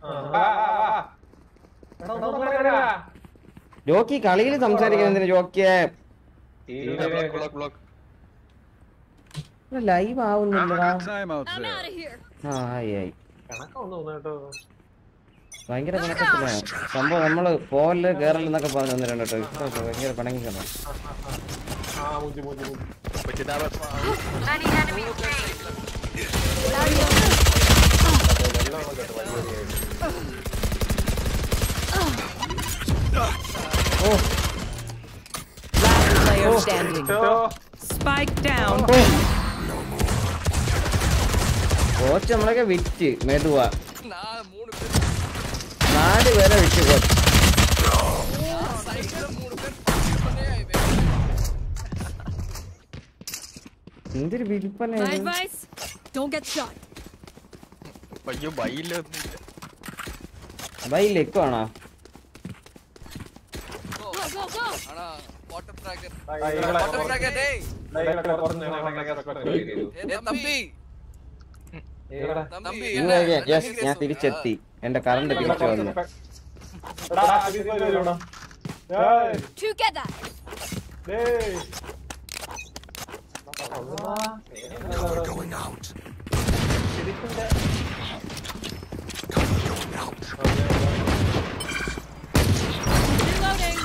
Jockey കളിയിൽ സംസാരിക്കുന്നതിന് ജോക്കിയെ ലൈവ് ആവുന്നില്ലടാ Time out I'm there. out of here. ആ ആയി ആയി കണക്കൊന്നും കേട്ടോ ഭയങ്കര പിണക്കത്തില്ല സംഭവം നമ്മള് പോവല് കേറലെന്നൊക്കെ പറഞ്ഞു ഒന്ന് രണ്ടോ ഇപ്പൊ ഭയങ്കര പിണങ്ങിക്കണം ആ മുഞ്ചി മുഞ്ചി മുഞ്ചി Last player standing. Spike down. Coach നമ്മളൊക്കെ വിറ്റ് മെതുവ നാല് പേരെ വിറ്റ് കോച്ച് എന്തൊരു വിൽപ്പന My advice: don't get shot. അയ്യോ ബൈലൊന്നുമില്ല ബൈ ലെക്കാണോ Go, go, go. ആടാ വാട്ടർ ട്രാക്കർ ഇവിടെ വാട്ടർ ട്രാക്കർ ഡേയ് ഇവിടെ കുറച്ച് നേരം റെക്കോർഡ് ചെയ്തു ഏ തമ്പി ഇവിടെ തമ്പി യെസ് ഞാൻ തിരിച്ചെത്തി എന്റെ കറണ്ട് തിരിച്ചു വന്നു എടാ ആദ്യം വരുവാ ഏയ് Together. ഡേയ് Reloading.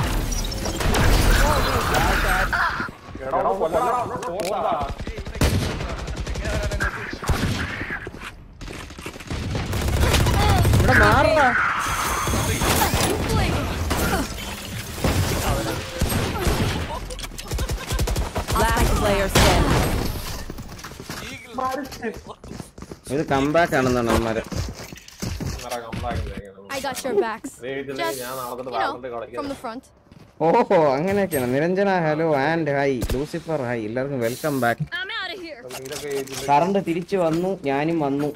എടാ കൊല്ലടാ പോടാ ഇവിടെ മാറടാ Last player standing. ഇത് കമ്പാക്ക് ആണെന്നാണ് അവന്മാര് I got your backs. Just, ഞാൻ നാളെ തൊട്ട് you know, വാർത്തണ്ട് കളിക്കാം from the front. ഓഹോ അങ്ങനെയൊക്കെയാണ് Niranjana hello and hi Lucifer hi എല്ലാവർക്കും welcome back I'm out of here. ഇതൊക്കെ ഇതിന്റെ കറണ്ട് തിരിച്ചു വന്നു ഞാനും വന്നു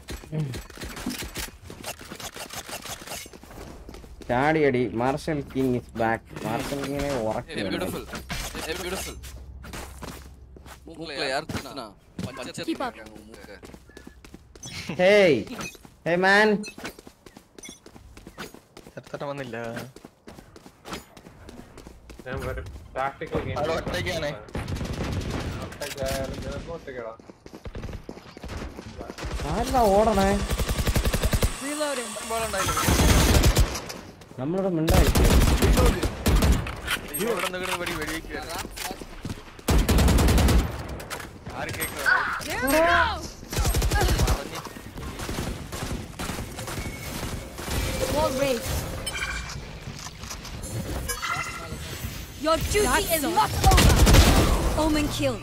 ചാടിയടി Marshal king is back Marshal കിങ്ങിനെ ഉറക്കി ബ്യൂട്ടിഫുൾ ബ്യൂട്ടിഫുल മൂക്കിലെ यार कितना Keep up. Hey hey man ചെറുത്തട്ടം വന്നില്ല ഞാൻ വരും ടാക്ടിക്കൽ ഗെയിം അവിടെ ഒറ്റയ്ക്കാണേ. ഒറ്റയ്ക്കാടാ ആരാ ഓടണേ Reloading. നമ്മളിവിടെ മിണ്ടായിരിക്കും ഇവിടെ നിങ്ങളുടെ വെടി വെടിവെക്കുക ആര് കേൾക്കുക There we go. Wall raised. Your duty is not over. Omen killed.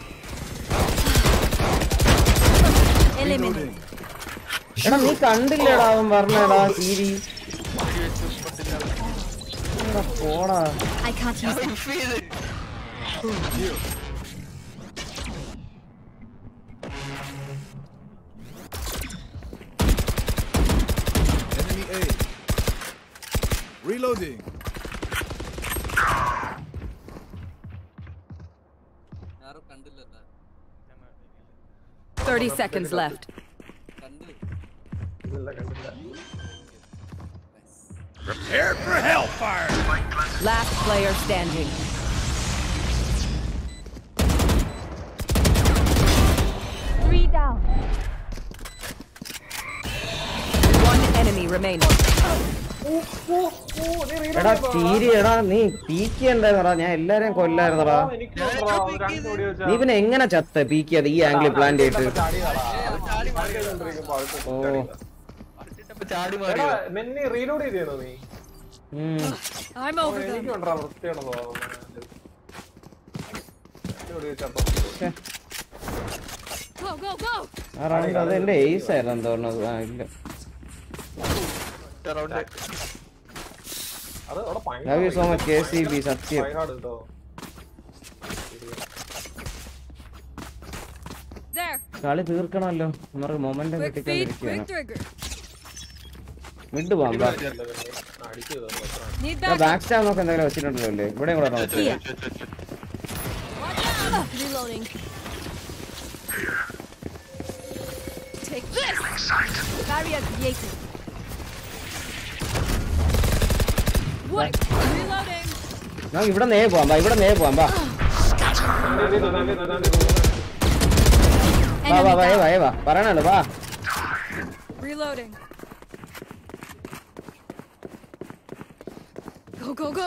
Eliminated. എടാ നീ കണ്ടില്ലടാ അവൻ പറഞ്ഞടാ സീരി എടാ, പോടാ I can't use that. Enemy A. Reloading. ആരും കണ്ടില്ലല്ലോ 30 seconds left. കണ്ടു ഇല്ല കണ്ടില്ല Prepare for hellfire. Last player standing. Three down. One enemy remaining. എടാ സീരി എടാ നീ പീക്കിണ്ടായിരുന്നടാ ഞാൻ എല്ലാരെയും കൊല്ലായിരുന്നടാ എനിക്ക് തോന്നുന്നു രണ്ട് ഓടി വെച്ചാ നീ പിന്നെ എങ്ങനെ ചത്ത പീക്കിയത് ഈ ആംഗിൾ പ്ലാൻ ചെയ്തിട്ട് ഓ ചാടി എടാ, മാറിയോ നിന്നെ റീലോഡ് ചെയ്തോ നീ ഉം. I'm over എനിക്ക് them. വേണ്ട വൃത്തിയാണെന്ന് തോന്നുന്നു രണ്ട് ഓടി വെച്ചപ്പോ Go, go, go. ആ റൗണ്ട് അത് എന്റെ ഏസ് ആയിരുന്നു തോന്നുന്നത് ആ ഇല്ല റൗണ്ട് അത് അവിടെ ഭയങ്കര love you so much K C B സത്യം try hard കേട്ടോ There. കളി തീർക്കണമല്ലോ നമുക്ക് മൊമെന്റം Quick feed, കിട്ടിക്കൊണ്ടിരിക്കുകയാണ് quick trigger. മിഡ് പോകാം ബാ അടിച്ചു തന്നു അത്ര Need ഞാൻ backup. ബാക്ക് സ്റ്റാം നോക്കാൻ എന്തെങ്കിലും വെച്ചിട്ടുണ്ടല്ലോ അല്ലേ ഇവിടെ കൂടെ നോക്കി Here. Watch out. Reloading. Take this. Barrier created. What? Reloading. നമുക്ക് ഇവിടെ നേ പോവാം ബാ ഇവിടെ നേ പോവാം ബാ വാ വാ വാ ഏ വാ ഏ വാ പറയണല്ലോ വാ Reloading. Go, go, go.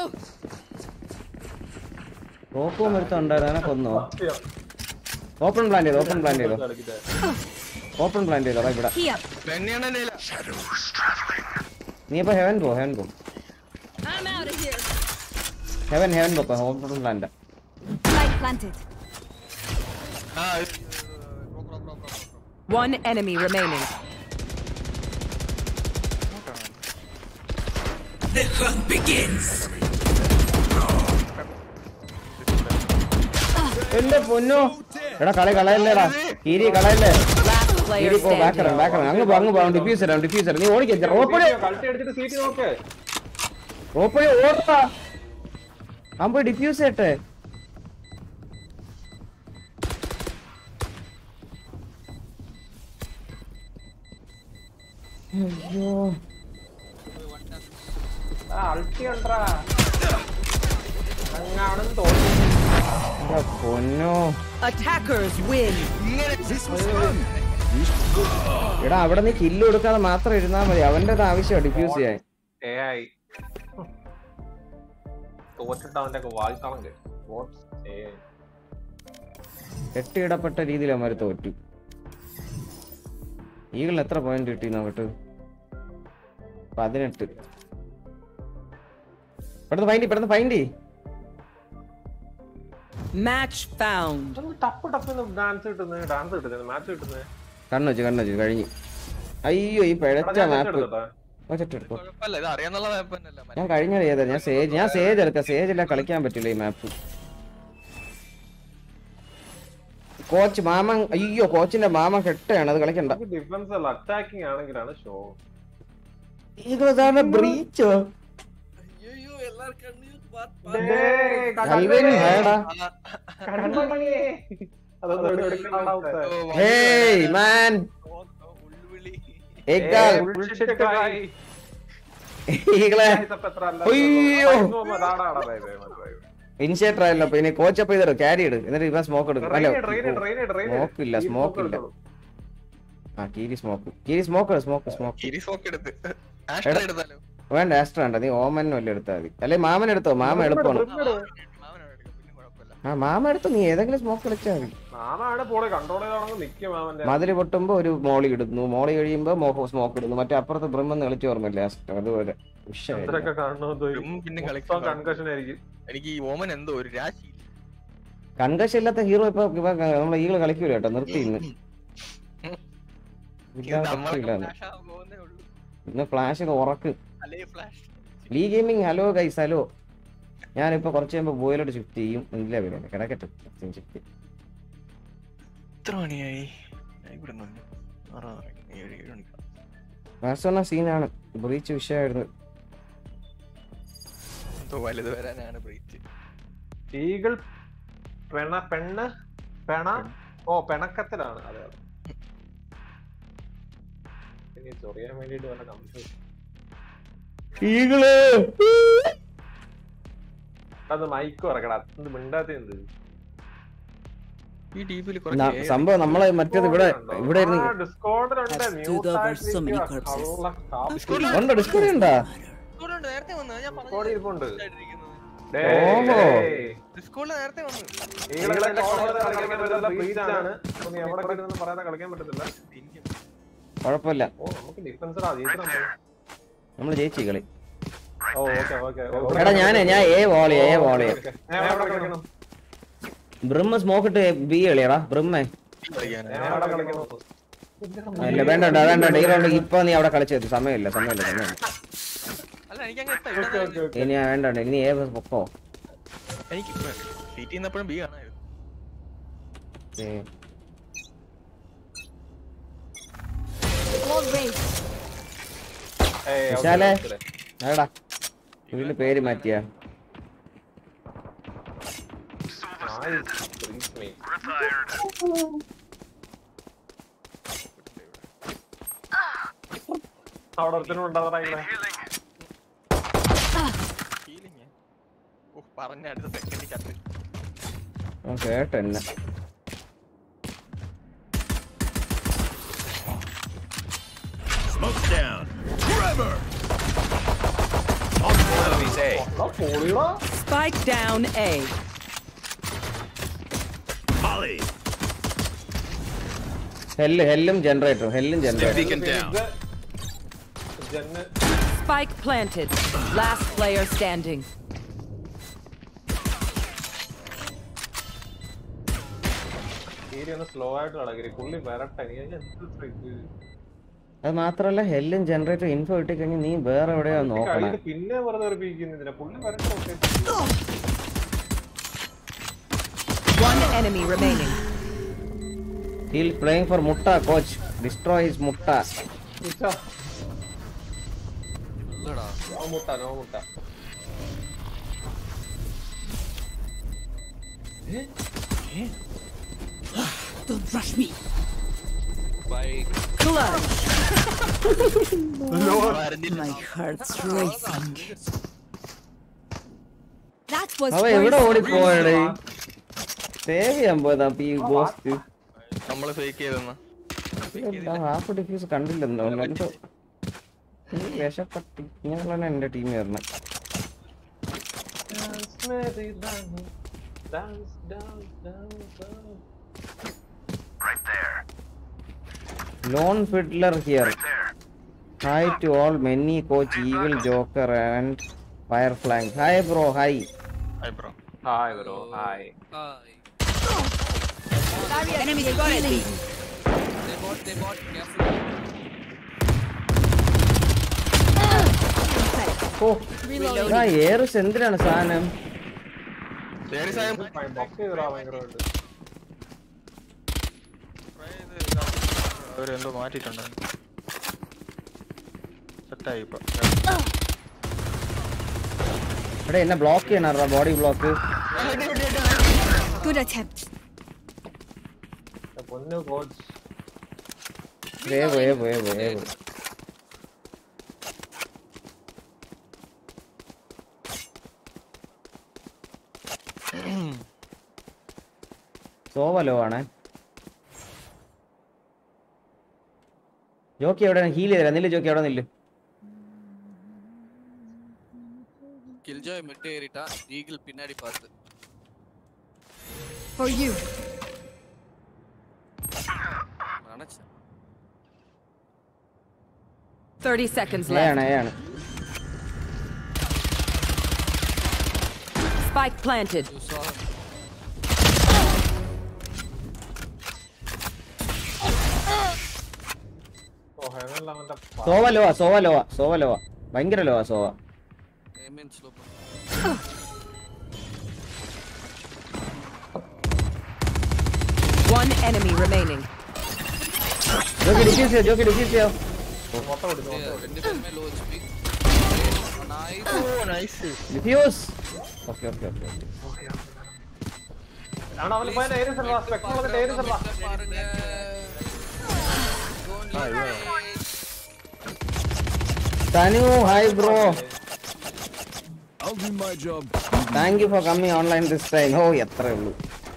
റോപ്പും എടുത്തുണ്ടായിരുന്നു അതിനെ കൊന്നോ സത്യം. ഓപ്പൺ പ്ലാൻ ചെയ്തോ ഓപ്പൺ പ്ലാൻ ചെയ്തോ കളിക്കട്ടെ. ഓപ്പൺ പ്ലാൻ ചെയ്തോ ദാ ഇവിടെ Here. വെണ്ണയാണ് എന്നെ ഇല്ല. നീ ഇപ്പൊ ഹെവൻ പോ ഹെവൻ പോ I'm out of here. Heaven heaven പോ ഓപ്പൺ പ്ലാന്റ് Light planted. ആ, ഇത് rock, rock, rock, rock, rock. One enemy remaining. എന്റെ പൊന്നോ എടാ കളി കളയല്ലേടാ കീരി കളയല്ലേ Last player കീരി പോ ബാക്കറ standing. ബാക്കറ അങ്ങ് പോ അങ്ങ് പോ ഡിഫ്യൂസർ ഡിഫ്യൂസർ നീ ഓടിക്ക റോപ്പഴി കളിച്ച് എടുത്തിട്ട് സീറ്റ് നോക്ക് റോപ്പഴി ഓടാ അവൻ പോയി ഡിഫ്യൂസ് ചെയ്യട്ടെ അയ്യോ ആ അൾട്ടി കണ്ടാ അങ്ങാണെന്ന് തോന്നുന്നു എന്റെ പൊന്നോ Attackers win. എടാ അവിടെ നീ കില്ല് കൊടുക്കാതെ മാത്രം ഇരുന്നാ മതി അവന്റെ ആവശ്യമാണ് ഡിഫ്യൂസ് ചെയ്യാൻ എ ഐ തോറ്റിട്ട് അവന്റെ ഒക്കെ വായിക്കണം കേട്ടു വാട്ട്സ് എ ഐ കെട്ടിയിടപ്പെട്ട രീതിയിൽ അവന്മാർ തോറ്റു ഈഗിളിന് എത്ര പോയിന്റ് കിട്ടി നോക്കട്ട് പതിനെട്ട് പെട്ടെന്ന് ഫൈൻഡി പെട്ടെന്ന് ഫൈൻഡി Match found. ടപ്പ് ടപ്പ് ഡാൻസ് കിട്ടുന്നത് ഡാൻസ് കിട്ടുന്നത് മാച്ച് കിട്ടുന്നത് കണ്ണു വെച്ചു കണ്ണു വെച്ചു കഴിഞ്ഞു അയ്യോ ഈ പിഴച്ച മാപ്പ് എടുത്തോ കുഴപ്പമില്ല ഇത് അറിയാന്നുള്ള മാപ്പ് തന്നെയല്ല മറ്റേ ഞാൻ കഴിഞ്ഞ ചെയ്ത ഞാൻ സേജ് ഞാൻ സേജ് എടുത്ത സേജ് ഇല്ല കളിക്കാൻ പറ്റില്ല ഈ മാപ്പ് കോച്ച് മാമൻ അയ്യോ കോച്ചിന്റെ മാമൻ കെട്ടയാണ് അത് കളിക്കണ്ട ഡിഫൻസ് അല്ല അറ്റാക്കിംഗ് ആണെങ്കിലാണ് ഷോ ബ്രീച്ചോ അയ്യോ എല്ലാരും കണ്ണീർ കൽവിൻ ഹേടാ അതൊന്നും എടുക്കണ്ട ഓ, ഹേയ് മാൻ ഉള്ളുവിളി ഏക്കാൽ ഈകളെ അയ്യോ. ഇനിഷ്യേറ്റർ ആയല്ലോ അപ്പൊ ഇനി കോച്ച് അപ്പൊ ഇതോ ക്യാരി ഇട് എന്നിട്ട് ഇവ സ്മോക്ക് എടുക്കും അല്ല സ്മോക്ക് ഇല്ല സ്മോക്ക് ഇല്ല ആ കീരി സ്മോക്ക് കീരി സ്മോക്ക് സ്മോക്ക് സ്മോക്ക് സീരീസ് ഒക്കെ എടുത്ത് ആഷ്ട്ര എടുത്താലോ വേണ്ട ആസ്ട്ര വേണ്ട നീ ഓമൻ വല്ല എടുത്താൽ മതി അല്ലെ മാമൻ എടുത്തോ മാമ എളുപ്പമാണ് മാമനോട് എടുക്കാം പിന്നെ കുഴപ്പമില്ല ആ മാമ എടുത്തോ നീ ഏതെങ്കിലും സ്മോക്ക് കളിച്ചാൽ മതി മാമാണ് പോളെ കൺട്രോൾ ചെയ്താണെങ്കിൽ നിക്കും മാമന്റെ മതില് പൊട്ടുമ്പോ ഒരു മോളി ഇടുന്നു മോളി കഴിയുമ്പോ മോഹോ സ്മോക്ക് ഇടുന്നു മറ്റേ അപ്പുറത്ത് ബ്രഹ്മെന്ന് കളിച്ച് ഓർമ്മയില്ല ലാസ്റ്റ് അതുപോലെ ഉഷായിരുന്നു. ഇത്രയൊക്കെ കാണുന്നത് ഉം, പിന്നെ മൊത്തം കളിക്കാൻ കൺകഷൻ ആയിരിക്കും എനിക്ക് ഈ ഓമൻ എന്തോ ഒരു രാശി കൺകശ ഇല്ലാത്ത ഹീറോ ഇപ്പൊ ഇപ്പൊ നമ്മളെ ഈകള് കളിക്കൂല കേട്ടോ നിർത്തി ഇന്ന് ഇല്ലാതെ രക്ഷയില്ല ഇന്ന്. ഫ്ലാഷ് ആവാൻ പോകുന്നേ ഉള്ളൂ ഇന്ന് ഫ്ലാഷ് ഉറക്ക് അല്ലേ flash Lee gaming hello guys hello ഞാനിപ്പോ കുറച്ച് കഴിയുമ്പോ ബോയിലോട്ട് ഷിഫ്റ്റ് ചെയ്യും ഇല്ല പിന്നെ കിടക്കട്ടെ ഷിഫ്റ്റ് എത്ര മണിയായി ഞാൻ ഇവിടെ നിന്ന് ആറാറ് ഏഴ് ഏഴ് മണിക്കാണ് വാസോണ സീനാണ് ബ്രീച്ച് വിഷയമായിരുന്നു എന്തോ വലുത് വരാനാണ് ബ്രീച്ച് ഈഗിൾ പെണ പെണ്ണ് പെണ ഓ പെണക്കത്തിലാണ് അതെ അതെ ഇനി ചൊറിയാൻ വേണ്ടിട്ട് വല്ല കമ്പനി ഈകള് അത് മൈക്ക് പറക്കടാ എന്ത് മിണ്ടാത്ത എന്ത് ഈ ടീപ്പിൽ ന- സംഭവം നമ്മളെ മറ്റേത് ഇവിടെ ഇവിടെ ഇരുന്ന് ഡിസ്കോഡിലുണ്ട് ഉണ്ടോ ഡിസ്കോഡ് ഉണ്ടാ നേരത്തെ വന്നു ഞാൻ ഡിസ്കോഡ് ഇരിപ്പുണ്ട് ഓഹോ. ഡിസ്കോഡിൽ നേരത്തെ വന്നു ബ്രീച്ചാണ് നീ എവിടെ കിട്ടുന്ന പറയാതെ കളിക്കാൻ പറ്റത്തില്ല കുഴപ്പമില്ല ഓ നമുക്ക് ഡിഫൻസറാ ജയിക്കണം നമ്മൾ ജയിച്ചു ഈ കളി ഓ ഓക്കെ ഓക്കെ എടാ ഞാനേ ഞാൻ എ വോളിയ എ വോളിയ ഞാൻ എവിടെ കളിക്കണം ബ്രിമ്മ സ്മോക്ക് ഇട്ട് ബി കളിയടാ ബ്രിമ്മേ കളിക്കാനാ ഞാൻ എവിടെ കളിക്കണം ഇല്ല വേണ്ട വേണ്ട വേണ്ട ഈ റൗണ്ട് ഇപ്പൊ നീ അവിടെ കളിച്ചത് സമയമില്ല സമയമില്ല സമയമില്ല അല്ല എനിക്ക് അങ്ങനെ ഇഷ്ടം ഓക്കെ ഇവിടെ ഓക്കെ ഓക്കെ ഇനി വേണ്ട വേണ്ട. ഇനി ഏ പൊക്കോ എനിക്ക് സീറ്റ് ചെയ്യുന്നപ്പോഴും ബി കാണായിരുന്നു ഏ, Gold race. ഏയ് ഓക്കെ, വിശാലേ? ഓക്കെ. എടാ ഇതിന്റെ പേര് മാറ്റിയാ Nice, please me. അവിടെ ഒരുത്തനും ഉണ്ടാവാറായില്ലേ പറഞ്ഞ അടുത്ത സെക്കൻഡിൽ ചത്ത് അവൻ കേട്ടെന്നെ Smoke's down. Trevor! Multiple enemies A. എടാ, പൊളിയെടാ. Spike down A. Molly. Hell ഹെല്ലും ജനറേറ്ററും ഹെല്ലും ജനറേറ്ററും Beacon down. ഇത് ജന്ന് Spike planted. Last player standing. കീരി ഒന്ന് സ്ലോ ആയിട്ട് നടക്കരുത് പുള്ളി വരട്ടെ നീ എന്ത് ഇത് അത് മാത്രല്ല ഹെല്ലും ജനറേറ്ററും ഇൻഫോ കിട്ടിക്കഴിഞ്ഞാൽ നീ വേറെ എവിടെയോ നോക്കണം കഴിഞ്ഞിട്ട് പിന്നെ വെറുതെ ഉറപ്പിക്കുന്നില്ല പുള്ളി വരട്ടെ okay. One enemy remaining. Heal playing for മുട്ട കോച്ച് ഡിസ്ട്രോയ് ഹിസ് മുട്ട ഇച്ചാ, இல்லடா നോ മുട്ട നോ മുട്ട பை Clutch. വരുന്നില്ല That was അവ എവിടെ worse. ഓടിപ്പോയടേ സേവ് ചെയ്യാൻ പോയതാ അപ്പൊ ഈ ഗോസ്റ്റ് നമ്മള് ഫേക്ക് ചെയ്തെന്ന ഹാഫ് ഡിഫ്യൂസ് കണ്ടില്ലെന്നോ എന്തോ ഈ വിഷപ്പട്ടി ഇങ്ങനെയുള്ളതാണ് എന്റെ ടീം വരുന്നത് Dance, Mary, dance, dance, dance, dance, dance. Lone fiddler here hi to all many coach evil joker and fire flank hi bro hi hi bro Hi, bro. Hi. Hi Enemy spotted. they bought they bought careful ഓ ഇതാ ഏറുസ് എന്തിനാണ് സാധനം ശരി സായം buck ചെയ്തടാ ഭയങ്കരമായിട്ട് അവരെന്തോ മാറ്റിയിട്ടുണ്ടായിരുന്നു സെറ്റായി ഇപ്പൊ ഇവിടെ എന്നെ ബ്ലോക്ക് ചെയ്യണ ബോഡി ബ്ലോക്ക് Good attempt. പൊന്നു coach wave wave wave wave സോവലോ ആണ് ജോക്കി എവിടെ ഹീൽ ചെയ്തരാ നില്ല് ജോക്കി എവിടെ നില്ല് கில்ஜாய் மெட்டு ஏறிட்டான் ஈகிள் பின்னாடி பார்த்து For you. நினைச்சேன் 30 seconds ഏ left. ആണ് ഏ ആണ് Spike planted. You saw him. ഓ ഹെവനിൽ അവന്റെ സോവലോവാ സോവലോവാ സോവലോവാ ഭയങ്കര ലോവാ Sova Aim in slow. One enemy remaining. Jockey defuse ചെയ്യോ ജോക്കി ഡിഫ്യൂസ് ചെയ്യോ മുട്ട കൊടുത്തു ரெண்டு பேருமே low HP nice oh nice defuse okay okay okay okay ആണ് അവന് പോയ ഏരിയസ് അല്ല സ്പെക്ട്രൽ ഏരിയസ് അല്ല பாருங்க Thanu hi bro I'll do my job. Thank you for coming online this time oh എത്രേ ഉള്ളൂ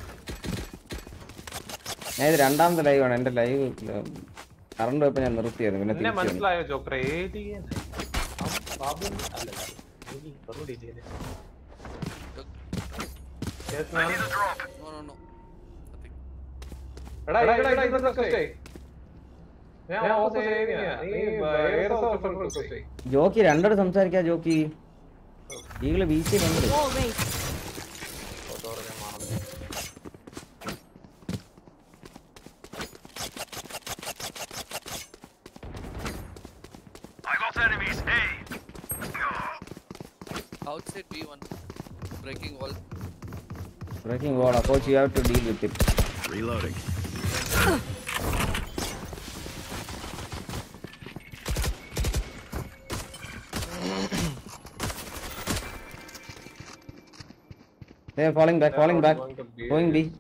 ഞാൻ ഇത് രണ്ടാമത്തെ ലൈവ് ആണ് എന്റെ ലൈവ് കറണ്ട് പോയപ്പോ ഞാൻ നിർത്തിയായിരുന്നു പിന്നെ എന്നെ തിരിച്ചു വന്നു. മനസ്സിലായോ ജോക്കർ ഏലിയൻ ബാബു അല്ല ഏലി, വെറും DJ നെ. Yes, ma'am. No no no എടാ, എടാ, എടാ, ഇത് request ചെയ്യ്. ഞാൻ ഓഫ് ചെയ്യുന്നയാ. നീ ഏത് ഓഫ് request ചെയ്യ്. ജോക്കി രണ്ടോട് സംസാരിക്കാ ജോക്കി ഈകള് വീശി വന്നത് Wall raised. ഓ, sorry, ഞാൻ മറന്നു. outside B1 breaking wall breaking wall coach you have to deal with it Reloading. They are falling back, falling back. Going to be- Going B.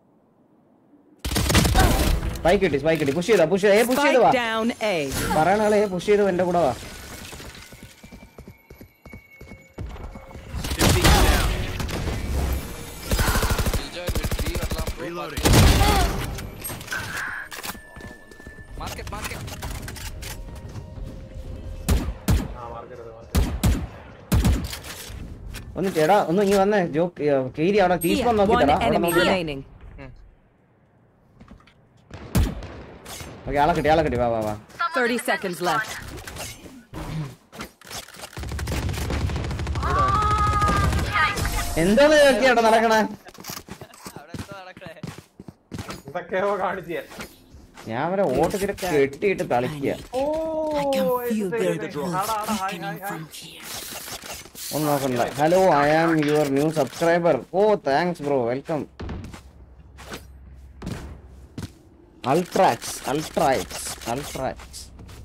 Spike കിട്ടി spike കിട്ടി push ചെയ്താ push A push ചെയ്ത് വാ Spike down A. പറയണ ആളെ push ചെയ്ത് എന്റെ കൂടെ വാ ഒന്ന് എടാ ഒന്ന് ഇനി വന്നേ ജോ കീരി അവിടെ ടീസ്പൂൺ One നോക്കിത്തരാ അവിടെ enemy നോക്കി remaining. ഓക്കെ ആളെ കിട്ടി ആളെ കിട്ടി വാ വാ വാ 30 seconds left. എന്താണ് കേട്ടോ നടക്കണേ എന്തൊക്കെയോ കാണിച്ചു ഞാൻ. ഞാൻ അവരെ ഓട്ട് ചില കെട്ടിയിട്ട് കളിക്കുക ഓ, feel ഇത് where ഇത് the ഇത്. growth ആടാ, ആടാ, hi, beginning hi, hi. from here. ഒന്നും നോക്കണ്ട hello I am your new subscriber oh thanks bro welcome Ultra X Ultra X Ultra X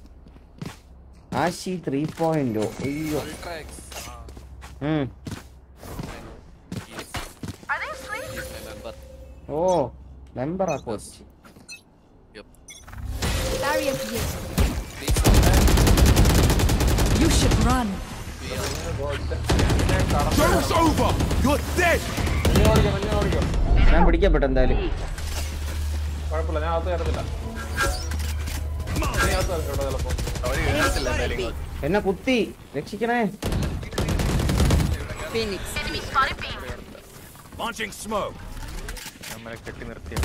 ആശി ത്രീ പോയിന്റ് അയ്യോ Ultra X. Ah, ഉം. yes. Yes, I remember. Oh മെമ്പറാ coach Yep. Barrier here. Please come back. You should run. Show's over! You're dead! മഞ്ഞ ഓടിക്കോ, മഞ്ഞ ഓടിക്കോ. ഞാൻ പിടിക്കപ്പെട്ടു എന്തായാലും കുഴപ്പമില്ല ഞാൻ അകത്ത് കയറത്തില്ല നീ അകത്ത് കയറി കേട്ടോ ചിലപ്പോ അവര് കേട്ടില്ല എന്തായാലും ഇങ്ങോട്ട്. എന്നെ കുത്തി രക്ഷിക്കണേ Phoenix. Launching smoke. നമ്മളെ കെട്ടി നിർത്തിയ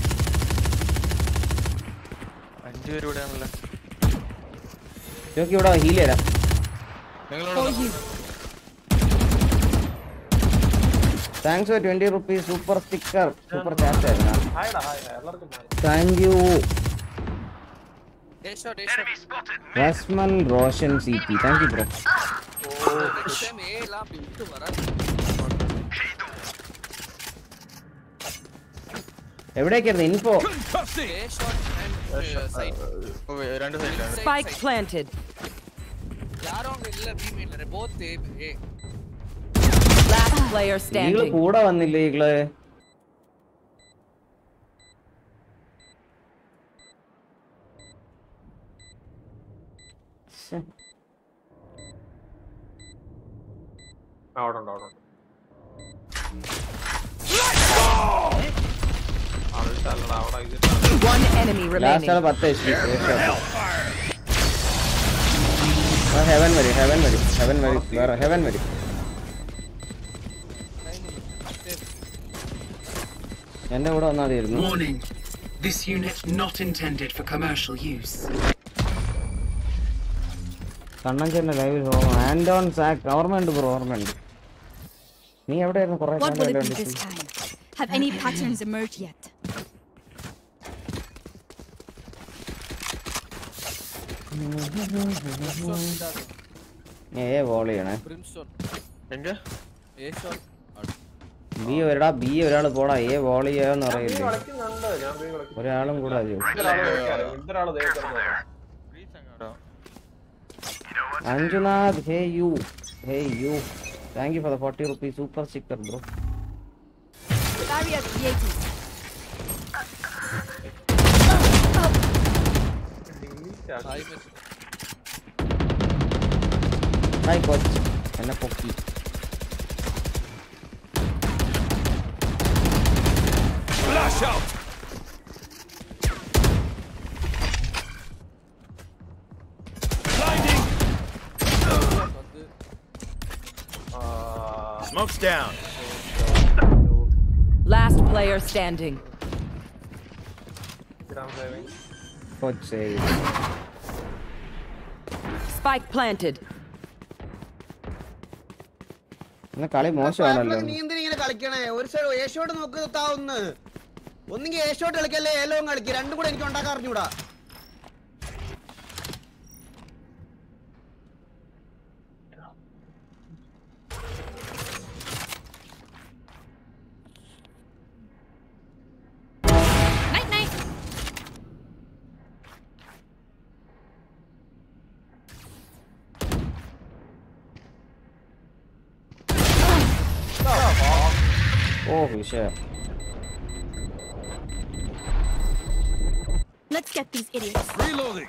അഞ്ചു പേര് ഇവിടെയാണല്ലോ ജോക്കി ഇവിടെ ഹീൽ തരാം നിങ്ങളോട് For you. Thanks for twenty rupees super sticker super chat ആയിരുന്നു ഹായടാ ഹായ് ഹായ്. എല്ലാവർക്കും hi. Thank you A shot, A shot. റസ്മൻ Roshan C P thank you bro Oh, next time A லாம் அப்படி விட்டு வராது. എവിടേക്കായിരുന്നു info Concussing! A shot and uh, side. Oh, രണ്ട് സൈഡിലാണ് Spike planted. யாரும் அங்க இல்ல B mainல both A. A. Last player ഈകള് standing. കൂടെ വന്നില്ലേ ഈകള് ശ്ശെ. ആ, അവിടെ ഉണ്ട് അവിടെ ഉണ്ട് അവിടെ അല്ലടാ അവിടെ ഇതിട്ടാ One enemy ലാസ്റ്റ് ആള് remaining. പത്ത് എച്ച് ഹെവൻ വരും ഹെവൻ വരും ഹെവൻ വരും വേറെ ഹെവൻ വരും എന്റെ കൂടെ വന്നാൽ മതിയായിരുന്നു Warning. This unit not intended for commercial use. കണ്ണഞ്ചന്റെ ലൈവിൽ ആൻഡോൺ സാക്ക് ഓർമ്മയുണ്ട് ബ്രോ ഓർമ്മയുണ്ട് നീ എവിടെയായിരുന്നു കുറെ What will it be this time? Have any patterns emerged yet? A wall ചെയ്യണേ Brimstone. എങ്ക A shot. ബി ഒരാ ബി ഒരാൾ പോടാ ഏ വോൾ ചെയ്യാന്ന് ഞാൻ ബി പറയില്ലേ കളിക്കുന്നുണ്ട് ഞാൻ ബി കളിക്കുന്നു ഒരാളും കൂടെ അത് ഇതൊരാള് കളിക്കാറ്. ഇതൊരാള് ദേ കിടന്നു. Anjunath hey you hey you thank you for the forty rupees super sticker bro Barrier created. Delete ആക്കി. High miss. ഹായ് കോച്ച് എന്നെ പൊക്കി Flash out! Blinding! வந்து ആ, Smoke's down. Last player standing. ഇതാണ് saving. Coach save Spike planted. ഇന്ന് കളി മോശമാണല്ലോ നീ എന്തിനാ ഇങ്ങനെ കളിക്കണേ ഒരു സൈഡ് ഏ ഷോട്ട് നോക്ക് താവുന്ന് ഒന്നെങ്കിൽ ഏ ഷോട്ട് കളിക്കല്ലേ ഏലോവും കളിക്കുക രണ്ടും കൂടെ എനിക്ക് ഉണ്ടാക്കാൻ അറിഞ്ഞൂടാ Night night. ഓ വിഷയം Let's get these idiots. Reloading.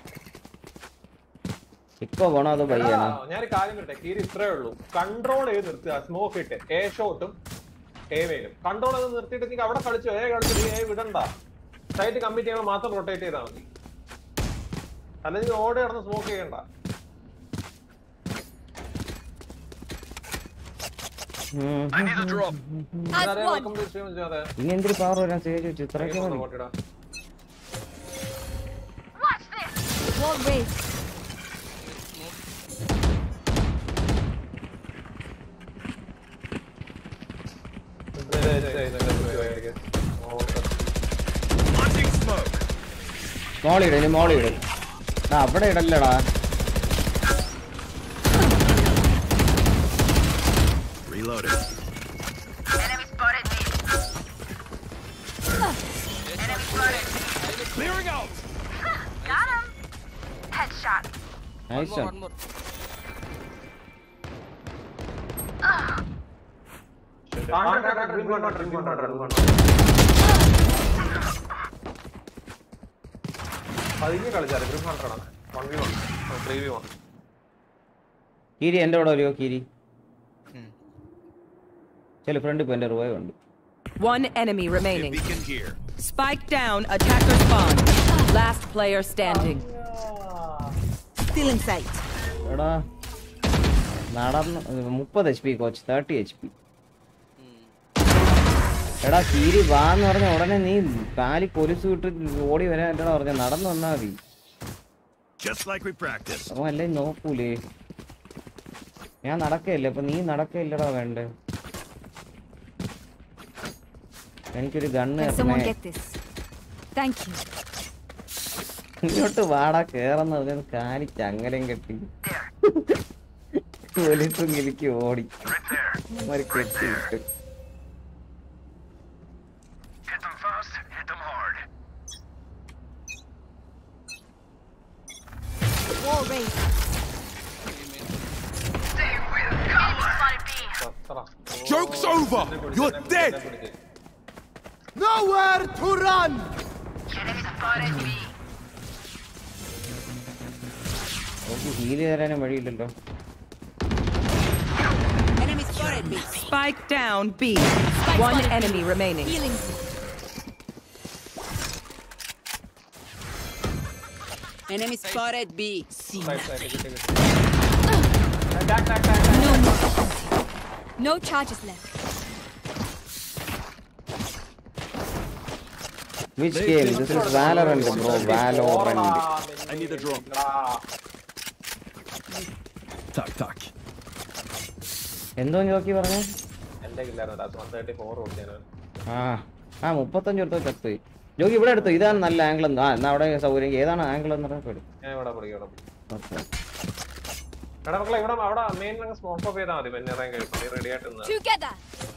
ഇപ്പൊ പോണോ അതോ ബയ്യാണോ ഞാൻ കാര്യം പറയട്ടെ കീരി ഇത്രേ ഉള്ളൂ കൺട്രോൾ ചെയ്ത് നിർത്തുക സ്മോക്ക് ഇട്ട് എ ഷോട്ടും എ വെയിലും കൺട്രോൾ ചെയ്ത് നിർത്തിയിട്ട് നീ അവിടെ കളിച്ചു എ കളിച്ചു നീ എ വിടണ്ട സൈറ്റ് കമ്മിറ്റ് ചെയ്യുമ്പോൾ മാത്രം റൊട്ടേറ്റ് ചെയ്താൽ മതി അല്ലെങ്കിൽ നീ ഓടി കിടന്ന് സ്മോക്ക് ചെയ്യണ്ട ഉം. As അതെ, one. welcome to stream, അതെ. ഇനി എന്തൊരു പവർ വരാൻ സേജ് വെച്ചു ഇത്രയൊക്കെ മതി ഓട്ടിടാം. Wall raised. ഇത് ഇത് ഇത് ഇത് ഇത് ഇത് ഇത്. ഓ, Launching smoke. മോളിയിട് ഇനി മോളിയിട് ആ അവിടെ ഇടല്ലടാ Reloading. Clearing out. Nice One more, one more. Contact, contact, green contact, green contact, green contact. പതിഞ്ഞ് കളിച്ചാല് ഗ്രിം കണ്ടാണ് one V one three V one കീരി എൻ്റെ കൂടെ വരുമോ കീരി ചില ഫ്രണ്ട് ഇപ്പൊ എൻ്റെ റിവൈവ് ഉണ്ട് One enemy remaining. Beacon here. Spike down, attacker spawn. Last player standing. Still in sight. എടാ നടന്ന് മുപ്പത് H P coach thirty H P എടാ കീരി വാന്ന് പറഞ്ഞ ഉടനെ നീ കാലി പോലീസ് വിട്ട് ഓടി വരാൻ എന്താ പറഞ്ഞ നടന്നു വന്നാ മതി Just like we practiced. അവൻ അല്ലേ നോക്കൂലേ ഞാൻ നടക്കയില്ല അപ്പൊ നീ നടക്കയില്ലടാ വേണ്ടേ എനിക്കൊരു gun Can someone get this? Thank you. ഇങ്ങോട്ട് വാടാ കേറന്ന് പറഞ്ഞത് കാലി ചങ്ങലയും കെട്ടി പോലീസും കിലിക്ക് ഓടി അവന്മാര് കെട്ടി വിട്ടു Hit them fast, hit them hard. Wall raised. Joke's over. You're dead. നോക്കി ഹീല് തരാനും വഴിയില്ലല്ലോ Enemy spotted me. Spike down, B. Spike One spotted. enemy remaining. Healing. Enemy spotted B. See. Side side കിട്ടി കിട്ടി No more. No charges left. Which game this is Valorant bro Valorant I need a drone. Tack, tack. എന്തോ നോക്കി പറഞ്ഞേ എന്റെ കില്ലായിരുന്നു one thirty four കൊടുത്തേനെ ആ ആ മുപ്പത്തഞ്ച് എടുത്തോ ചത്ത് ജോഗി ഇവിടെ എടുത്തു ഇതാണ് നല്ല ആംഗിൾ ആ എന്നാ അവിടെ സൗകര്യം ഏതാണ് ആംഗിൾ എന്ന് പറഞ്ഞാൽ ഞാൻ ഇവിടെ പിടിക്കും ഇവിടെ പിടിക്കും. ഓക്കെ എടാ മക്കളെ ഇവിടെ അവിടെ മെയിൻ സ്മോക്ക് ഓഫ് ചെയ്താൽ മതി പിന്നെ ഇറങ്ങി കഴിയും നീ റെഡി ആയിട്ട് നിന്നാ. Together.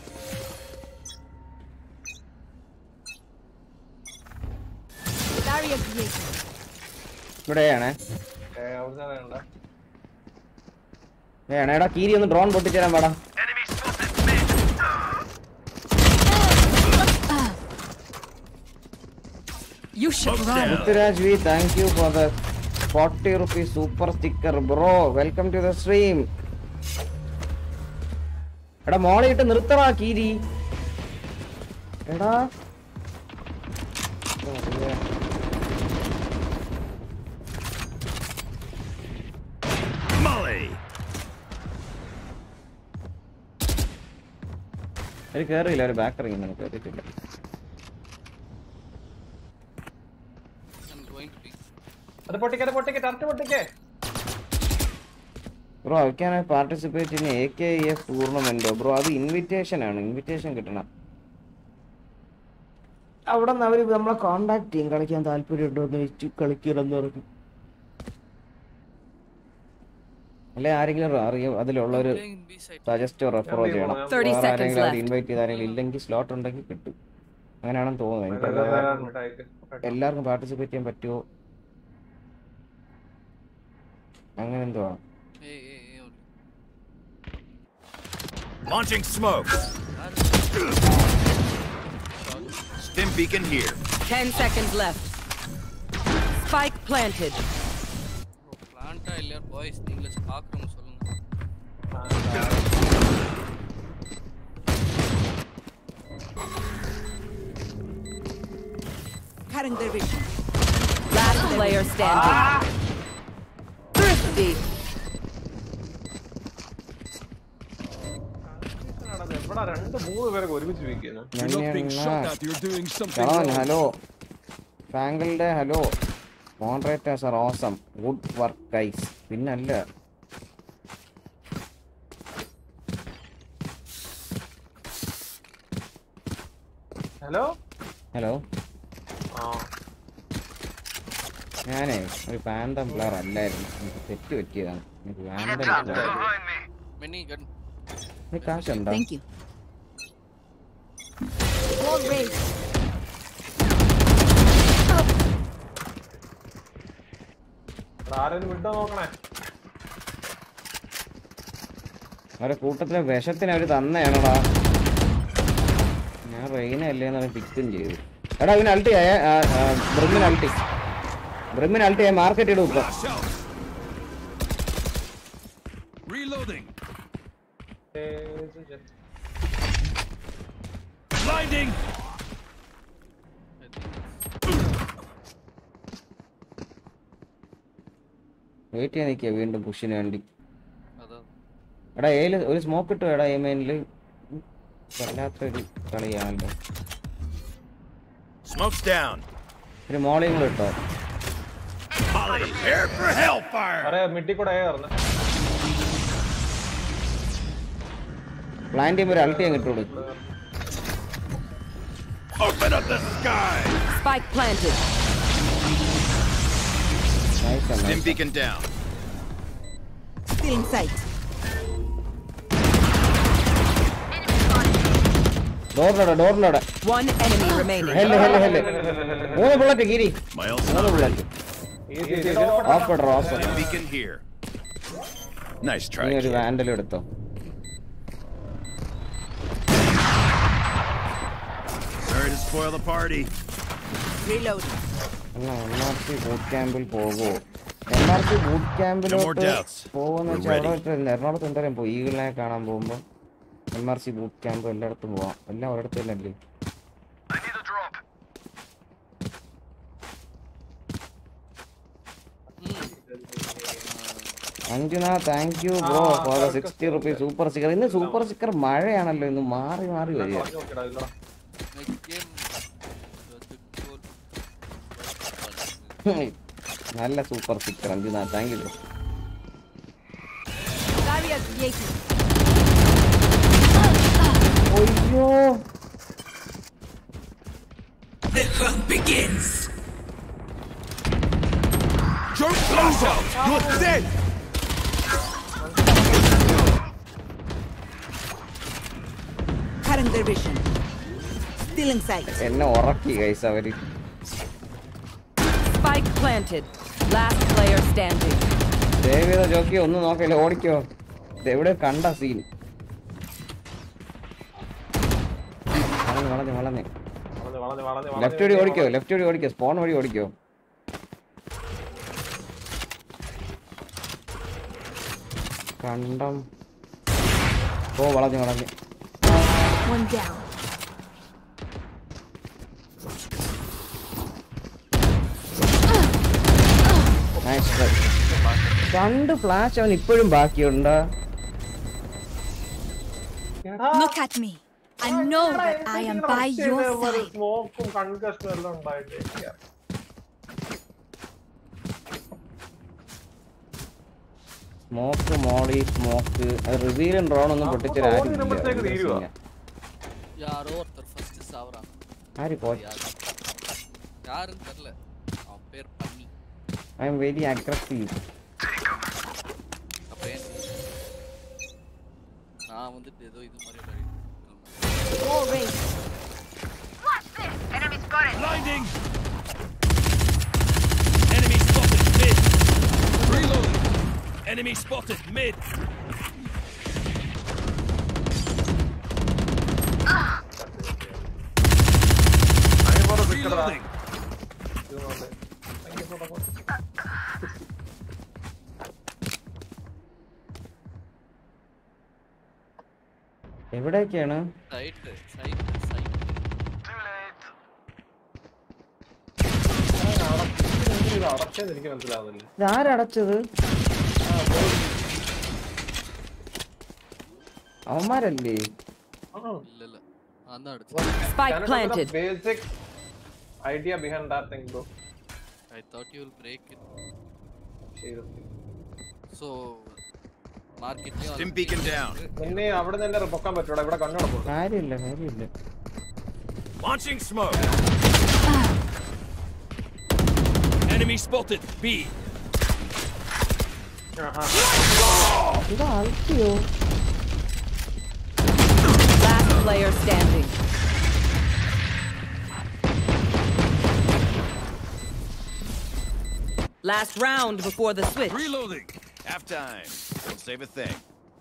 Barrier created. ഇവിടെയാണേ ഏ, അവിടുന്ന് വേണ്ട വേണേ എടാ കീരി ഒന്ന് ഡ്രോൺ പൊട്ടിച്ചേരാൻ പാടാ Enemy spotted mid. You should Smoke's run. down. Prithviraj V thank you for the forty rupees super sticker bro welcome to the stream എടാ മോളയിട്ട് നിർത്തടാ കീരി എടാ ഓ, അയ്യേ. Molly. ഒരു കേറിയില്ല ഒരു ബാക്ക് ഇറങ്ങി നമുക്ക് കയറിയിട്ടില്ല I'm going to be. അത് പൊട്ടിക്കെ അത് പൊട്ടിക്കെ ടർട്ട് പൊട്ടിക്കെ bro I can participate in A K F ടൂർണമെന്റോ ബ്രോ അത് ഇൻവിറ്റേഷൻ ആണ് ഇൻവിറ്റേഷൻ കിട്ടണം അവിടെ നിന്ന് അവർ നമ്മളെ കോണ്ടാക്ട് ചെയ്യും കളിക്കാൻ താല്പര്യമുണ്ടോ എന്ന് വെച്ച് കളിക്കണമെന്ന് പറഞ്ഞു അല്ലെ ആരെങ്കിലും അറിയാം അതിലുള്ളൊരു Playing in B side. സജസ്റ്റോ റെഫറോ ഞാൻ ചെയ്യണം ചെയ്യാം. 30 വേറെ seconds ആരെങ്കിലും left. ഇൻവൈറ്റ് ചെയ്ത് ആരെങ്കിലും ഇല്ലെങ്കിൽ സ്ലോട്ട് ഉണ്ടെങ്കിൽ കിട്ടും അങ്ങനെയാണെന്ന് തോന്നുന്നു എനിക്ക് എല്ലാവർക്കും പാർട്ടിസിപ്പേറ്റ് ചെയ്യാൻ പറ്റുമോ അങ്ങനെ എന്തോ ആണ് Hey, hey, hey. only. Launching smoke. Stim beacon here. 10 seconds left. Spike planted. Bro, plant ஆ இல்லையா boys நீங்களே பார்க்கணும் சொல்லுங்க Cutting their vision. Last player standing. Thrifty. ഇവിടെ രണ്ട് മൂന്ന് പേരൊക്കെ ഒരുമിച്ച് വിൽക്കുന്നു You're not being shot at. You're doing something കളവൻ wrong. ഹലോ താങ്കളുടെ hello moderators are awesome good work guys പിന്നല്ല ഹലോ ഹലോ ആ ഞാനേ ഒരു പാന്തം പ്ലെയർ അല്ലായിരുന്നു എനിക്ക് തെറ്റ് പറ്റിയതാണ് എനിക്ക് പാന്തം Mini gun. കാശുണ്ടോ Thank you. Wall raised. ഇവിടെ ആരെങ്കിലും വിട്ടോ നോക്കണേ അവരെ കൂട്ടത്തിലെ വിഷത്തിന് അവര് തന്നെയാണോടാ ഞാൻ റെയിന അല്ലേന്ന് പിക്കും ചെയ്തു എടാ ഇവന് അൾട്ടി ആയ ബ്രിമ്മിന് അൾട്ടി ബ്രിമ്മിന് അൾട്ടി ആയ മാർക്കറ്റ് ഇടും ഇപ്പൊ Flash out. Reloading. Blinding. Wait ചെയ്യാൻ നിൽക്കുക വീണ്ടും പുഷിന് വേണ്ടി അതാ എടാ ഏല് ഒരു സ്മോക്ക് ഇട്ടു എടാ എമേനില് വല്ലാത്തൊരു കളിയാണല്ലോ Smoke's down. ഒരു മോളിയും കൂടെ ഇട്ടോ Molly, prepare for hellfire. അരെ മിഡി കൂടെ കയറുന്നത് പ്ലാൻ ചെയ്യുമ്പോൾ ഒരു അൾട്ടി അങ്ങ് ഇട്ടോളൂ Open up the sky. Spike planted. Nice Stim beacon down. Still in sight. ഡോറിലോടെ ഡോറിലോടെ One enemy remaining. Hell hell hell മൂന്ന് ബുള്ളറ്റ് ഗിരി Miles മൂന്ന് not ready. ബുള്ളറ്റ് ഓഫ് ഇടറോ off Stim beacon here. Nice try. നീ ഒരു kid. വാൻഡലും എടുത്തോ Sorry to spoil the party. Reloading. എന്നാ M R C boot ക്യാമ്പിൽ പോകുമോ M R C boot No more ക്യാമ്പിലോട്ട് doubts. പോകുന്ന We're വെച്ചാൽ അവിടെ ready. വെച്ച് എറണാകുളത്ത് എന്തായാലും പോയി ഈഗിളിനെ കാണാൻ പോകുമ്പോൾ M R C boot camp എല്ലായിടത്തും പോവാം എല്ലാം ഒരിടത്ത് തന്നെ അല്ലേ Anjuna thank you bro for the sixty rupees super sticker ഇന്ന് സൂപ്പർ സ്റ്റിക്കർ മഴയാണല്ലോ ഇന്ന് മാറി മാറി വരിക Again. നല്ല super sticker Anjuna thank you bro Barrier created. അയ്യോ The hunt begins. Joke flash out. You're dead. Current their vision. Still in sight. എന്നെ ഉറക്കി കൈസ് അവര് Spike planted. Last player standing. Save ചെയ്ത ജോക്കിയോ ഒന്ന് നോക്കല്ലേ ഓടിക്കോ ഇത് എവിടെ കണ്ട സീൻ വളഞ്ഞ് വളഞ്ഞ് വളഞ്ഞ് വളഞ്ഞ് വളഞ്ഞ് വളഞ്ഞ് ലെഫ്റ്റ് വഴി ഓടിക്കോ ലെഫ്റ്റ് വഴി ഓടിക്കോ സ്പോൺ വഴി ഓടിക്കോ കണ്ടം ഓ വളഞ്ഞ് വളഞ്ഞ് One down. നൈസ് ട്രൈ രണ്ട് ഫ്ലാഷ് അവൻ ഇപ്പോഴും ബാക്കിയുണ്ടോ Look at me. I know that I am by your side. സ്മോക്കും കൺകഷനും എല്ലാം ഉണ്ടായിട്ട് സ്മോക്ക് മോളി സ്മോക്ക് അത് റിവീലും ഡ്രോൺ ഒന്നും ആ, പൊട്ടിച്ചൊരു ഓടി ആരും വരുമ്പഴത്തേക്ക് തീരുവാ. யாரோ ஒருத்தர் ஃபர்ஸ்ட் சாவறான் ആര് പോ யாரு யாருன்னு தெரியல அவன் பேர் பண்ணி ഐ എം വെരി അഗ്രസീവ് அப்ப ஏன் நான் வந்துட்டு ஏதோ இது மாதிரி விளையாடிட்டு இருக்கேன். Wall raised. Blinding. Enemy spotted mid. Reloading. Enemy spotted mid. Reloading. എവിടേക്കാണ് சைட்டு சைட்டு சைட்டு ഇത് അടച്ചത് എനിക്ക് മനസ്സിലാവുന്നില്ല ഇതാരടച്ചത് അവന്മാരല്ലേ ഇല്ലല്ല അന്ന് അടിച്ചു Spike planted. Basic idea behind that thing bro I thought you will break it seriously so മാർക്കറ്റിൽ Stim beacon down. നിന്നെ അവിടെ നിന്ന് തന്നെ പൊക്കാൻ പറ്റൂടാ ഇവിടെ കണ്ണടക്കും കാര്യമില്ല കാര്യമില്ല Launching smoke. Enemy spotted. B. ഇത് ആൾക്കിയോ Last player standing. Last round before the switch. Reloading. Half time. Don't save a thing.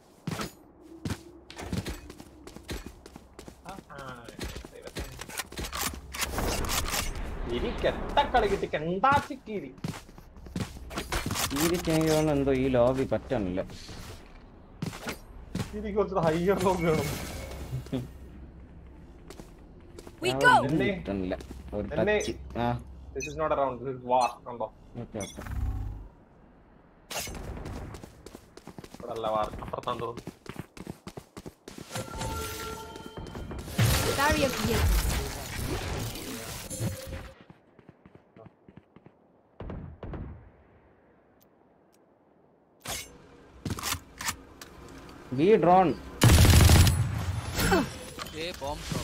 ഇനി കെട്ടക്കളി കിട്ടി കെണ്ടാച്ചിക്കീരി ഈരിക്കെങ്കിൽ തോന്നുന്നു എന്തോ ഈ ലോബി പറ്റണില്ല എനിക്ക് കുറച്ച് ഹയ്യർ ലോക്ക് വേണം We ആ, go. ഒന്നും കിട്ടണില്ല ഒരു എന്നെ- ടച്ച് ആ this is not around this is war കണ്ടോ ഓക്കെ ഓക്കെ ഇവിടെ അല്ല വാർ അപ്പുറത്താന്ന് തോന്നുന്നു Barrier created. B drone A bomb drop.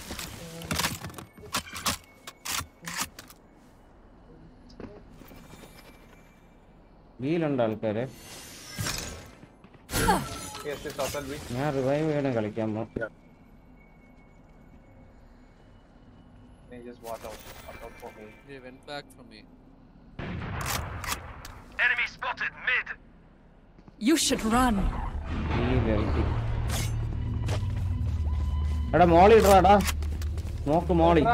ബിയിലുണ്ട് ആൾക്കാര് യെസ് യെസ് അസൽ ബി ഞാൻ റിവൈവ് ചെയ്യണം കളിക്കാൻ പോ just watch out watch out for me They went back from me. You should run. B വെൽറ്റി എടാ മോളി ഇടാടാ നോക്ക് മോളി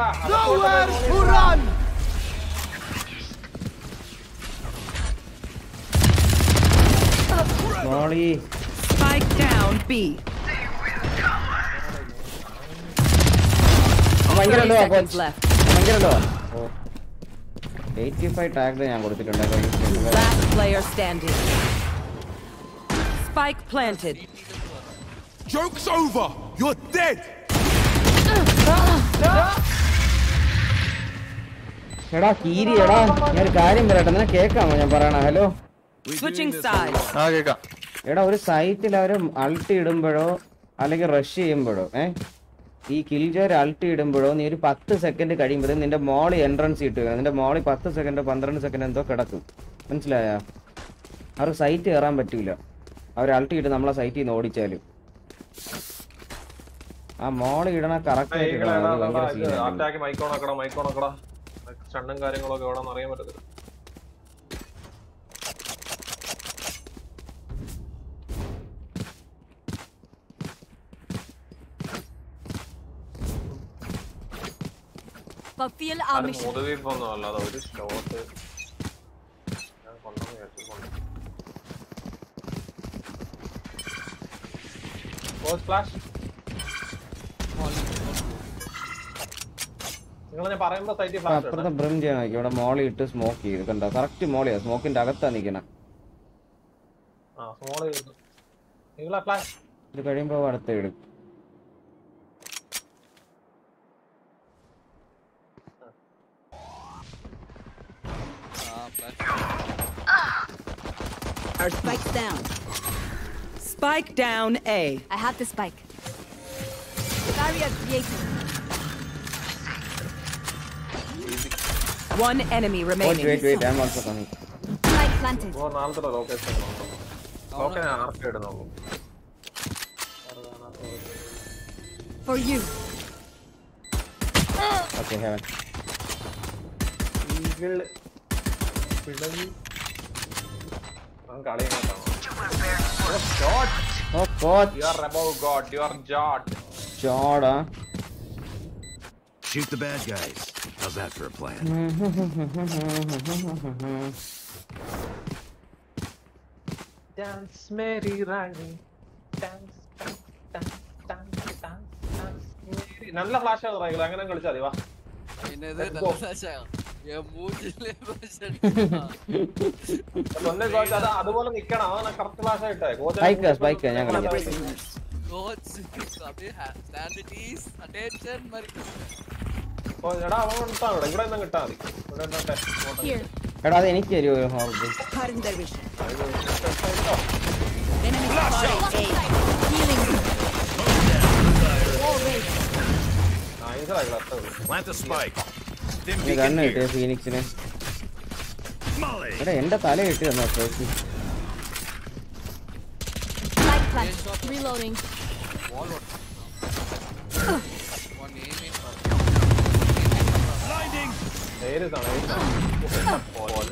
മോളി Spike down B. ഭയങ്കര 30 ലോ seconds left. ഭയങ്കര ലോ എയ്റ്റി ഫൈവ് ടാഗ് ഞാൻ കൊടുത്തിട്ടുണ്ട് Last player standing. Spike planted. Joke's over. You're dead. എടാ കീരി എടാ ഞാൻ ഒരു കാര്യം പറയട്ടെ നിന്നെ കേക്കാമോ ഞാൻ പറയണ ഹലോ Switching sides. ആ കേക്കാം എടാ ഒരു സൈറ്റിൽ അവര് അൾട്ടി ഇടുമ്പോഴോ അല്ലെങ്കിൽ റഷ് ചെയ്യുമ്പോഴോ ഏ ഈ കിൽജോർ അൾട്ടി ഇടുമ്പോഴോ നീ ഒരു പത്ത് സെക്കൻഡ് കഴിയുമ്പോഴേ നിന്റെ മോളി എൻട്രൻസ് കിട്ടുക നിന്റെ മോളി പത്ത് സെക്കൻഡ് പന്ത്രണ്ട് സെക്കൻഡ് എന്തോ കിടക്കും മനസ്സിലായ അവർക്ക് സൈറ്റ് കയറാൻ പറ്റൂല അവർ അൾട്ടി ഇട്ട് നമ്മളെ സൈറ്റിൽ നിന്ന് ഓടിച്ചാലും ആ മോളി ഇടണ കറക്റ്റ് ആയിട്ട് ഇടണം അത് ഭയങ്കര സീനാണ് അറ്റാക്ക് മൈക്കോണക്കടാ മൈക്കോണക്കടാ സ്റ്റണ്ണും കാര്യങ്ങളൊക്കെ എവിടെ അറിയാൻ പറ്റത്തില്ല Fulfill our അത് mission. മുതുവീപ്പൊന്നും അല്ലാതെ ഒരു ഷോട്ട് ഞാൻ കൊണ്ടെന്ന് വിചാരിച്ചു ഫ്ലാഷ് നിങ്ങൾ ഞാൻ പറയുമ്പോ സൈറ്റിൽ അപ്പൊ ഫ്ലാഷ് അപ്പുറത്തെ ബ്രിം ചെയ്യാൻ നോക്കി ഇവിടെ മോളി ഇട്ട് സ്മോക്ക് ചെയ്ത് കണ്ടോ കറക്റ്റ് മോളിയാ സ്മോക്കിന്റെ അകത്താ നിക്കണേ ആ സ്മോൾ നിങ്ങളാ ഫ്ലാഷ് ഇത് കഴിയുമ്പോ അടുത്ത ഇടും Ah, flash. Our spike's down. Spike down A. I have the spike. Barrier created. One enemy Wait, remaining. wait, wait, I'm also coming. Spike planted. ഓ നാളത്തെ ലൊക്കേഷൻ ഓക്കെ ഞാൻ ആർക്ക് ഇടുന്നുള്ളൂ For you. Okay, heaven. Eagle പിടവി അവൻ കളി shot Oh, God. You are above God you are ജോട്ട് Chod, huh? Shoot the bad guys. How's that for a plan? Dance മേരി റാണി ഡാൻസ് നല്ല ഫ്ലാഷ് ആണ് റൈകൾ അങ്ങനെ കളിച്ചാൽ മതി വാ പിന്നെ ഇത് Let's നല്ല go. flash ആയോ? ഏ, മൂഞ്ചില്ലേ flash അടിച്ചതാ. ഒന്നേ കോച്ച് അത് അതുപോലെ നിക്കണം അതാണ് കറക്റ്റ് ഫ്ലാഷ് ആയിട്ടേ കോച്ച് Spike ആ, spike ആ, ഞാൻ കളിക്കാം. Coach, Kabir, ha- stand at ease. Attention, Mari. ഓ, എടാ അവൻ കിട്ടാ ഇവിടെ ഇവിടെ നിന്നും കിട്ടാ മതി ഇവിടെ നിന്നോട്ടെ ഇങ്ങോട്ട് Here. എടാ അത് എനിക്ക് തരുമോ ഒരു ഹോർബ് Cutting their vision. Enemy spotted. A. Healing. Wall raised. നൈസായി അത്രേ ഉള്ളൂ Plant the spike. Stim നീ beacon കണ്ണ് here. കിട്ടിയ ഫീനിക്സിന് Molly. എടാ എന്റെ തല കിട്ടി തന്നോ ചോദിച്ചു Light plant. Reloading. Wall what? One aim in front. Blinding. നേരിട്ടാണ് നേരിട്ടാണ്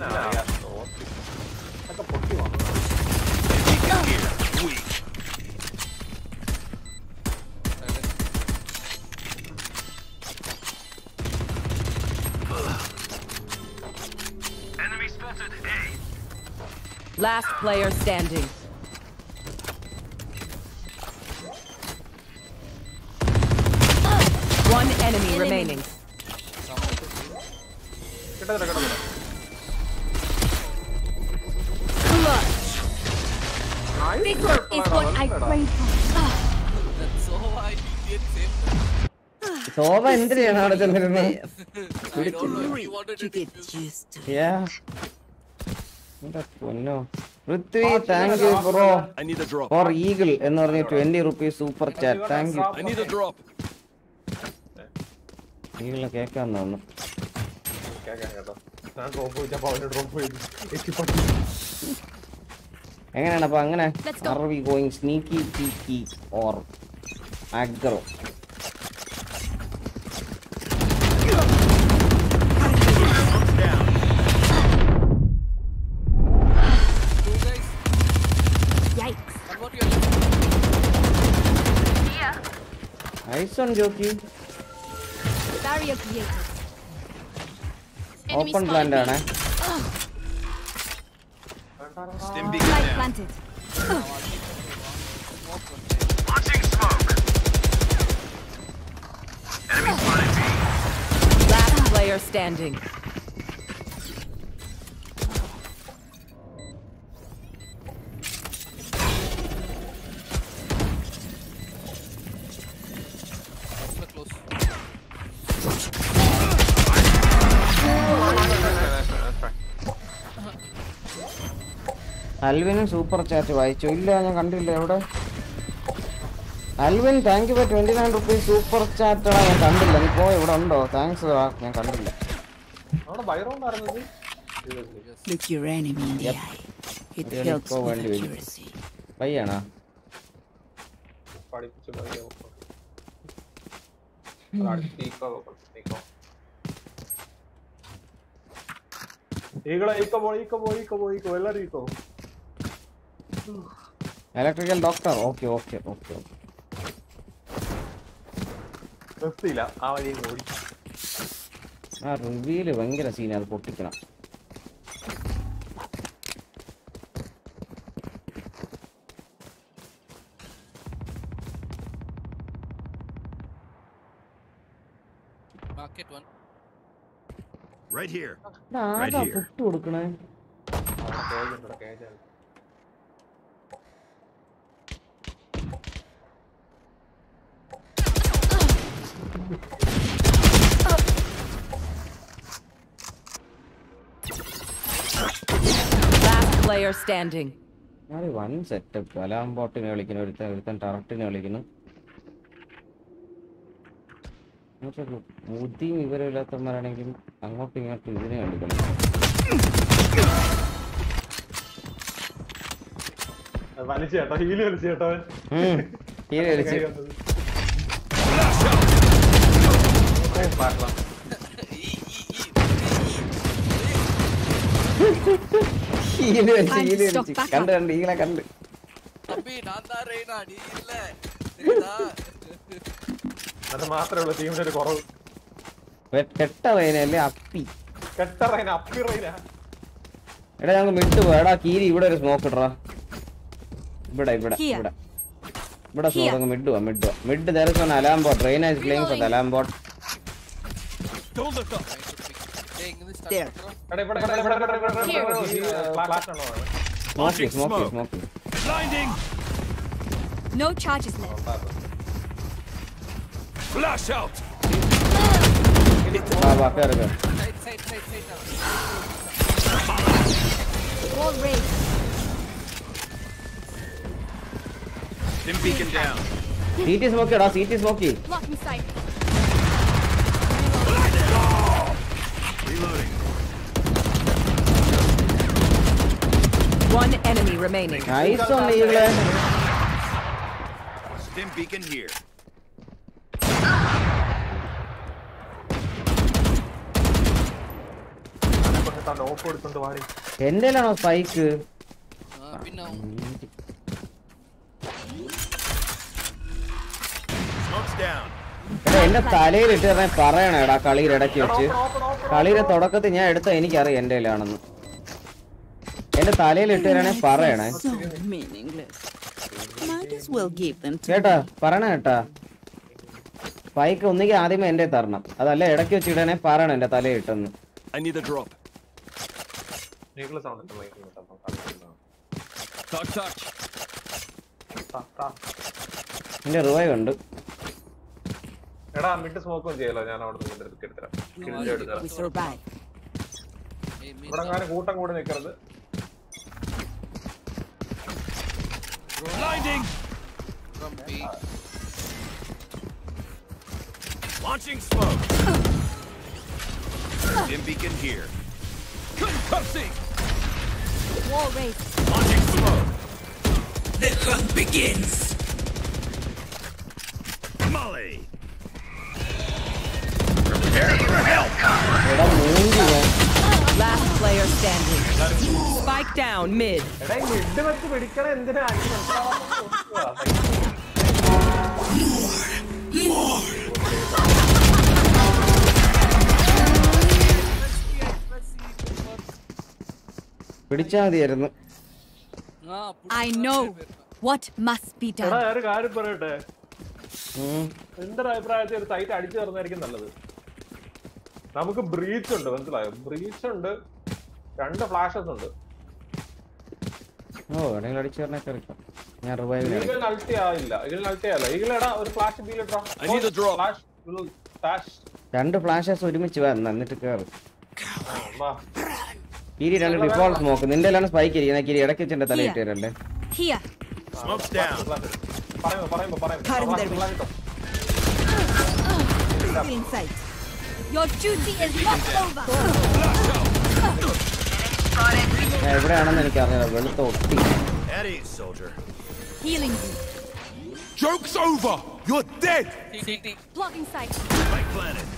ഒക്കെ പൊട്ടി വന്നു Beacon here. Weak. Enemy spotted. A. Last player standing. One enemy remaining. കിട്ടത്തില്ല കിട്ടത്തില്ല This is what I prayed for. That's so I did same. ശോഭ എന്തിനാണ് അവിടെ ചെന്നിരുന്നത് I don't know if you wanted to defuse. Yeah. എന്റെ പൊന്നോ Prithvi thank you bro I need a drop. For Eagle എന്ന് പറഞ്ഞ twenty rupees super chat thank you I need a drop. ഈഗിളിനെ കേൾക്കാൻ തോന്നുന്നു കേക്കാം കേട്ടോ ഞാൻ ഡ്രോപ്പ് ചെയ്തപ്പോ അവന്റെ ഡ്രോപ്പ് ചെയ്തു എനിക്ക് പറ്റി എങ്ങനെയാണ് അപ്പൊ അങ്ങനെ Let's go. Are we going sneaky peeky or aggro Two guys. Yikes. One more to your left. ഐസൺ Jockey Barrier created. Enemy open spotted plant B. ആണ് Stim beacon Light down. planted. Launching smoke. Enemy spotted B. Last player standing. Extra close. അൽവിനും super chat വായിച്ചു ഇല്ല ഞാൻ കണ്ടില്ല എവിടെ Alvin thank you for twenty nine rupees super chat ഞാൻ കണ്ടില്ല നീ പോയി ഇവിടെ ഉണ്ടോ താങ്ക്സ് ഞാൻ കണ്ടില്ല അവിടെ ബൈറോണ്ടായിരുന്നത് Look your enemy in the Yep. eye. It Really helps go with and do it. accuracy. പയ്യാണോ പഠിപ്പിച്ച് പഠിക്കാം അടുത്തീക്കോ ഈക്കോ ഈകളെ ഈക്കോ പോ ഈക്കോ പോ ഈക്കോ പോ ഈക്കോ എല്ലാരും eco electrical doctor okay okay okay okay നിർത്തിയില്ല ആ വഴി ഓടി ആ റിവ്യൂല് ഭയങ്കര സീൻ അത് പൊട്ടിക്കണം Market one. Right here. എടാ, Right ആരാ here. പുട്ട് കൊടുക്കണേ കേജുണ്ട് കേജാണ് Last player standing. ഞാൻ വൺ സെറ്റപ്പ് അലാം ബോട്ടിനെ വിളിക്കുന്നു ഒരുത്തൻ ഒരുത്തൻ ടറക്റ്റിനെ വിളിക്കുന്നു എന്നുവെച്ചാ ബുദ്ധിയും വിവരമില്ലാത്തവന്മാരാണെങ്കിലും അങ്ങോട്ടും ഇങ്ങോട്ടും ഇതിനെ കണ്ടിക്കണം വലിച്ചു കേട്ടോ ഹീല് വലിച്ചു കേട്ടോ അവൻ. ഉം. ഹീല് വലിച്ച്. കൈ വന്നത്. ഏയ്, പാട്ടാ. ഹീല് വലിച്ച് Time to ഹീല് stock വലിച്ച് back കണ്ട് up. കണ്ട് ഈകളെ കണ്ട് தம்பி நான் தான் ரெய்னா நீ இல்ல தெரியுதா അത് മാത്രമേ ഉള്ളൂ ടീമിന്റെ ഒരു കുറവ് വെ- കെട്ട വൈനല്ലേ അപ്പി കെട്ട റൈന അപ്പി റൈന എടാ ഞങ്ങൾ മിട്ട് പോവാ എടാ കീരി ഇവിടെ ഒരു സ്മോക്ക് ഇടറാ ഇവിടെ ഇവിടെ Here. ഇവിടെ ഇവിടെ സ്മോക്ക് Here. അങ്ങ് മിഡ് പോവാ മിഡ് പോവാ mid there is one alarm bot Reina is playing for the alarm bot Don't look up. டேய் இங்க இருந்து There. ஸ்டார்ட் பண்றோம் എടാ ഇവിടെ ഇവിടെ ഇവിടെ ഇവിടെ ഇവിടെ ഇവിടെ ഇവിടെ Here. ഇവിടെ ഫ്ലാഷ് ആണോ smoky Launching smoky smoke. smoky Blinding. No charges left. Flash out! വാ വാ കയറി കയറി Side, side, side, side. Wall raised. Stim beacon down. C T സ്മോക്കി ഇടാ സി ടി സ്മോക്കി Blocking sight. Reloading. One enemy remaining. Nice ഒന്ന് ഈകളെ Stim beacon here. നോക്ക് കൊടുത്തോണ്ട് വാടി എന്റെ ആണോ സ്പൈക്ക് ആ, പിന്നെ Smoke's down. എടാ എന്റെ തലയിൽ ഇട്ട് തന്നെ പറയണ എടാ കളിയുടെ ഇടയ്ക്ക് വെച്ച് കളിയുടെ തുടക്കത്തിൽ ഞാൻ എടുത്ത എനിക്കറിയാം എന്റെ ആണെന്ന് എന്റെ തലയിൽ ഇട്ട് തരണേ പറയണേ So meaningless. Might as well give them to കേട്ടാ പറയണ കേട്ടാ സ്പൈക്ക് ഒന്നുകിൽ ആദ്യമേ എന്റെ തരണം അതല്ല ഇടയ്ക്ക് വെച്ച് ഇടണേ പറയണ എന്റെ തലയിൽ ഇട്ടെന്ന് I need a drop. നീകള് സൗണ്ട് Touch, touch. എന്റെ റിവൈവ് ഉണ്ട് എടാ മിഡ് സ്മോക്കും ചെയ്യല്ലോ ഞാൻ അവിടെ നിന്ന് എടുത്തരാം കില്ല് എടുത്തരാം We survive. ഏയ്, മീൻ ഇവിടെ അങ്ങനെ കൂട്ടം കൂടി നിൽക്കരുത് Blinding. from B. Launching smoke. Stim beacon here. Concussing. Wall raised. Launching smoke. The hunt begins. Molly. Prepare for help. എടാ മൂഞ്ചി ഞാൻ Last player standing. Spike down mid. എടാ ഈ മിഡ് വെച്ച് പിടിക്കണ എന്തിനാ എനിക്ക് മനസ്സിലാവാത്ത നോക്കുക. പിടിച്ചാ മതിയായിരുന്നു ആ, I know what must be എടാ done. ഞാനൊരു കാര്യം പറയട്ടെ ഉം. എന്റെ ഒരു അഭിപ്രായത്തിൽ ഒരു സൈറ്റ് അടിച്ചു തരുന്നതായിരിക്കും നല്ലത് നമുക്ക് ബ്രീച്ച് ഉണ്ട് മനസ്സിലായോ ബ്രീച്ച് ഉണ്ട് രണ്ട് ഫ്ലാഷസ് ഉണ്ട് ഓ എവിടെയെങ്കിലും അടിച്ചു പറഞ്ഞാൽ കയറിക്കാം ഞാൻ റിവൈവിലാണ് ഈഗിളിന് അൾട്ടി ആവില്ല ഈഗിളിന് അൾട്ടി ആവില്ല ഈഗിളെടാ ഒരു ഫ്ലാഷ് ബീൽ ഇട്ടാ I need a drop. Flash flash രണ്ട് ഫ്ലാഷസ് ഒരുമിച്ച് വന്ന് എന്നിട്ട് കയറി വാ കിരി രണ്ട് ഡിഫോൾട്ട് നോക്ക് നിന്റെ എല്ലാം സ്പൈക്ക് ഇരിക്കുന്ന കിരി ഇടയ്ക്ക് വെച്ച് എന്റെ തലയിട്ട് തരല്ലേ Here. Smoke's down. പറയുമ്പോ പറയുമ്പോ Cutting പറയുമ്പോ their flash ഇട്ടോ. Feeling sight. Your duty is not over. ഞാൻ എവിടെയാണെന്ന് എനിക്ക് അറിഞ്ഞത് വെളുത്ത ഒട്ടി At ease, soldier. Healing you. Joke's over. You're dead. CT. Blocking sight. Spike planet.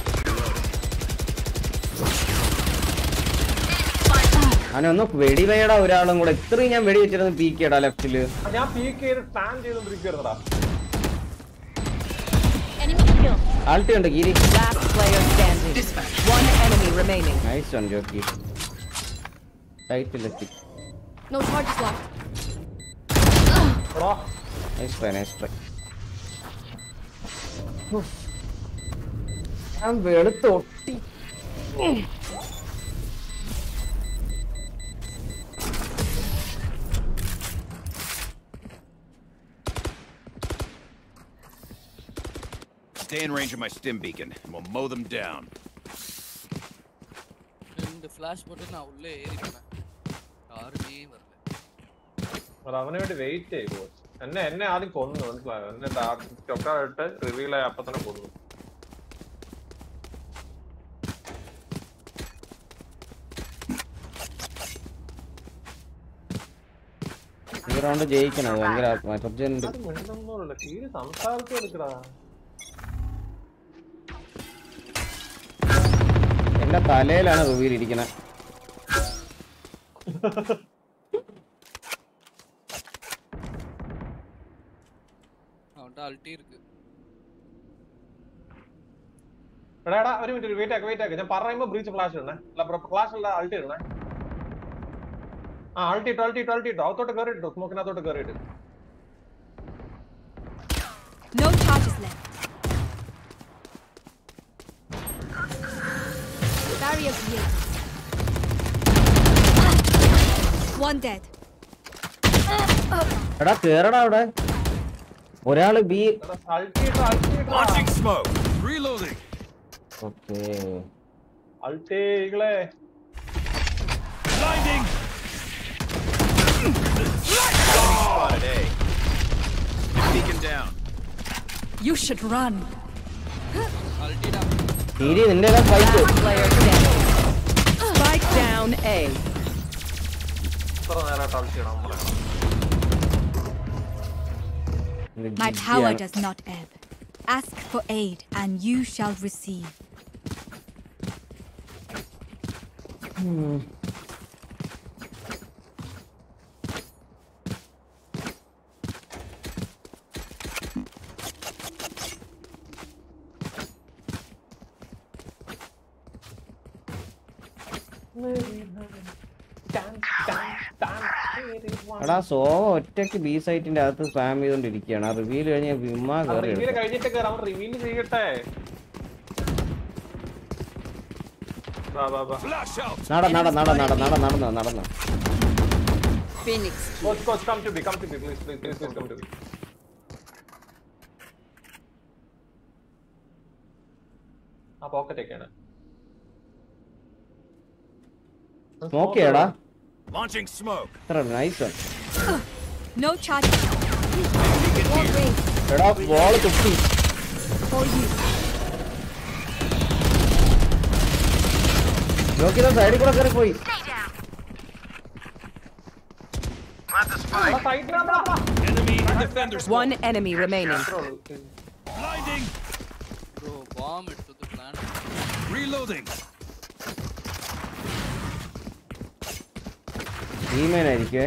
അവനെ ഒന്ന് വെടിവേടാ ഒരാളും കൂടെ ഇത്രയും ഞാൻ വെടി വെച്ചിരുന്നു പീക്കേടാ ലെഫ്റ്റില് ഞാൻ പീക്ക് ചെയ്ത് സ്റ്റാൻഡ് ചെയ്തോണ്ടിരിക്കുവായിരുന്നടാ Enemy kill. ആൾട്ടി ഉണ്ട് Giri Last player standing. One enemy remaining. Nice one Jockey ടൈറ്റിലെത്തി No charges left. എടാ നൈസ് ട്രൈ നൈസ് ട്രൈ ഞാൻ വെളുത്ത് ഒട്ടി Stay in range of my stim beacon, and we'll mow them down. ரெண்டு flash போட்டு நான் உள்ளே ஏறிட்டேன் யாருமே வரல അത് അവന് വേണ്ടി വെയിറ്റ് ചെയ്തു എന്നെ എന്നെ ആദ്യം കൊന്നു മനസ്സിലായോ എന്നെ ചൊക്കായിട്ട് റിവീൽ ആയി അപ്പൊ തന്നെ കൊന്നു ഈ റൗണ്ട് ജയിക്കണം അത് ഭയങ്കര ആത്മാർജന്റ് അത് മിണ്ടുന്നോളൂ കീഴ് സംസാരിച്ചു എടുക്കടാ എന്റെ തലയിലാണ് റിവീൽ ഇരിക്കണേ அவன்கிட்ட அல்ட்டி இருக்கு എടാ എടാ ഒരു മിനിറ്റ് വെയിറ്റ് ആക്ക് വെയിറ്റ് ആക്ക് ഞാൻ പറയുമ്പോ ബ്രീച്ച് ഫ്ലാഷ് ഇടണേ അല്ല ഫ്ലാഷ് അല്ല അൾട്ടി ഇടണേ ആ അൾട്ടി ഇട്ടോ അൾട്ടി ഇട്ടോ അൾട്ടി ഇട്ടോ അകത്തോട്ട് കയറി ഇട്ടോ സ്മോക്കിനകത്തോട്ട് കയറിയിട്ട് No charges left. Barrier created. One dead. എടാ കേറടാ അവിടെ ഒരാള് B Launching smoke. Reloading. Okay അൾട്ടേകളെ Blinding. Spotted A. Beacon down. You should run. കീരി നിന്റെ fight Last player standing. Spike down A. ഇത്ര നേരമായിട്ട് അൾട്ടിയാണ് നമ്മളെ My power does not ebb. Ask for aid, and you shall receive. എടാ Sova ഒറ്റയ്ക്ക് B സൈറ്റിന്റെ അകത്ത് സ്പാം ചെയ്തോണ്ടിരിക്കുകയാണ് ആ റിവീൽ കഴിഞ്ഞ വിമാ കയറി റിവീൽ കഴിഞ്ഞിട്ട് കയറാം അവൻ റിവീൽ ചെയ്യട്ടെ വാ വാ വാ Flash out. നട നട നട നട നട നടന്നോ നടന്നോ Phoenix. Coach coach come to B come to B please please please please come to B ആ പോക്കറ്റ് ഒക്കെയാണ് സ്മോക്ക് ചെയ്യടാ Launching smoke. ഇത്ര nice No charges. War race എടാ ബോൾ തുപ്പി for you. നോക്കിയതാ സൈഡിൽ കൂടെ കയറി പോയി Enemy defender smoke. One enemy remaining. Blinding. Bro bomb എടുത്തത് പ്ലാൻ Reloading. ടീമേനായിരിക്കുവേ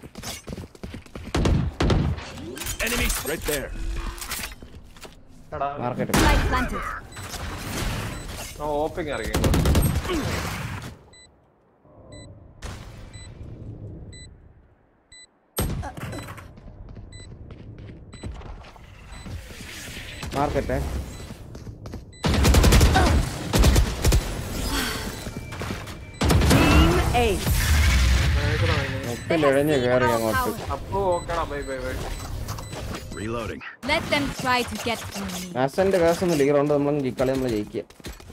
Enemy right there. എടാ മാർക്കറ്റ് Light planted. ഓപ്പിങ് ഇറങ്ങി മാർക്കറ്റ് Team Ace. മുട്ടിലിഴഞ്ഞ് കയറി അങ്ങോട്ട് അപ്പോ ഓക്കേടാ bye bye bye Reloading. Let them try to get through me. നാസന്റെ കേസ് ഒന്നും ലീഗർ ഉണ്ട് നമ്മൾ കളി നമ്മൾ ജയിക്കുക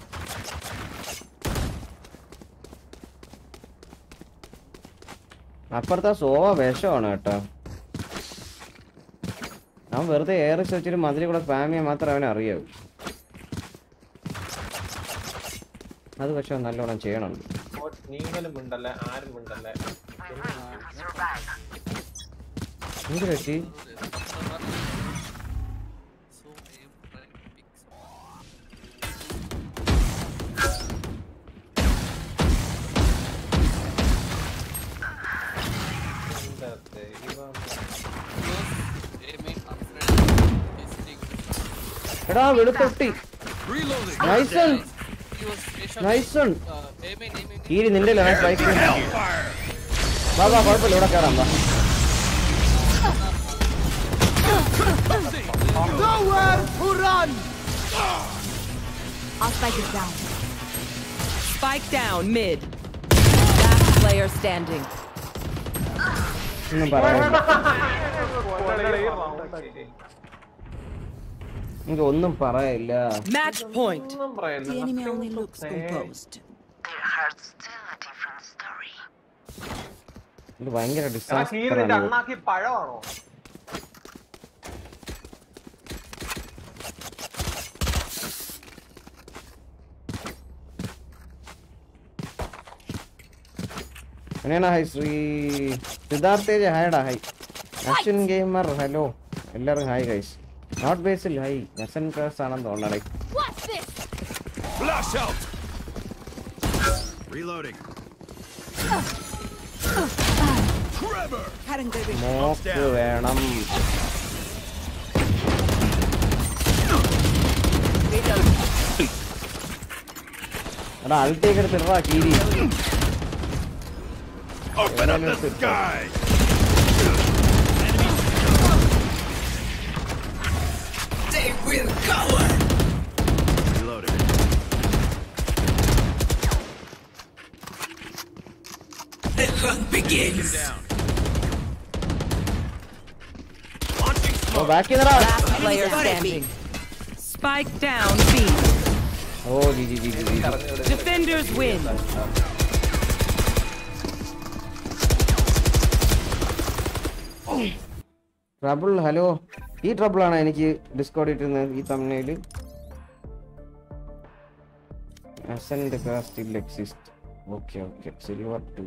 അപ്പുറത്തെ സോവ വിഷമാണ് കേട്ടോ അവൻ വെറുതെ ഏറെ വെച്ചിട്ട് മതിൽ കൂടെ സ്പാം ചെയ്യാൻ മാത്രമേ അവനെ അറിയാവൂ അത് പക്ഷെ അവൻ നല്ലോണം ചെയ്യണം കോച്ച് നീங்களுം മിണ്ടല്ലേ ആരും മിണ്ടല്ലേ എന്ത് പറ്റി സോ എം ട്രൈ പിക്സ് എന്താ ദൈവം. എം അൺഫ്രണ്ട് ലിസ്റ്റിംഗ് എടാ വെളുത്തൊട്ടി Reloading. നൈസൺ നൈസൺ എം എം എം കീരി നിന്റെ ബൈക്ക് വാ വാ കുഴപ്പമില്ല ഇവിടെ കയറാം വാ I'll spike it down. Spike down mid. Last player standing. ഒന്നും പറയാനില്ല കൊല്ലടേ റൗണ്ട് എനിക്ക് ഒന്നും പറയാനില്ല Match point. ഒന്നും പറയല്ല The enemy only looks composed. ഇത് ഭയങ്കര എടാ, ഡിസാസ്റ്റർ കീറി നിന്റെ ആണ് അണ്ണാക്കി പഴമാണോ അങ്ങനെയാണ് ഹൈ ശ്രീ സിദ്ധാർത്ഥേജ് ഹായടാ ഹൈ അശ്വിൻ ഗെയിമർ ഹലോ എല്ലാവരും hi guys not Basil hi Nasan class ആണെന്ന് തോന്നണേ What's this? Flash out. Reloading. Trevor. മോക്ക് വേണം എടാ അൾട്ടേക്ക് എടുത്തിട്ടാ കീരി Open up the sky. They will cover. Reloading. The hunt begins. Down. Launching smoke. ഓ ബാക്കി നിറ Last player standing. Spike down B. Oh G G G G G Defenders win. Trouble hello ഈ trouble ആണ് എനിക്ക് Discord ഇട്ടിരുന്നത് ഈ തമിഴ്നയില് ascent still exist okay okay silver two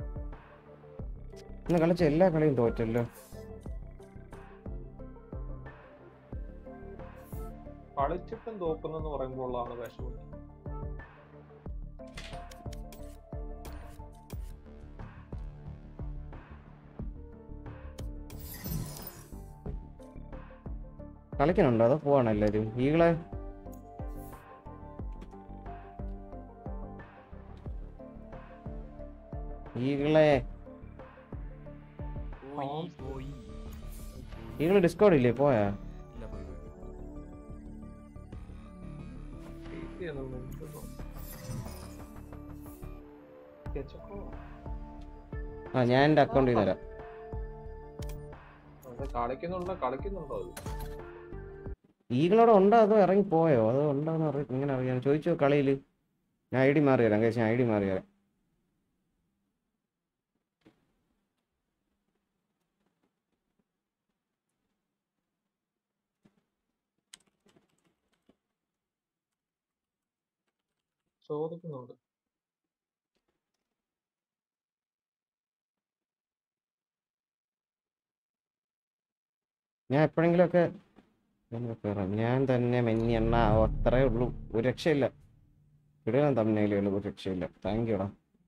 ഇന്ന് കളിച്ച എല്ലാ കളിയും തോറ്റല്ലോ കളിച്ചിട്ടും തോക്കുന്നെന്ന് പറയുമ്പോഴാണ് വിഷമം കളിക്കണുണ്ടോ അതോ പോവാണോ എല്ലാരും ഈകളെ ഈകളെ പോയി പോയി ഈകള് ഡിസ്കോഡ് ഇല്ലേ പോയാ ഇല്ല പോയി പോയി. ആ ഞാൻ എന്റെ അക്കൗണ്ടിൽ നിന്ന് തരാം അത് കളിക്കുന്നുണ്ടോ കളിക്കുന്നുണ്ടോ അത് ഈകളോടെ ഉണ്ടോ അതോ ഇറങ്ങി പോയോ അതോ ഉണ്ടോന്ന് അറിയ ഇങ്ങനെ അറിയാൻ ചോദിച്ചോ കളിയില് ഞാൻ ഐ ഡി മാറി തരാം കഴിച്ച് ഐ ഡി മാറി തരാം ചോദിക്കുന്നുണ്ട് ഞാൻ എപ്പോഴെങ്കിലും ഒക്കെ ഞാൻ തന്നെ മെന്നി എണ്ണ അത്രേ ഉള്ളൂ ഒരു രക്ഷയില്ല ഇടുക തമ്മിലുള്ളൂ ഒരു രക്ഷയില്ല താങ്ക് യുടാ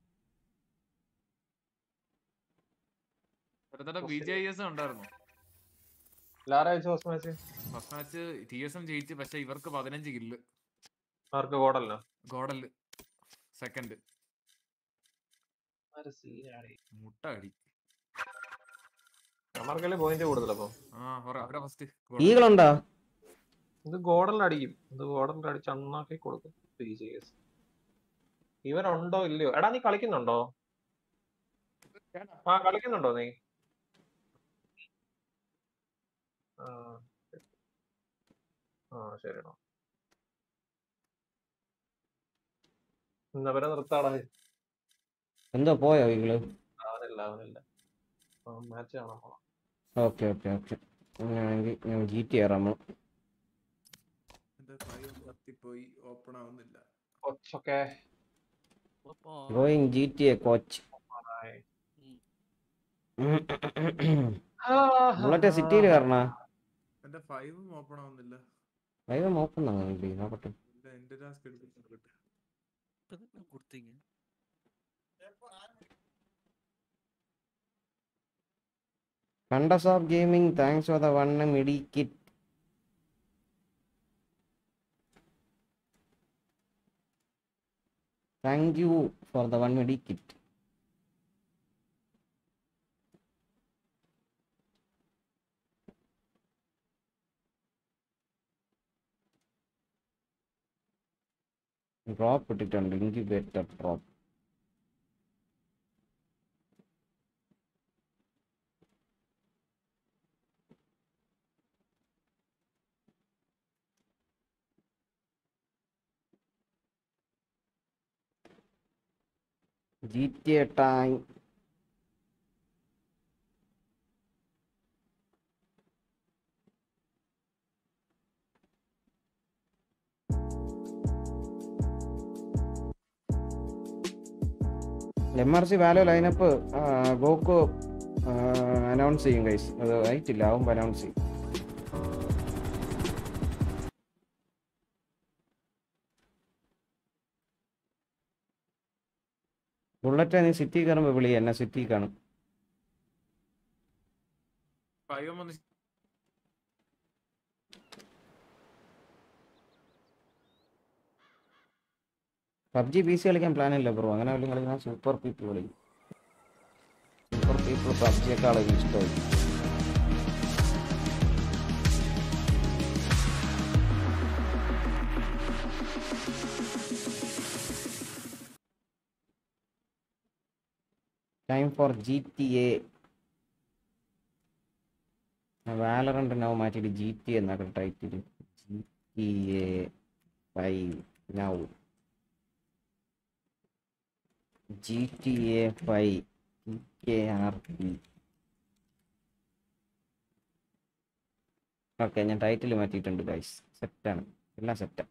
ഒരുത്തന്റെ ബി ജെ എസ് ഉണ്ടായിരുന്നു ലാരാഴ്ച first match first match T S M ജയിച്ചു പക്ഷെ ഇവർക്ക് പതിനഞ്ച് കില്ല് ആർക്ക് കോടല്ലോ ഗോഡല് സെക്കൻഡ് മുട്ട അടി നമ്മൾക്കല്ലേ പോയിന്റ് കൂടുതലപ്പോ ആ പറ അവരാ ഫസ്റ്റ് ഈകളുണ്ടോ ഇത് ഗോഡലിൽ അടിക്കും ഇത് ഗോഡലിൽ അടിച്ച് അണ്ണാക്കി കൊടുക്കും ബി ജെ എസ് ഇവരുണ്ടോ ഇല്ലയോ എടാ നീ കളിക്കുന്നുണ്ടോ ആ കളിക്കുന്നുണ്ടോ നീ ആ ആ ശരിടാ ഇന്നവരെ നിർത്താടാ എന്തോ പോയോ ഈകള് അവനില്ല അവനില്ല മാച്ച് കാണാൻ പോണം ഓക്കെ ഓക്കെ ഓക്കെ അങ്ങനെയാണെങ്കിൽ ഞാൻ ജി ടി ഇറങ്ങും എന്റെ ഫൈവ് കത്തിപ്പോയി ഓപ്പൺ ആവുന്നില്ല കൊച്ചൊക്കെ going G T A coach bullet സിറ്റിയിൽ കയറണ എന്റെ ഫൈവും ഓപ്പൺ ആവുന്നില്ല ലൈവ് നോക്കുന്നതാണ് നോക്കട്ടെ ഇല്ല എന്റെ ടാസ്ക് എടുത്തിട്ട് கொடுத்தீங்க കണ്ടസ് of gaming thanks for the one midi kit thank you for the one midi kit drop ഇട്ടിട്ടുണ്ട് incubator drop G T A time M R C Valo lineup ഗോക്കോ അനൗൺസ് ചെയ്യും ഗൈസ് അത് ആയിട്ടില്ല ആവുമ്പോൾ അനൗൺസ് ചെയ്യും ബുള്ളറ്റ് നീ city കയറുമ്പോൾ വിളി എന്നെ സിറ്റി കാണും ഫൈവ് ഒന്ന് പബ്ജി പി സി കളിക്കാൻ പ്ലാൻ ഇല്ല ബ്രോ അങ്ങനെ വല്ലതും കളിക്കാൻ സൂപ്പർ പീപ്പിൾ കളിക്കും സൂപ്പർ പീപ്പിൾ പബ്ജിയെക്കാളും ഇഷ്ടമായി time for G T A Valorant now മാറ്റിയിട്ട് ജി ടി എന്നാക്കും title G T A five now G T A five T K R P okay ഞാൻ ടൈറ്റിൽ മാറ്റിയിട്ടുണ്ട് ഗൈസ് സെറ്റാണ് എല്ലാം സെറ്റാണ്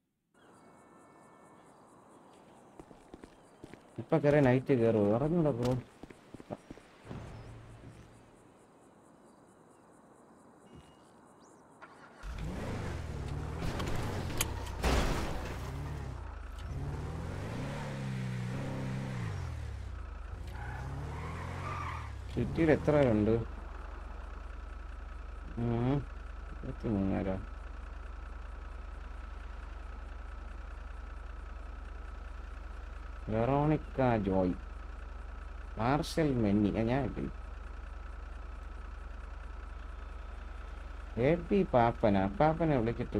ഇപ്പൊ കയറിയ നൈറ്റ് കയറുമോ ഇറങ്ങൂടെ ബ്രോ സിറ്റിയിൽ എത്ര പേരുണ്ട് ഉം, ഇരുപത്തി മൂന്നുപേരോ വെറോണിക്ക ജോയ് മാർഷൽ മെന്നി ആ, ഞാൻ ഇട്ടില്ല. എ പി പാപ്പന പാപ്പനെ വിളിച്ചിട്ടു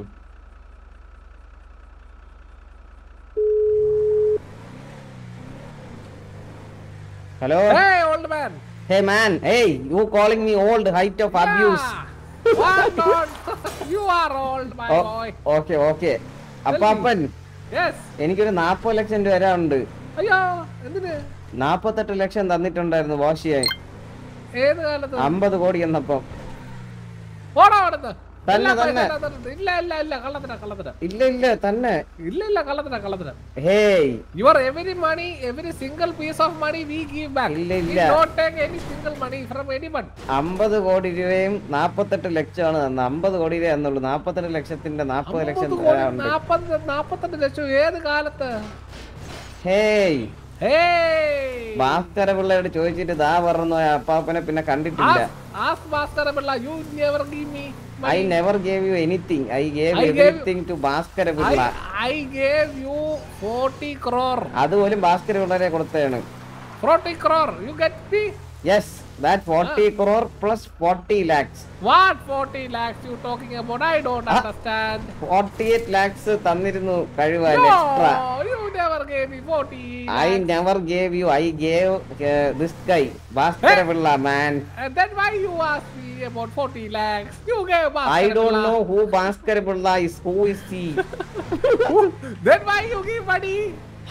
hello Hey, old man. Hey man, hey, you calling me old height of abuse. What not? you are old, my ഓ- boy. ഓക്കെ ഓക്കെ അപ്പാപ്പൻ Yes. എനിക്കൊരു നാപ്പത് ലക്ഷം രൂപ വരാനുണ്ട് അയ്യോ എന്തിന് നാപ്പത്തെട്ട് ലക്ഷം തന്നിട്ടുണ്ടായിരുന്നു വാഷ് ചെയ്യാൻ ഏത് കാലത്ത് അമ്പത് കോടി എന്നപ്പം ഓടാ അവിടുന്ന് തന്നെ, എല്ലാ പൈസ തന്നെ. എല്ലാം തന്നിട്ട്. ഇല്ല ഇല്ല ഇല്ല കള്ളത്തിന കള്ളത്തിന ഇല്ല ഇല്ല തന്നെ ഇല്ല ഇല്ല കള്ളത്തിന കള്ളത്തിന hey your every money every single piece of money we give back ഇല്ല, ഇല്ല. Not take any single money from any one അമ്പത് കോടി രൂപയും നാപ്പത്തെട്ട് ലക്ഷമാണ് തന്നത് അമ്പത് കോടി രൂപ എന്നുള്ളൂ നാപ്പത്തെട്ട് ലക്ഷത്തിന്റെ നാപ്പത് ലക്ഷം തരാനുണ്ട് നാപ്പത് നാപ്പത്തെട്ട് ലക്ഷം ഏത് കാലത്ത് ഹേയ് Hey! ഭാസ്കര പിള്ളയോട് ചോദിച്ചിട്ട് ദാ പറഞ്ഞു അപ്പാപ്പനെ പിന്നെ കണ്ടിട്ടില്ല Ask, ask Master Abella, you never give me I money. Never gave you anything I gave I gave- everything to Bhaskara Pillai I, I gave you 40 crore. അതുപോലും ഭാസ്കര പിള്ളരെ കൊടുത്തതാണ് 40 crore. You get me? Yes that forty crore plus forty lakhs What 40 lakhs you talking about? I don't understand. Forty eight lakhs തന്നിരുന്നു കഴിവാൻ extra No, you never gave me 40 I lakhs. Never gave you I gave this guy Bhaskara Pillai man And then why you ask me about 40 lakhs? You gave Master I don't Abella. No who Bhaskara Pillai is who is he Then why you give money?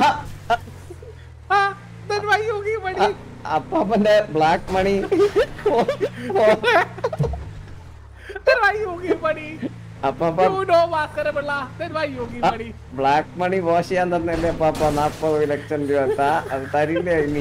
Huh? Then why you give money? അപ്പാപ്പന്റെ black money Then why you give money? അപ്പാപ്പ You know Master Abella. Then why you give money? Black money wash ചെയ്യാൻ തന്നല്ലേ പാപ്പ നാപ്പത് ലക്ഷം രൂപ താ അത് തരില്ലേ ഇനി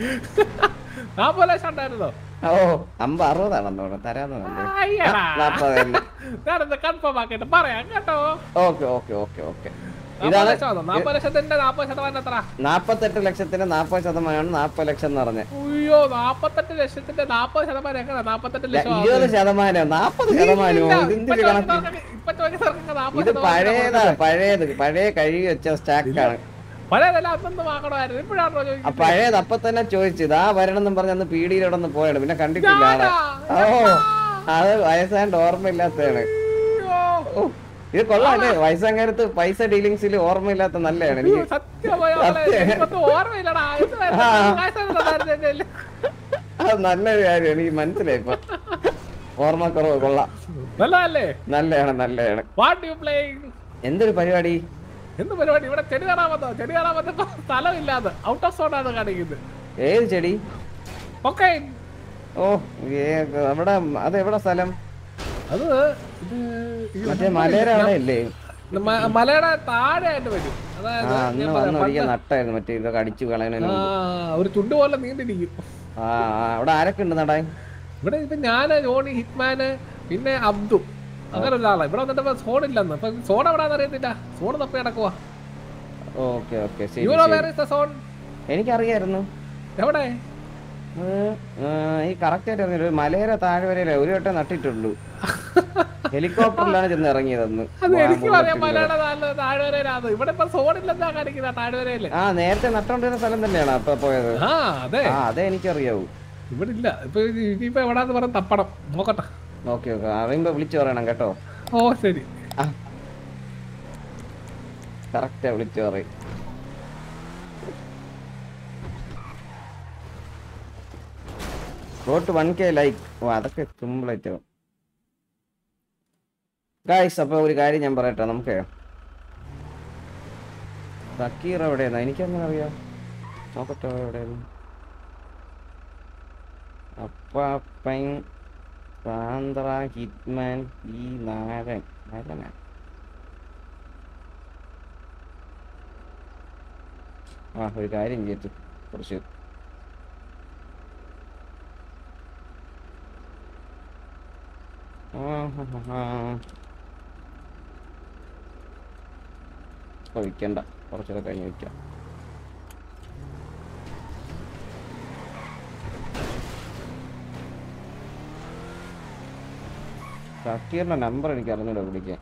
നാപ്പത് ലക്ഷം ഉണ്ടായിരുന്നോ ഓ അമ്പത് അറുപതാണെന്ന് തോന്നുന്നു തരാന്ന് അയ്യടാ. നാപ്പതല്ല ഞാനത് കൺഫേം ആക്കിയിട്ട് പറയാം കേട്ടോ ഓക്കെ ഓക്കെ ഓക്കെ ഓക്കെ നാപ്പത് ഇതാണ് ലക്ഷം നാപ്പത് ലക്ഷത്തിന്റെ നാപ്പത് ശതമാനം എത്ര നാപ്പത്തെട്ട് ലക്ഷത്തിന് നാപ്പത് ശതമാനമാണ് നാപ്പത് ലക്ഷം എന്ന് പറഞ്ഞത് അയ്യോ നാപ്പത്തെട്ട് ലക്ഷത്തിന്റെ നാപ്പത് ശതമാനം എങ്ങനെ നാപ്പത്തെട്ട് ലക്ഷം ഇരുപത് ശതമാനം നാപ്പത് ശതമാനമോ ഇതിന്റെ കണക്ക് ഇപ്പൊ ചോദിക്കുന്നവർക്ക് നാപ്പത് ഇത് പഴയതാ പഴയത് പഴയ കഴുകി വെച്ച സ്റ്റാക്കാണ് പഴയതല്ല അന്നൊന്നും വാങ്ങണമായിരുന്നു ഇപ്പോഴാണോ ആ ചോദിക്കുന്നത് പഴയത് അപ്പൊ തന്നെ ചോദിച്ചു ഇതാ വരണമെന്നും പറഞ്ഞ് അന്ന് പീടിയിലൂടെ ഒന്ന് പോയാണ് പിന്നെ കണ്ടിട്ടില്ല ആളെ ഓ അത് വയസ്സാണ്ട് ഓർമ്മയില്ലാത്തതാണ് ഓ ഇത് കൊള്ളാല്ലേ വയസ്സാങ്കാലത്ത് പൈസ ഡീലിങ്സിൽ ഓർമ്മയില്ലാത്ത നല്ലതാണ് എനിക്ക് സത്യമായ ആളെ സത്യം. എനിക്കൊന്നും ഓർമ്മയില്ലടാ എന്ത് ആ. വയസ്സായിരുന്നു എന്റെ കയ്യില്? അത് നല്ലൊരു കാര്യം എനിക്ക് മനസ്സിലായി ഇപ്പൊ ഓർമ്മക്കുറവ് കൊള്ളാം നല്ലതല്ലേ നല്ലതാണ് നല്ലതാണ് വാട്ട് യു പ്ലേയിങ് എന്തൊരു പരിപാടി എന്ത് പരിപാടി ഇവിടെ ചെടി കാണാൻ വന്നോ ചെടി കാണാൻ വന്നപ്പോ സ്ഥലമില്ലാതെ ഔട്ട് ഓഫ് സോൺ ആണ് കാണിക്കുന്നത് ഏത് ചെടി ഓക്കെ ഓ ഏ- അവിടെ അത് എവിടെ സ്ഥലം അത് ഇത് ഈ മറ്റേ മലയുടെ അവിടെ അല്ലേ മ- മലയുടെ താഴെ ആയിട്ട് വരും ആ അതായത് അന്ന് ഞാൻ വന്ന് പറയാം, ഒരിക്കൽ പണ്ട് നട്ടായിരുന്നു മറ്റേ ഇതൊക്കെ അടിച്ചു കളയണതിന് ആ മുമ്പ്. ഒരു ചുണ്ട് പോലെ നീണ്ടിരിക്കും ആ ആ, അവിടെ ആരൊക്കെ ഉണ്ട് നടാൻ ഇവിടെ ഇപ്പൊ ഞാന് ജോണി ഹിറ്റ്മാന് പിന്നെ അബ്ദു അങ്ങനെ ഒരാളാ ഇവിടെ വന്നിട്ട് സോൺ ഇല്ലെന്ന് അപ്പൊ സോൺ എവിടാന്ന് അറിയത്തില്ല സോൺ തപ്പി കിടക്കുവാ ഓക്കെ ഓക്കെ ശരി യൂറോ വേർ ശരി. ഇസ് ദ സോൺ എനിക്കറിയായിരുന്നു എവിടെ അത്, ആ, ഈ കറക്റ്റ് ആയിട്ട് അറിഞ്ഞില്ല ഒരു മലയുടെ താഴ്വരയിലെ ഒരു വട്ടം നട്ടിട്ടുള്ളൂ ഹെലികോപ്റ്ററിലാണ് ചെന്ന് ഇറങ്ങിയതെന്ന് അത് എനിക്ക് വാ, പറയാം ബുള്ളറ്റിൽ മലയുടെ താഴെ താഴ്വരയിലാണ് ഇവിടെ ഇപ്പൊ സോൺ ഇല്ലെന്നാ കാണിക്കുന്ന താഴ്വരയില് ആ നേരത്തെ നട്ടോണ്ടിരുന്ന സ്ഥലം തന്നെയാണ് അപ്പൊ പോയത് ആ അതെ ആ അതെ എനിക്കറിയാവൂ ഇവിടെ ഇല്ല ഇപ്പൊ ഇത് ഇനിയിപ്പോ എവിടാന്ന് പറഞ്ഞ തപ്പണം നോക്കട്ടെ ഓക്കെ ഓക്കെ അറിയുമ്പോ വിളിച്ചു പറയണം കേട്ടോ ഓ ശരി കറക്റ്റാ വിളിച്ചു പറയും റോട്ട് വൺ കെ ലൈക്ക് ഓ അതൊക്കെ സിമ്പിളായിട്ട് ഗായ്സ് അപ്പൊ ഒരു കാര്യം ഞാൻ പറയട്ടെ നമുക്ക് സക്കീർ എവിടെയാ എനിക്കങ്ങനെ അറിയാം നോക്കട്ടെ എവിടെയാണ് അപ്പാപ്പൻ സാന്ദ്ര ഹിറ്റ്മാൻ ഈ നാരൻ നാരനാ ആ ഒരു കാര്യം ചെയ്തിട്ട് കുറച്ച് ആ, ഹ, ഹ, ഹ. ഇപ്പൊ വിൽക്കണ്ട കുറച്ചുകൂടെ കഴിഞ്ഞ് വിൽക്കാം സക്കീറിന്റെ നമ്പർ എനിക്ക് അറിഞ്ഞൂടെ വിളിക്കാൻ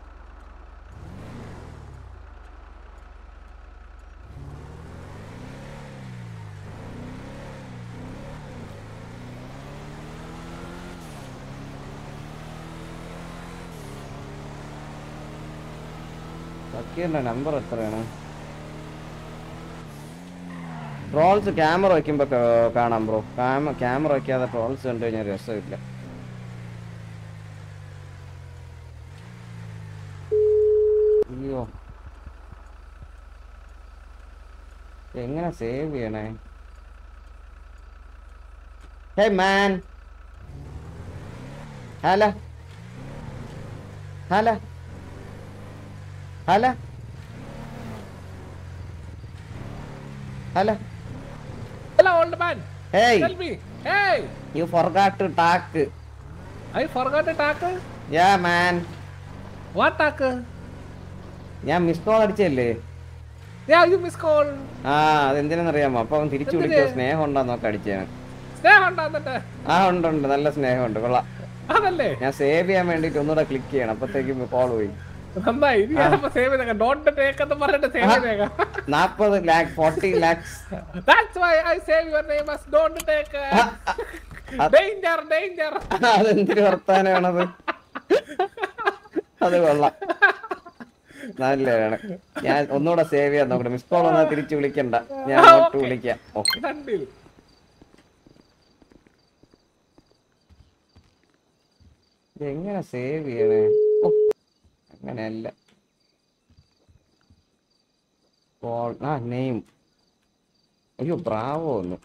സക്കീറിന്റെ നമ്പർ എത്രയാണ് ട്രോൾസ് ക്യാമറ വെക്കുമ്പോ ക- കാണാം ബ്രോ ക്യാമറ വെക്കാതെ ട്രോൾസ് കണ്ടു കഴിഞ്ഞാൽ രസമില്ല അയ്യോ എങ്ങനെ സേവ് ചെയ്യണേ hey man hello hello hello hello Hello, old man. Hey. Tell me. Hey, You forgot to talk. I forgot to talk. Yeah, man. What talk? ഞാൻ മിസ് കോൾ അടിച്ചല്ലേ Yeah, you miss call. ആ അതെന്തിനാന്നറിയാമോ അപ്പൊ അവൻ തിരിച്ചു എന്തിന്? വിളിക്കോ സ്നേഹം ഉണ്ടോന്ന് നോക്കി അടിച്ചാണ് സ്നേഹം ഉണ്ടോ എന്നിട്ട് ആ ഉണ്ട് ഉണ്ട് നല്ല സ്നേഹമുണ്ട് കൊള്ളാം അതല്ലേ ഞാൻ സേവ് ചെയ്യാൻ വേണ്ടിട്ട് ഒന്നുകൂടെ ക്ലിക്ക് ചെയ്യണം അപ്പത്തേക്കും കോൾ പോയി നന്നായി ഇനി ഞാനിപ്പോ സേവ് ചെയ്തേക്കാം ഡോണ്ട് ടേക്ക് എന്ന് പറഞ്ഞിട്ട് സേവ് ചെയ്തേക്കാം നാപ്പത് lakh forty lakhs That's why I save your name as don't take. Danger, danger. അതെന്തൊരു വർത്താനാണത് അത് കൊള്ളാം നല്ലതാണ് ഞാൻ ഒന്നുകൂടെ സേവ് ചെയ്യാൻ നോക്കട്ടെ മിസ് കോൾ വന്നാൽ തിരിച്ചു വിളിക്കണ്ട ഞാൻ ആ, അങ്ങോട്ട് okay. വിളിക്കാം ഓക്കെ Done എങ്ങനെ സേവ് ചെയ്യണേ ഓ, അങ്ങനെയല്ല കോൾ ആ നെയിം അയ്യോ ബ്രാവോ ഒന്ന്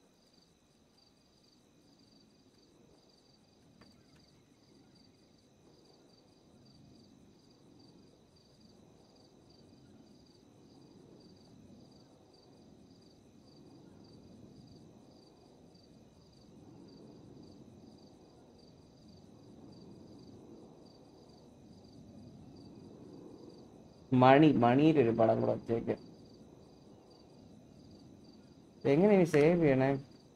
മണി മണിയുടെ ഒരു പടം കൂടെ വച്ചേക്ക് എങ്ങനെ ഇനി സേവ് ചെയ്യണേ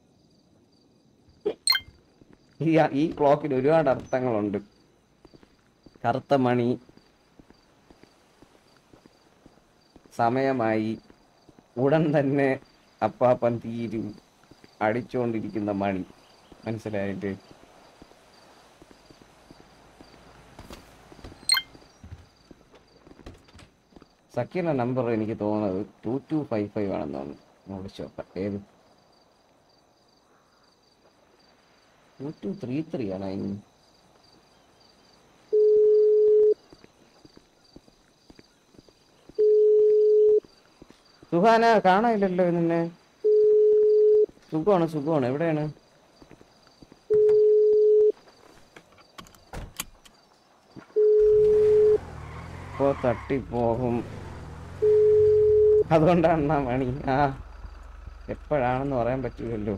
ഈ ഈ ക്ലോക്കിന് ഒരുപാട് അർത്ഥങ്ങളുണ്ട് കറുത്ത മണി സമയമായി ഉടൻ തന്നെ അപ്പാപ്പൻ തീരും അടിച്ചുകൊണ്ടിരിക്കുന്ന മണി മനസ്സിലായിട്ട് സക്കീറിന്റെ നമ്പർ എനിക്ക് തോന്നുന്നത് ടു ടു ഫൈവ് ഫൈവ് ആണെന്ന് തോന്നുന്നു ഒന്ന് വിളിച്ചു നോക്കാം ഏത് ടു ടു ത്രീ ത്രീ ആണ് അതിന് സുഹാന കാണാനില്ലല്ലോ നിന്നെ സുഖമാണ് സുഖമാണ് എവിടെയാണ് ഇപ്പോ തട്ടിപ്പോകും അതുകൊണ്ടാണ് ആ മണി ആ എപ്പോഴാണെന്ന് പറയാൻ പറ്റില്ലല്ലോ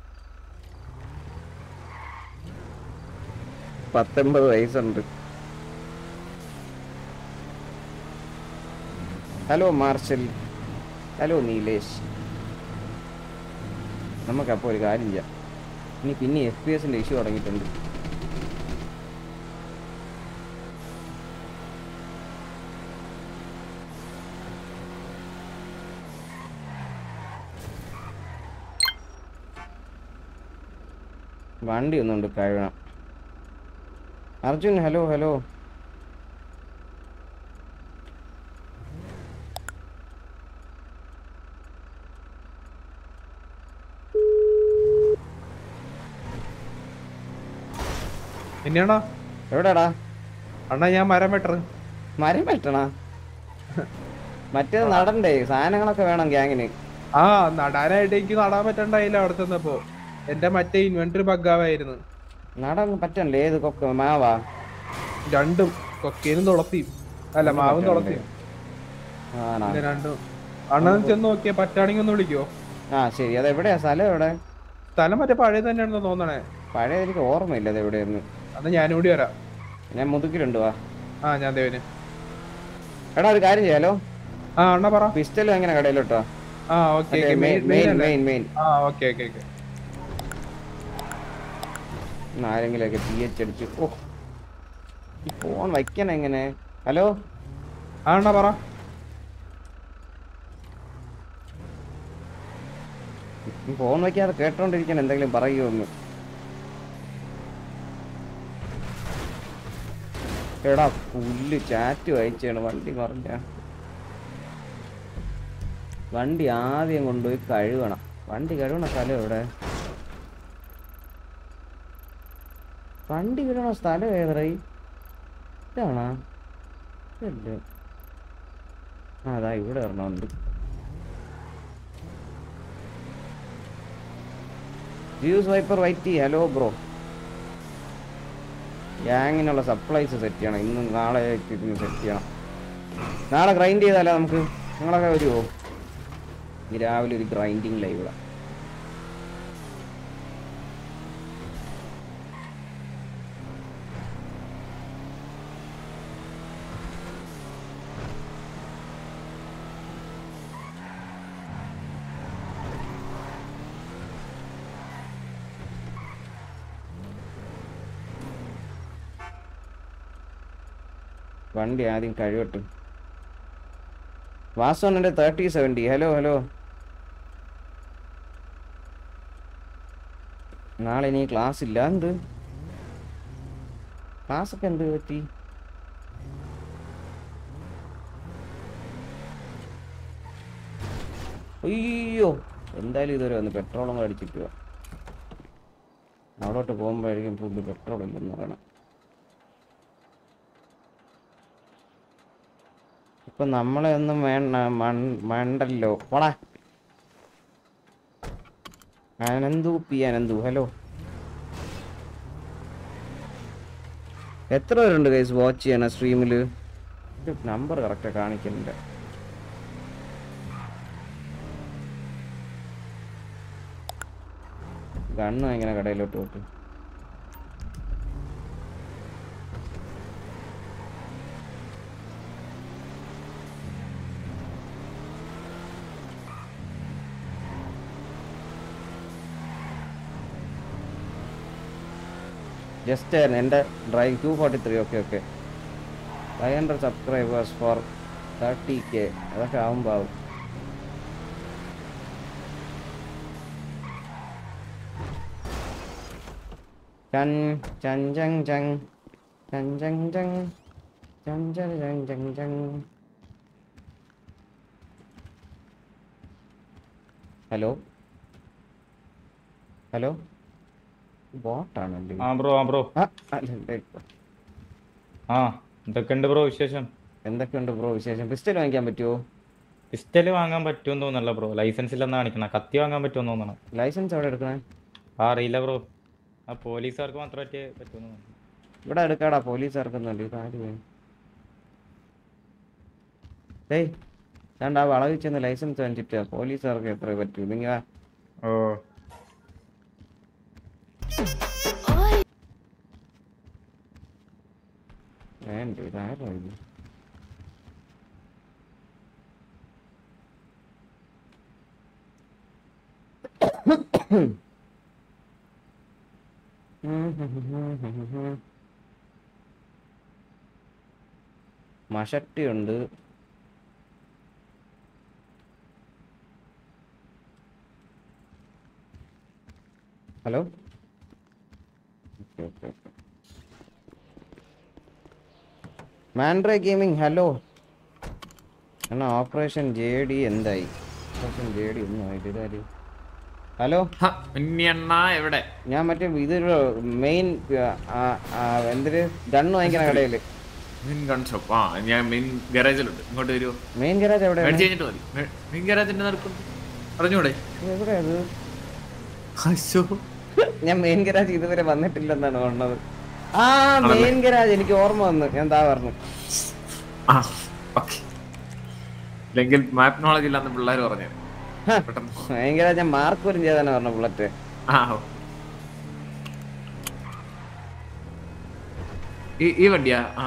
പത്തൊമ്പത് വയസ്സുണ്ട് ഹലോ മാർഷൽ ഹലോ നീലേഷ് നമുക്കപ്പോൾ ഒരു കാര്യം ചെയ്യാം ഇനി പിന്നെ എഫ് പി എസിന്റെ ഇഷ്യൂ തുടങ്ങിയിട്ടുണ്ട് വണ്ടി ഒന്നുണ്ട് കഴുകണം അർജുൻ ഹലോ ഹലോ എന്നെയാണോ എവിടെടാ അണ്ണാ ഞാൻ മരം വെട്ടറ് മരം വെട്ടണ മറ്റേത് നടണ്ടേ സാധനങ്ങളൊക്കെ വേണം ഗ്യാങ്ങിന് ആ നടാനായിട്ട് എനിക്ക് നടാൻ പറ്റണ്ടായില്ല അവിടെ ചെന്നപ്പോ എന്റെ മറ്റേ ഇൻവെന്ററി ബഗ്ഗാവായിരുന്നു നടാൻ പറ്റണ്ടേ ഏത് കൊക്ക മാവാ രണ്ടും കൊക്കേനും തുളസിയും അല്ല മാവും തുളസിയും ആണോ പിന്നെ രണ്ടും അണ്ണൻ ചെന്ന് നോക്കിയാ പറ്റാണെങ്കിൽ ഒന്ന് വിളിക്കോ ആ ശരി അത് എവിടെയാ സ്ഥലം എവിടെ സ്ഥലം മറ്റേ പഴയ തന്നെയാണെന്ന് തോന്നണേ പഴയ എനിക്ക് ഓർമ്മയില്ല അത് എവിടെയെന്ന് അന്ന് ഞാനും കൂടി വരാം ഞാൻ മുതുക്കിലുണ്ട് വാ ആ ഞാൻ ദേവന് എടാ ഒരു കാര്യം ചെയ്യാലോ ആ അണ്ണ പറ പിസ്റ്റലും എങ്ങനെ കടയിലോട്ടോ ആ ഓക്കെ മറ്റേ മെയിൻ മെയിൻ മെയിൻ മെയിൻ ആ ഓക്കെ ഓക്കെ ഓക്കെ ആരെങ്കിലൊക്കെ പി എച്ച് അടിച്ചു ഓ ഈ ഫോൺ വയ്ക്കാൻ എങ്ങനെ ഹലോ ആ അണ്ണ പറ ഈ ഫോൺ വയ്ക്കാതെ കേട്ടോണ്ടിരിക്കാൻ എന്തെങ്കിലും പറയുമെന്ന് എടാ പുല്ല് ചാറ്റ് വായിച്ചാണ് വണ്ടി മറിഞ്ഞ വണ്ടി ആദ്യം കൊണ്ടുപോയി കഴുകണം വണ്ടി കഴുകണ സ്ഥലം എവിടെ വണ്ടി കഴുകണ സ്ഥലം ഏതായി ഇതാണോ ഇതല്ലേ ആ അതാ ഇവിടെ ഒരെണ്ണമുണ്ട് ജ്യൂസ് വൈപ്പർ വൈറ്റി ഹലോ ബ്രോ ഗ്യാങ്ങിനുള്ള സപ്ലൈസ് സെറ്റ് ചെയ്യണം ഇന്ന് നാളെ സെറ്റ് ചെയ്യണം നാളെ ഗ്രൈൻഡ് ചെയ്താലോ നമുക്ക് നിങ്ങളൊക്കെ വരുമോ ഈ രാവിലെ ഒരു ഗ്രൈൻഡിങ് ലൈവ് ഇടാം വണ്ടി ആദ്യം കഴിവട്ടെ വാസോണിന്റെ തേർട്ടി സെവൻറ്റി ഹലോ ഹലോ നാളെ ഇനി ക്ലാസ് ഇല്ല എന്ത് ക്ലാസ് ഒക്കെ എന്ത് പറ്റി അയ്യോ എന്തായാലും ഇതുവരെ വന്ന് പെട്രോളും കൂടെ അടിച്ചിട്ട് പോവാം അവിടോട്ട് പോകുമ്പോഴായിരിക്കും ഫുഡ് പെട്രോൾ ഇല്ലെന്ന് പറയണം ഇപ്പൊ നമ്മളെ ഒന്നും വേണ്ട മൺ- വേണ്ടല്ലോ പോടാ അനന്തു പി അനന്തു ഹലോ എത്ര പേരുണ്ട് ഗൈസ് വാച്ച് ചെയ്യണ സ്ട്രീമില് നമ്പർ കറക്റ്റ് കാണിക്കുന്നില്ല ഗണ്ണ് എങ്ങനെ കടയിലോട്ട് പോട്ട് ജസ്റ്റ് എൻ്റെ drive to forty three okay okay five hundred subscribers four thirty K അതൊക്കെ ആവുമ്പോൾ ആവും ചൻ ചൻ ചങ് ചങ് ചൻ ചങ് ചങ് ചൻ ചൻ ചങ് ചങ് ചങ് ഹലോ ഹലോ ബോട്ടാണല്ലേ ആ ബ്രോ ആ ബ്രോ ആ, അല്ല, ഇല്ല. ആ എന്തൊക്കെയുണ്ട് ബ്രോ വിശേഷം എന്തൊക്കെയുണ്ട് ബ്രോ വിശേഷം പിസ്റ്റൽ വാങ്ങിക്കാൻ പറ്റുമോ പിസ്റ്റല് വാങ്ങാൻ പറ്റുമെന്ന് തോന്നല്ല ബ്രോ ലൈസൻസ് ഇല്ലെന്ന് കാണിക്കണം കത്തി വാങ്ങാൻ പറ്റുമെന്ന് തോന്നണം ലൈസൻസ് എവിടെ എടുക്കണേ ആ അറിയില്ല ബ്രോ ആ പോലീസുകാർക്ക് മാത്രമേ പറ്റുമെന്ന് തോന്നുന്നു ഇവിടെ എടുക്കാടാ പോലീസ് ഇറക്കുന്നുണ്ട് ഇത് ആര് ഡേയ് രണ്ട് ആ വളവിൽ ചെന്ന് ലൈസൻസ് വാങ്ങിച്ചിട്ട് പോലീസുകാർക്ക് എത്ര പറ്റൂ നിങ്ങൾ ഓ വേണ്ട ഇതാരോ ഇത് മഷട്ടിയുണ്ട് ഹലോ ഓക്കെ ഓക്കെ ഓക്കെ മാൻഡ്രേ ഗെയിമിംഗ് ഹലോ എന്നാ ഓപ്പറേഷൻ ജെ ഡി എന്തായി ഓപ്പറേഷൻ ജെ ഡി ഒന്നും ആയിട്ട് ഇതാര് ഹലോ ഉണ്ണിയണ്ണ എവിടെ ഞാൻ മറ്റേ ഇതൊരു മെയിൻ എന്തൊരു ഗണ്ണ് വാങ്ങിക്കണ കടയില് മെയിൻ ഗൺ ഷോപ്പ് ആ ഞാൻ മെയിൻ ഗാരേജിലുണ്ട് ഇങ്ങോട്ട് വരുമോ മെയിൻ ഗരാജ് എവിടെയാണ് മേടിച്ച് കഴിഞ്ഞിട്ട് മതി മെ- മെയിൻ ഗാരേജിന്റെ നടക്കുന്നു അറിഞ്ഞൂടെ എവിടെയാ അത് അശോ ഞാൻ മെയിൻ ഗരാജ് ഇതുവരെ വന്നിട്ടില്ലെന്നാണ് പറഞ്ഞത് ആ ആണല്ലേ? മെയിൻ ഗരാജ് എനിക്ക് ഓർമ്മ വന്നു ഞാൻ എന്താ പറഞ്ഞു ആ ഓക്കെ അല്ലെങ്കിൽ മാപ്പ് നോളജ് ഇല്ലാന്ന് പിള്ളേർ പറഞ്ഞു പെട്ടെന്ന് മെയിൻ ഗരാജ് ഞാൻ മാർക്ക് പോലും ചെയ്താണ് പറഞ്ഞു ബുള്ളറ്റ് ആ ഓ. ഈ ഈ വണ്ടിയാ ആ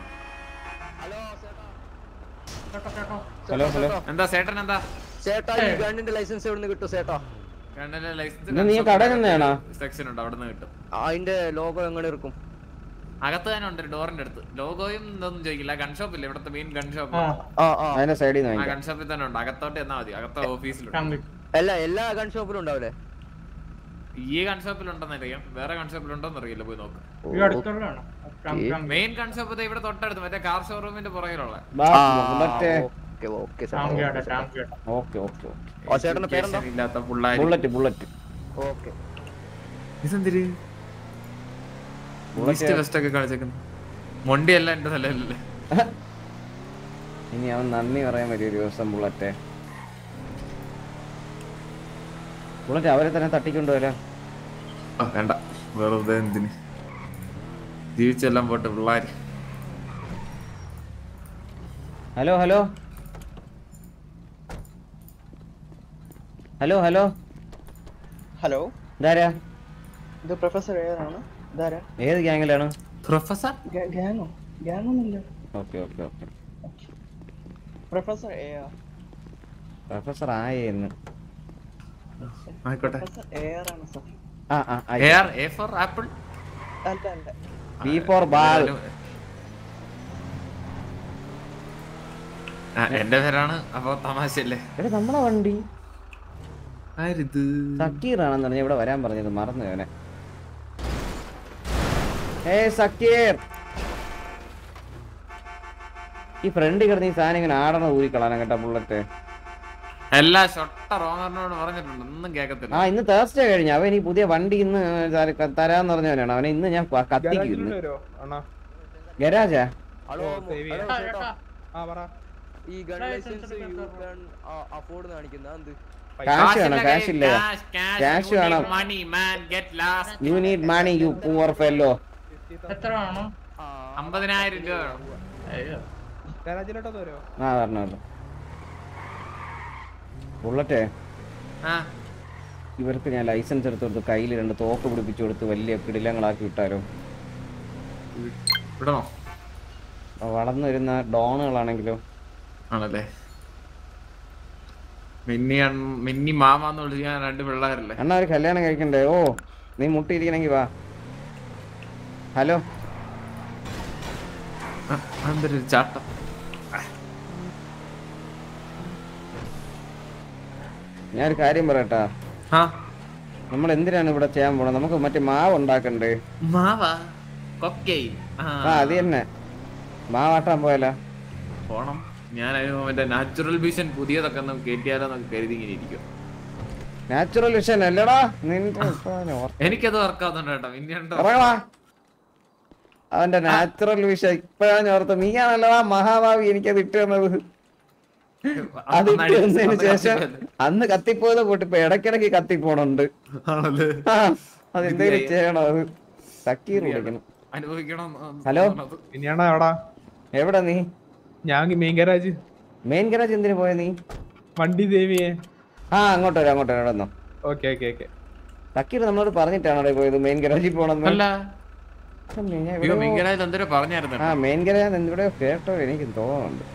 ഹലോ ഹലോ എന്താ ചേട്ടൻ എന്താ ചേട്ടാ ഈ ഗണ്ണിന്റെ ലൈസൻസ് എവിടെ നിന്ന് കിട്ടും ചേട്ടാ കണ്ണന്റെ ഇത് നീ കടയിൽ നിന്നാണോ? സെക്ഷൻ ഉണ്ട് അവിടെ നിന്ന് കിട്ടും അതിന്റെ ലോഗോ എങ്ങനെ ഇരിക്കും അകത്ത് തന്നെ ഉണ്ട് ഡോറിന്റെ അടുത്ത് ലോഗോയും ഇതൊന്നും ചോദിക്കില്ല ഗൺ ഷോപ്പ് ഇല്ല ഇവിടുത്തെ മെയിൻ ഗൺ ഷോപ്പ് അതിന്റെ സൈഡിൽ നിന്ന് ആ വാങ്ങിക്കാം ഗൺ ഷോപ്പിൽ തന്നെ ഉണ്ട് അകത്തോട്ട് എന്നാ മതി അകത്തെ ഓഫീസിലുണ്ട് അല്ല എല്ലാ ഗൺ ഷോപ്പിലും ഉണ്ടാവില്ലേ ഈ ഗൺ ഷോപ്പിലുണ്ടെന്ന് അറിയാം വേറെ ഗൺ ഷോപ്പിലുണ്ടോന്ന് അറിയില്ല പോയി നോക്ക് മെയിൻ ഗൺ ഷോപ്പ് ഇവിടെ തൊട്ടടുത്ത് മറ്റേ കാർ ഷോറൂമിന്റെ പുറകിലുള്ള ബാ, bullet okay okay okay okay ഓ ചേട്ടന്റെ പേരെന്താ Education ഇല്ലാത്ത പിള്ളേര് ബുള്ളറ്റ് ബുള്ളറ്റ് ഓക്കെ ഇതെന്തിര് ബുള്ളറ്റ് ഈസ്റ്റ് വെസ്റ്റ് ഒക്കെ കളിച്ചേക്കുന്നു മൊണ്ടിയല്ല എന്റെ തലയിലല്ലേ ഇനി അവൻ നന്ദി പറയാൻ വരും ഒരു ദിവസം ബുള്ളറ്റ് ബുള്ളറ്റ് അവരെ തന്നെ തട്ടിക്കൊണ്ടുവരാ ആ വേണ്ട വെറുതെ എന്തിന് ജീവിച്ചെല്ലാം പോട്ടെ പിള്ളേര് hello hello hello hello hello ഇതാരാ ഇത് പ്രൊഫസർ ഏതാണ് ഇതാരാ ഏത് ഗ്യാങ്ങിലാണ് പ്രൊഫസർ ഗ്യാങ്ങോ ഗ്യാങ്ങൊന്നുമില്ല okay okay okay professor A professor ആയെന്ന് ആയിക്കോട്ടെ പ്രൊഫസർ എ ആർ ആണ് സർ ആ ആ എയർ എ ഫോർ ആപ്പിൾ അല്ല അല്ല ബി ഫോർ ബാൾ എന്റെ പേരാണ് അപ്പൊ തമാശയല്ലേ എടാ നമ്മളെ വണ്ടി ആരിത് സക്കീറാണെന്ന് പറഞ്ഞ ഇവിടെ വരാൻ പറഞ്ഞത് മറന്നു അവനെ ഏ സക്കീർ ഈ ഫ്രണ്ട് കിടന്ന് ഈ സാധനം ഇങ്ങനെ ആടണ ഊരിക്കളാണ് കേട്ടോ ബുള്ളറ്റ് എല്ലാ ഷൊട്ട റോങ്ങറിനോട് പറഞ്ഞിട്ടുണ്ട് ഒന്നും കേക്കത്തില്ല ആ ഇന്ന് തേഴ്സ്ഡേ കഴിഞ്ഞു അവൻ ഈ പുതിയ വണ്ടി ഇന്ന് തര- തരാന്ന് പറഞ്ഞവനാണ് അവനെ ഇന്ന് ഞാൻ ക- കത്തിക്കും ഇന്ന് വരുമോ അണ്ണാ ഗരാജാ ഹലോ സേവ് ചെയ്യാം. ഹലോ ചേട്ടാ ആ പറ ഈ gun licence you gun afford കാണിക്കുന്ന എന്ത് കാശ് വേണം കാശ് ഇല്ല ക്യാഷ് വേണം money man get last you need money you poor fellow എത്ര വേണം അമ്പതിനായിരം രൂപ വേണം ഗരാജിലോട്ടൊന്ന് വരുമോ ആ പറഞ്ഞല്ലോ ബുള്ളറ്റേ ആ ഇവർക്ക് ഞാൻ ലൈസൻസ് എടുത്ത് കൊടുത്ത് കയ്യിൽ രണ്ട് തോക്ക് പിടിപ്പിച്ചു കൊടുത്ത് വലിയ കിടിലങ്ങളാക്കി വിട്ടാലോ വിടണോ അപ്പൊ വളർന്നു വരുന്ന ഡോണുകളാണെങ്കിലോ ആണല്ലേ മിന്നി അൺ- മിന്നി മാമാന്ന് വിളിക്കാൻ രണ്ട് പിള്ളേരല്ലേ അണ്ണാ ഒരു കല്യാണം കഴിക്കണ്ടേ ഓ നീ മുട്ടിയിരിക്കണെങ്കി വാ ഹലോ എന്തൊരു ചാട്ടം ഞാനൊരു കാര്യം പറയട്ടാ ആ നമ്മൾ എന്തിനാണ് ഇവിടെ ചെയ്യാൻ പോണത് നമുക്ക് മറ്റേ മാവ് ഉണ്ടാക്കണ്ടേ മാവാ കൊക്കൈൻ ആ അത് തന്നെ മാവാട്ടാൻ പോയാലോ പോണം ഞാൻ അതിന് മറ്റേ നാച്ചുറൽ വിഷൻ പുതിയതൊക്കെ ഒന്ന് കേറ്റിയാലോ എന്നൊക്കെ കരുതി ഇങ്ങനെ ഇരിക്കും നാച്ചുറൽ വിഷൻ അല്ലടാ നിന്റെ ഇപ്പൊ ഞാൻ ഓർ- എനിക്കത് വർക്കാവുന്നുണ്ട് കേട്ടോ ഇനിയുണ്ടോ ഇറങ്ങടാ. അവന്റെ നാച്ചുറൽ വിഷൻ ഇപ്പഴാണ് ഓർത്ത് നീയാണല്ലടാ മഹാഭാവി എനിക്കത് ഇട്ട് തന്നത് അത് ഇട്ട് തന്നതിന് ശേഷം അന്ന് കത്തിപ്പോയത് പോട്ട് ഇപ്പൊ ഇടയ്ക്കിടയ്ക്ക് കത്തിപ്പോണുണ്ട് ആണല്ലേ ആ, അതെന്തേലും ചെയ്യണം അത് സക്കീർ വിളിക്കണം അനുഭവിക്കണം ഹലോ ഇനിയാണോ എവിടാ എവിടെ നീ ഞാൻ മെയിൻ ഗരാജ് മെയിൻ ഗരാജ് എന്തിനു പോയ നീ വണ്ടി ദേവിയെ ആ അങ്ങോട്ട് വരാം അങ്ങോട്ട് വരാം വന്നോ ഓക്കെ ഓക്കെ ഓക്കെ സക്കീർ നമ്മളോട് പറഞ്ഞിട്ടാണോ പോയത് മെയിൻ ഗരാജിൽ പോണെന്ന് അല്ല ഞാൻ അയ്യോ എവിടെയോ- മിങ്കരാജ് എന്തോ പറഞ്ഞായിരുന്നു ആ മെയിൻ ഗരാജ് എന്തിവിടെ കേട്ടോ എനിക്ക് തോന്നുന്നുണ്ട്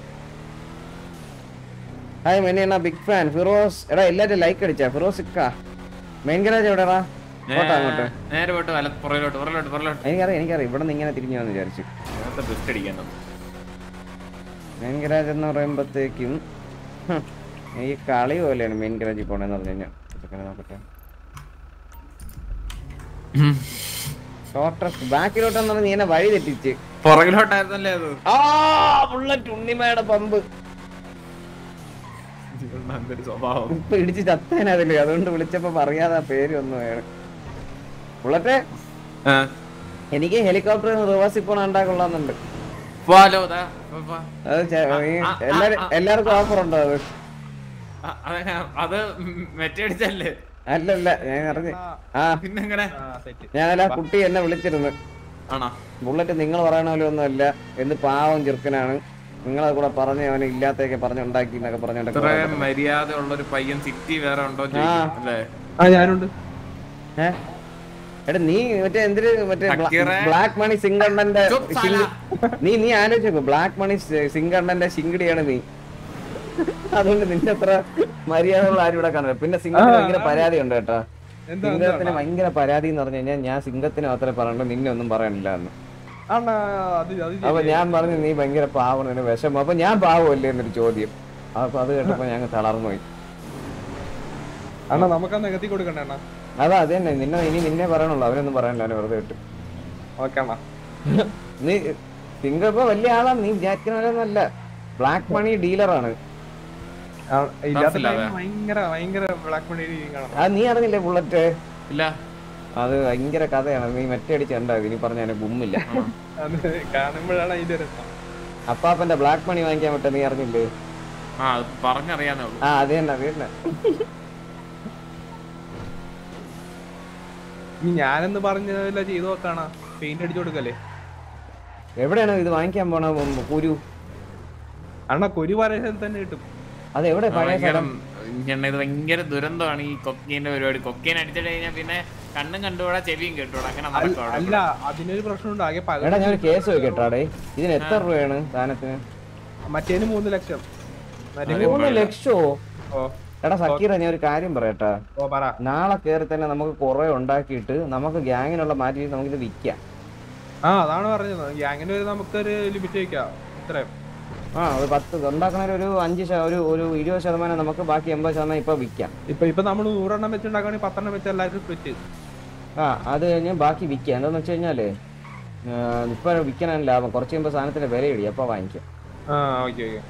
ഹായ് മെനിയണ്ണ ബിഗ് ഫാൻ ഫിറോസ് എടാ എല്ലാരും ലൈക്ക് അടിച്ചാ ഫിറോസ് ഇക്ക മെയിൻ ഗരാജ് എവിടെടാ പോട്ടെ അങ്ങോട്ട് നേരെ പോയിട്ട് വല പുറകിലോട്ട് പുറകിലോട്ട് പുറകിലോട്ട് എനിക്കറിയാം എനിക്കറിയാം ഇവിടെ നിന്ന് ഇങ്ങനെ തിരിഞ്ഞു വന്ന് വിചാരിച്ചു നേരത്തെ ബെസ്റ്റ് അടിക്കാൻ മെയിൻ ഗരാജ് എന്ന് പറയുമ്പോഴത്തേക്കും ഹും, ഈ കളി പോലെയാണ് മെയിൻ ഗരാജിൽ പോണെന്ന് പറഞ്ഞു കഴിഞ്ഞാൽ ഇതൊക്കെ നോക്കട്ടെ ഷോർട്ടസ്റ്റ് ബാക്കിലോട്ടെന്ന് പറഞ്ഞ് നീ എന്നെ വഴി തെറ്റിച്ച് പുറകിലോട്ടായിരുന്നല്ലേ അത് ആ ബുള്ളറ്റ് ഉണ്ണിമയുടെ പമ്പ് ഇവളുടെ എന്തൊരു സ്വഭാവം ഇപ്പൊ ഇടിച്ച് ചത്താനതില്ലേ അതുകൊണ്ട് വിളിച്ചപ്പോ പറയാതെ ആ പേര് ഒന്നും വേണം ബുള്ളറ്റ് എനിക്ക് ഹെലികോപ്റ്റർ റിവേഴ്സിൽ പോണ ഉണ്ടാ കൊള്ളാന്നുണ്ട് പോവാലോ ദാ, പോ, പോ. അത് ചെ- ഈ ആ, ആ, എല്ലാരും ആ, എല്ലാവർക്കും ഓഫർ ഉണ്ടോ അത് ആ, അത് അത് മെറ്റടിച്ചല്ലേ അല്ലല്ല ഞാൻ അറിഞ്ഞു ആ പിന്നെങ്ങനെ ഞാനല്ല ആ കുട്ടി എന്നെ വിളിച്ചിരുന്നു ആണോ ബുള്ളറ്റ് നിങ്ങൾ പറയണ പോലെ ഒന്നും അല്ല എന്ത് പാവം ചെറുക്കനാണ് നിങ്ങളെ കൂടെ പറഞ്ഞ് അവനെ ഇല്ലാത്തൊക്കെ പറഞ്ഞുണ്ടാക്കി എന്നൊക്കെ പറഞ്ഞോണ്ടൊക്കെ ഇത്രയും മര്യാദ ഉള്ള ഒരു പയ്യൻ സിറ്റി വേറെ ഉണ്ടോ എന്ന് ചോദിക്കും, അല്ലേ ആ ഞാനുണ്ട് ഏ? എടാ നീ മറ്റേ എന്തിന് മറ്റേ അക്കീറെ. ബ്ലാക്ക് മണി സിംഗണ്ണന്റെ ചുപ് ശിങ്ക- നീ നീ ആലോചിച്ചു ബ്ലാക്ക് മണി സിംഗണ്ണന്റെ ശിങ്കിടിയാണ് നീ അതുകൊണ്ട് നിന്റെ അത്ര മര്യാദകൾ ആരും ഇവിടെ കാണില്ല പിന്നെ സിംഗത്തിന് ആ, ഭയങ്കര ആ. പരാതി ഉണ്ട് കേട്ടാ എന്താ, സിംഗത്തിന് എന്താ? ഭയങ്കര പരാതി എന്ന് പറഞ്ഞു കഴിഞ്ഞാൽ ഞാൻ സിംഗത്തിന് മാത്രമേ പറയണ്ടു നിന്നെ ഒന്നും പറയണില്ല എന്ന് അണ്ണാ അത് അത് അപ്പൊ ശരിയാ. ഞാൻ പറഞ്ഞു നീ ഭയങ്കര പാവം നിന് വിഷമം അപ്പൊ ഞാൻ പാവമല്ലേ എന്നൊരു ചോദ്യം അപ്പൊ അത് കേട്ടപ്പോ ഞങ്ങൾ തളർന്നു പോയി അണ്ണാ നമുക്ക് ആ നികത്തി കൊടുക്കണ്ടേ അണ്ണാ അതാ അത് തന്നെ നിന്നെ ഇനി നിന്നെ പറയണുള്ളൂ അവരൊന്നും പറയണില്ല അവനെ വെറുതെ കിട്ടും ഓക്കെ അണ്ണാ നീ സിംഗ ഇപ്പൊ വലിയ ആളാ നീ വിചാരിക്കുന്നവരൊന്നല്ല ബ്ലാക്ക് മണി ഡീലറാണ് ആ, ഇല്ലാത്ത ടർഫില്ലാതെ. time ഭയങ്കര ഭയങ്കര ബ്ലാക്ക് മണി കാണണം അത് നീ അറിഞ്ഞില്ലേ ബുള്ളറ്റ് ഇല്ല അത് ഭയങ്കര കഥയാണ് നീ മറ്റേ അടിച്ച് കണ്ടാ ഇനി പറഞ്ഞ ഗുമ്മില്ല അത് കാണുമ്പോഴാണ് അതിന്റെ രസം അപ്പാപ്പന്റെ ബ്ലാക്ക് മണി വാങ്ങിക്കാൻ പറ്റ നീ അറിഞ്ഞില്ലേ ആ അത് പറഞ്ഞറിയാന്നേ ഉള്ളൂ ആ അത് തന്നെ അത് തന്നെ ഇനി ഞാനെന്ന് പറഞ്ഞതല്ല ചെയ്തു നോക്കാണ പെയിന്റ് അടിച്ചു കൊടുക്കല്ലേ എവിടെയാണ് ഇത് വാങ്ങിക്കാൻ പോണ ഉം, കുരു അണ്ണാ കൊരു പറയുന്നത് തന്നെ കിട്ടും അത് എവിടെ പഴയ ഭയങ്കര സ്ഥലം ഞണ്ണ ഇത് ഭയങ്കര ദുരന്തമാണ് ഈ കൊക്കീന്റെ പരിപാടി കൊക്കീൻ അടിച്ചിട്ട് കഴിഞ്ഞാൽ പിന്നെ കണ്ണും കണ്ടുകൂടാ ചെവിയും കേട്ടൂടാ അങ്ങനെ നടക്കും അവിടെ അല്ല അതിനൊരു പ്രശ്നമുണ്ട് ആകെ പകൽ എടാ ഞാൻ ഒരു കേസ് വെക്കട്ടാടേ ഇതിന് എത്ര രൂപയാണ് സാധനത്തിന് മറ്റേന് മൂന്ന് ലക്ഷം മറ്റേ മൂന്ന് ലക്ഷോ ഓ എടാ സക്കീറ ഞാൻ ഒരു കാര്യം പറയട്ടാ ഓ പറ നാളെ കയറി തന്നെ നമുക്ക് കുറെ ഉണ്ടാക്കിയിട്ട് നമുക്ക് ഗ്യാങ്ങിനുള്ള മാറ്റി നമുക്കിത് വിൽക്കാം ആ അതാണ് പറഞ്ഞത് ഗ്യാങ്ങിന് ഒരു നമുക്കൊരു ലിമിറ്റ് വെക്കാം ഇത്രയും ആ ഒരു പത്ത് ഉണ്ടാക്കണ ഒരു അഞ്ച് ശത- ഒരു ഒരു ഇരുപത് ശതമാനം നമുക്ക് ബാക്കി എൺപത് ശതമാനം ഇപ്പൊ വിൽക്കാം ഇപ്പൊ ഇപ്പൊ നമ്മൾ നൂറെണ്ണം വെച്ചുണ്ടാക്കുകയാണെങ്കിൽ പത്തെണ്ണം വെച്ച് എല്ലാവർക്കും സ്പ്ലിറ്റ് ആ അത് കഴിഞ്ഞ് ബാക്കി വിൽക്കാം എന്താന്ന് വെച്ച് കഴിഞ്ഞാല് ഇപ്പൊ വിൽക്കാനാണ് ലാഭം കുറച്ച് കഴിയുമ്പോൾ സാധനത്തിന്റെ വില ഇടി അപ്പൊ വാങ്ങിക്കാം ആ ഓക്കെ ഓക്കെ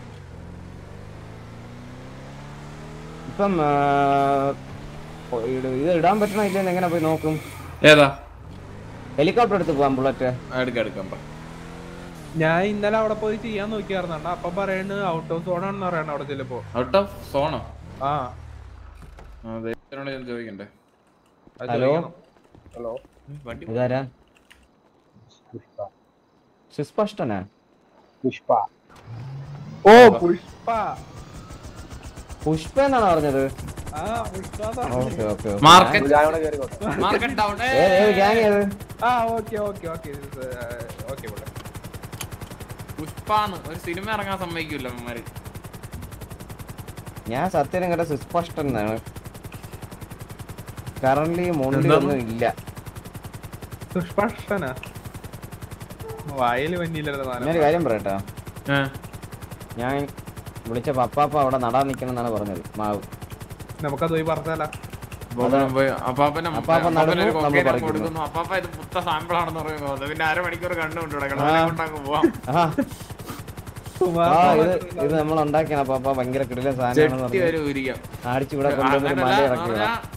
ഇപ്പം ആ, ഇത് ഇത് ഇടാൻ പറ്റണ ഇല്ലെന്ന് എങ്ങനെ പോയി നോക്കും ഏതാ ഹെലികോപ്റ്റർ എടുത്ത് പോവാം ബുള്ളറ്റ് എടുക്കാം എടുക്കാം പറ. ഞാൻ ഇന്നലെ അവിടെ പോയി ചെയ്യാൻ നോക്കിയായിരുന്നു അപ്പൊ പറയുന്നത് ഔട്ട് ഓഫ് സോൺ ആണെന്ന് പറയണ അവിടെ ചിലപ്പോ ഔട്ട് ഓഫ് സോണോ ആ ആ ദൈവത്തിനോട് ഞാൻ ചോദിക്കണ്ടേ അത് ഹലോ ചോദിക്കണം. ഹലോ വണ്ടി ഇതാരാ സുസ്പഷ്ടനാ പുഷ്പ ഓ പുഷ്പ പുഷ്പ എന്നാണ് പറഞ്ഞത് ആ Pushpa okay okay market market down gang ഏത് ആ ഓക്കെ ഓക്കെ ഓക്കെ ഓക്കെ പോലെ പുഷ്പാന്ന് ഒരു സിനിമ ഇറങ്ങാൻ സമ്മതിക്കൂല അമ്മമാര് ഞാൻ സത്യം കേട്ട സുസ്പഷ്ടൻ എന്നാണ് കറന്റ് മുണ്ടിൽ എന്താണ്? ഒന്നും ഇല്ല പുഷ്പഷ്ടനാ വായിൽ വന്നില്ലായിരുന്നു ഞാനൊരു കാര്യം പറയട്ടാ ഞാൻ വിളിച്ച പപ്പാപ്പ അവിടെ നടാൻ നിക്കണം എന്നാണ് പറഞ്ഞത് മാവ് നമുക്കത് പോയി പറഞ്ഞാലാ ബോബനും പോയി അപ്പാപ്പനും അപ്പാപ്പൻ അപ്പാപ്പന് ഒരു നടന്നു, നമ്മൾ കൊക്കേനെ പറിക്കുന്നു. കൊടുക്കുന്നു അപ്പാപ്പ ഇത് പുത്ത സാമ്പിൾ ആണെന്ന് പറയുമ്പോ അത് പിന്നെ അരമണിക്കൂർ കണ്ടുകൊണ്ട് ആ. കൊണ്ടങ്ങ് പോവാം ആ ആ ഇത് ഇത് നമ്മൾ ഉണ്ടാക്കിയാണ് പപ്പ ഭയങ്കര കിടിലൻ സാധനമാണെന്ന് ചെട്ടി വരെ പറഞ്ഞു ഊരിക്കാം അടിച്ച് ഇവിടെ കൊണ്ടുവന്ന് അങ്ങനല്ല, മല എന്ന് ഇറക്കി പറഞ്ഞാ വിടാം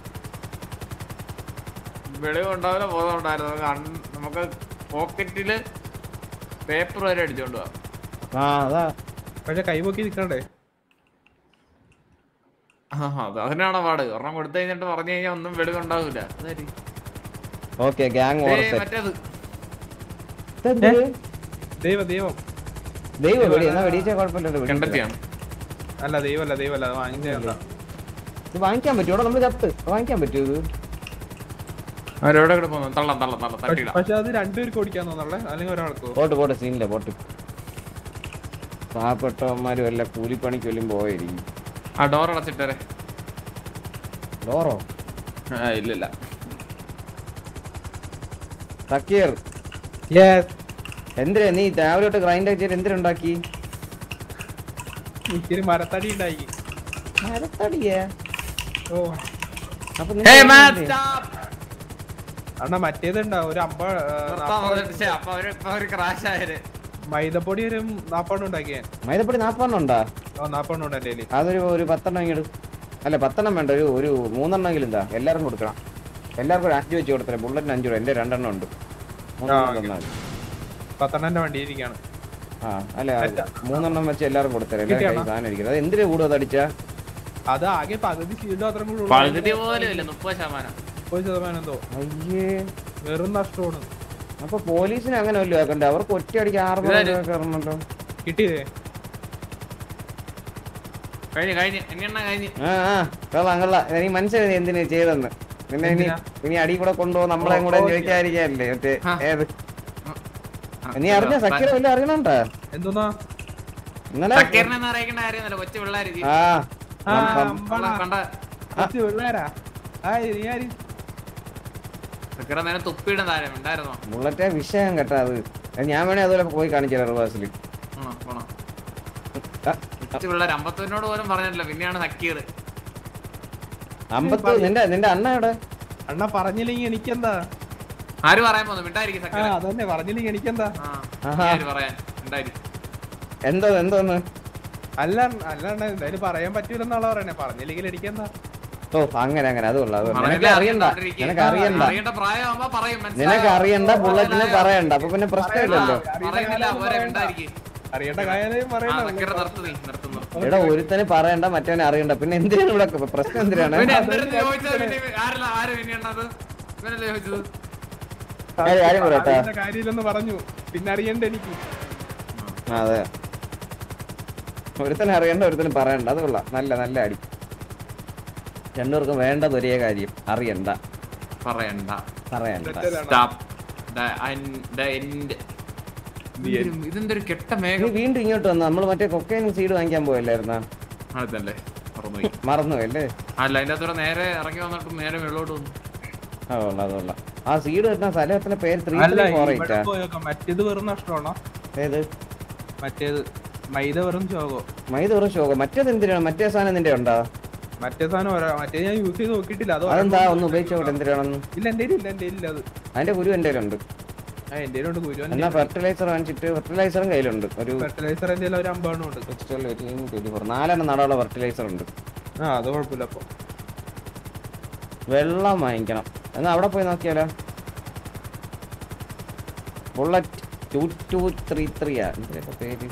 വെളിവ് ഉണ്ടാവില്ല ബോധം ഉണ്ടായിരുന്നു നമുക്ക് അൺ- നമുക്ക് പോക്കറ്റില് പേപ്പർ വരെ അടിച്ചോണ്ട് പോവാം ആ അതാ പക്ഷെ കൈപൊക്കി നിക്കണ്ടേ ആ, അത് അതിനാണോ പാട് ഒരെണ്ണം കൊടുത്തു കഴിഞ്ഞിട്ട് പറഞ്ഞു കഴിഞ്ഞാൽ ഒന്നും വെളിവ് ഉണ്ടാവില്ല ഓക്കെ ഗ്യാങ് ഓർ സെറ്റ് മറ്റേത് ദൈവം ദൈവം ദൈവം വെടി എന്നാ വെടിയിച്ചാ കുഴപ്പമില്ലല്ലോ വെടിയിച്ചാ. കണ്ടെത്തിയാണ് അല്ല ദൈവമല്ല ദൈവമല്ല അത് വാങ്ങിച്ചതല്ല ഇത് വാങ്ങിക്കാൻ പറ്റുമോ ഇവിടെ നമ്മൾ ചത്ത് വാങ്ങിക്കാൻ പറ്റുമോ ഇത് അവരെവിടെ കൂടെ പോകുന്നു തള്ളം തള്ളം തള്ളം തട്ടിയിടാം പക്ഷെ അത് രണ്ടുപേർക്ക് ഓടിക്കാൻ തോന്നുള്ളേ അല്ലെങ്കിൽ ഒരാൾക്കോ പോട്ട് പോട്ട് സീനില്ല പോട്ട് പാവപ്പെട്ടവന്മാരും എല്ലാം കൂലിപ്പണിക്ക് വല്ലതും പോയിരിക്കും ആ ഡോർ അടച്ചിട്ടേ ഡോറോ ആ ഇല്ലില്ല സക്കീർ എന്തിനാ നീ രാവിലെ തൊട്ട് ഗ്രൈൻഡ് ചെയ്തിട്ട് എന്തിനുണ്ടാക്കി ഇത്തിരി മരത്തടി ഉണ്ടായി മരത്തടിയാ ഓ അപ്പൊ Hey, man, അണ്ണാ മറ്റേതുണ്ടാവും ഒരു അമ്പ അപ്പൊ അവര് ഇപ്പൊ അവര് ക്രാഷ് ആയത് മൈദപ്പൊടി ഒരു നാപ്പെണ്ണം ഉണ്ടാക്കിയ മൈദപ്പൊടി നാപ്പെണ്ണം ഉണ്ടാ ഓ നാപ്പെണ്ണം ഉണ്ട് എന്റെ അതൊരു ഒരു പത്തെണ്ണം ഇങ്ങോട്ട് അല്ല പത്തെണ്ണം വേണ്ട ഒരു ഒരു മൂന്നെണ്ണമെങ്കിലും എന്താ എല്ലാവർക്കും കൊടുക്കണം എല്ലാവർക്കും ഒരു അഞ്ച് വെച്ച് കൊടുത്തേ ബുള്ളറ്റിന് അഞ്ചു രൂപ എന്റെ രണ്ടെണ്ണം ഉണ്ട് മൂന്നെണ്ണം തന്നാൽ മതി. പത്തെണ്ണന്റെ വണ്ടി ഇരിക്കാണ് ആ അല്ല മൂന്നെണ്ണം വെച്ച് എല്ലാവർക്കും കൊടുത്തരാം എല്ലാവരും കൈ കിട്ടിയാണോ? സാധനം ഇരിക്കുന്നത് അത് എന്തിനാ കൂടുക അതടിച്ചാ അത് ആകെ പകുതി ഷീൽഡ് മാത്രം കൂടെ ഉള്ളൂ. പകുതി പോലും ഇല്ല മുപ്പത് ശതമാനം മുപ്പത് ശതമാനം എന്തോ അയ്യേ വെറും നഷ്ടമാണ് അപ്പൊ പോലീസിന് അങ്ങനെ വല്ലതും ആക്കണ്ടേ അവർക്ക് ഒറ്റയടിക്ക് ആറ് ഇതാര്? കയറണല്ലോ കിട്ടിയതേ കഴിഞ്ഞ് കഴിഞ്ഞ് എണ്ണ കഴിഞ്ഞ് ആ ആ കൊള്ളാം കൊള്ളാം എനിക്ക് മനസ്സിലായി നീ എന്തിനാ ചെയ്തെന്ന് പിന്നെ ഇനി എന്തിനാ? ഇനി അടി കൂടെ കൊണ്ടുപോകും നമ്മളെ ഓ, കൂടെ ഓ, ചോദിക്കാതിരിക്കാനല്ലേ മറ്റേ ആ. ഏത് നീ അറിഞ്ഞ സക്കീർ വല്ല അറിയണണ്ടാ എന്തോന്നാ ഇന്നലെ സക്കീറിനെ അറിയിക്കേണ്ട കാര്യമൊന്നുമില്ല കൊച്ചു പിള്ളേര് ആ ആ, സം- സം- അമ്പടാ. കണ്ട കൊച്ചു പിള്ളേരാ ആര് നീ ആര് സക്കീറ നേരം തുപ്പിയിടുന്ന താരം ഉണ്ടായിരുന്നോ ബുള്ളറ്റേ വിഷയം കേട്ടാ അത് അത് ഞാൻ വേണേ അതുപോലെ പോയി കാണിച്ചു റിവേഴ്സിൽ ആണോ പോണോ കൊച്ചു പിള്ളേർ അമ്പത്തൊന്നോട് പോലും പറഞ്ഞിട്ടില്ല പിന്നെയാണ് സക്കീർ അമ്പത്ത് നിന്റെ നിന്റെ അണ്ണ എവിടെ അണ്ണ പറഞ്ഞില്ലെങ്കിൽ എനിക്കെന്താ ആര് പറയാൻ പോന്നു മിണ്ടായിരിക്കും ആ സക്കീർ അതന്നെ പറഞ്ഞില്ലെങ്കിൽ എനിക്കെന്താ ആ ആഹാ. ആര് പറയാൻ മിണ്ടായിരിക്കും എന്തോ എന്തോന്ന് അല്ല അല്ല അണ്ണ എന്തായാലും പറയാൻ പറ്റൂലെന്നാളാ പറയണേ പറഞ്ഞില്ലെങ്കിൽ എനിക്കെന്താ ഓ അങ്ങനെ അങ്ങനെ അത് കൊള്ളാം അത് കൊള്ളാം. നിനക്ക് പറഞ്ഞില്ലേ അറിയണ്ട അറിയണ്ടോണ്ടിരിക്കുക. നിനക്ക് അറിയണ്ട അറിയേണ്ട പ്രായമാകുമ്പോ പറയും നിനക്ക് മനസ്സിലായോ? അറിയണ്ട ബുള്ളറ്റിന് മനസ്സിലായോ? പറയണ്ട അപ്പൊ പിന്നെ പ്രശ്നമില്ലല്ലോ പറയുന്നില്ല പോരെ മിണ്ടായിരിക്കും അറിയേണ്ട കാര്യം ആ പറയണ്ട സക്കീർ നിർത്ത് നീ നിർത്തുന്നു എടാ ഒരുത്തന് പറയണ്ട മറ്റവനെ അറിയണ്ട പിന്നെ എന്തിനാണ് ഇവിടെ പ്രശ്നം എന്തിനാണ് പിന്നെ എന്തെടുത്ത് ചോദിച്ചത് പിന്നെ ആരല്ല ആര് പിന്നെയാണത് ഇവനല്ലേ ചോദിച്ചത് ഒരു കാര്യം പറയട്ടെ അറിയേണ്ട കാര്യമില്ലെന്ന് പറഞ്ഞു പിന്നെ അറിയണ്ട എനിക്ക് ആ, അതെ ഒരുത്തനെ അറിയണ്ട ഒരുത്തന് പറയണ്ട അത് കൊള്ളാം നല്ല നല്ല അടി രണ്ടുപേർക്കും വേണ്ടത് ഒരേ കാര്യം അറിയണ്ട പറയണ്ട പറയണ്ട Stop. The end. The end. ഇതെന്തൊരു- ഇതെന്തൊരു കെട്ട നീ മേഘം വീണ്ടും ഇങ്ങോട്ട് വന്നു നമ്മൾ മറ്റേ കൊക്കൈൻ സീഡ് വാങ്ങിക്കാൻ പോയല്ലായിരുന്ന അതല്ലേ മറന്നുപോയി മറന്നുപോയല്ലേ അല്ല അതിന്റെ അകത്തൂടെ നേരെ ഇറങ്ങി വന്നിട്ട് നേരെ വെള്ളോട്ട് വന്നു ആ കൊള്ളാം അത് കൊള്ളാം ആ സീഡ് വരുന്ന സ്ഥലത്തിന്റെ പേര് ത്രീ അല്ല ത്രീ ഫോർ ഇവിടെ എയ്റ്റാ പോയേക്കാം മറ്റേത് വെറും നഷ്ടമാണോ ഏത് മറ്റേത് മൈദ വെറും ചോകോ മൈദ വെറും ശോകം മറ്റേത് എന്തിനാണ് മറ്റേ സാധനം നിന്റെ ഉണ്ടോ മറ്റേ സാധനം ഒരാ- മറ്റേ ഞാൻ യൂസ് ചെയ്ത് നോക്കിയിട്ടില്ല അത് അതെന്താ ഒരെണ്ണം ഒന്ന് ഉപയോഗിച്ചോട്ടെ എന്തിനാണെന്ന് ഇല്ല എന്റെ ഇല്ല എന്റെ ഇല്ല അത് അതിന്റെ കുരു എന്റെ കയ്യിലുണ്ട് ആ എന്റെ ഉണ്ട് ഗുരു എന്നാ ഫെർട്ടിലൈസർ വാങ്ങിച്ചിട്ട് ഫെർട്ടിലൈസറും കയ്യിലുണ്ട് ഒരു ഫെർട്ടിലൈസർ എന്റെ ഒരു അമ്പാണും ഉണ്ട് Sixteen, eighteen, twenty-four. നാലെണ്ണം നടുള്ള ഫെർട്ടിലൈസർ ഉണ്ട് ആ അത് കുഴപ്പമില്ല അപ്പൊ വെള്ളം വാങ്ങിക്കണം എന്നാ അവിടെ പോയി നോക്കിയാലോ ബുള്ളറ്റ് ടു ടു ത്രീ ത്രീയാ എന്തിനൊക്കെ പേര്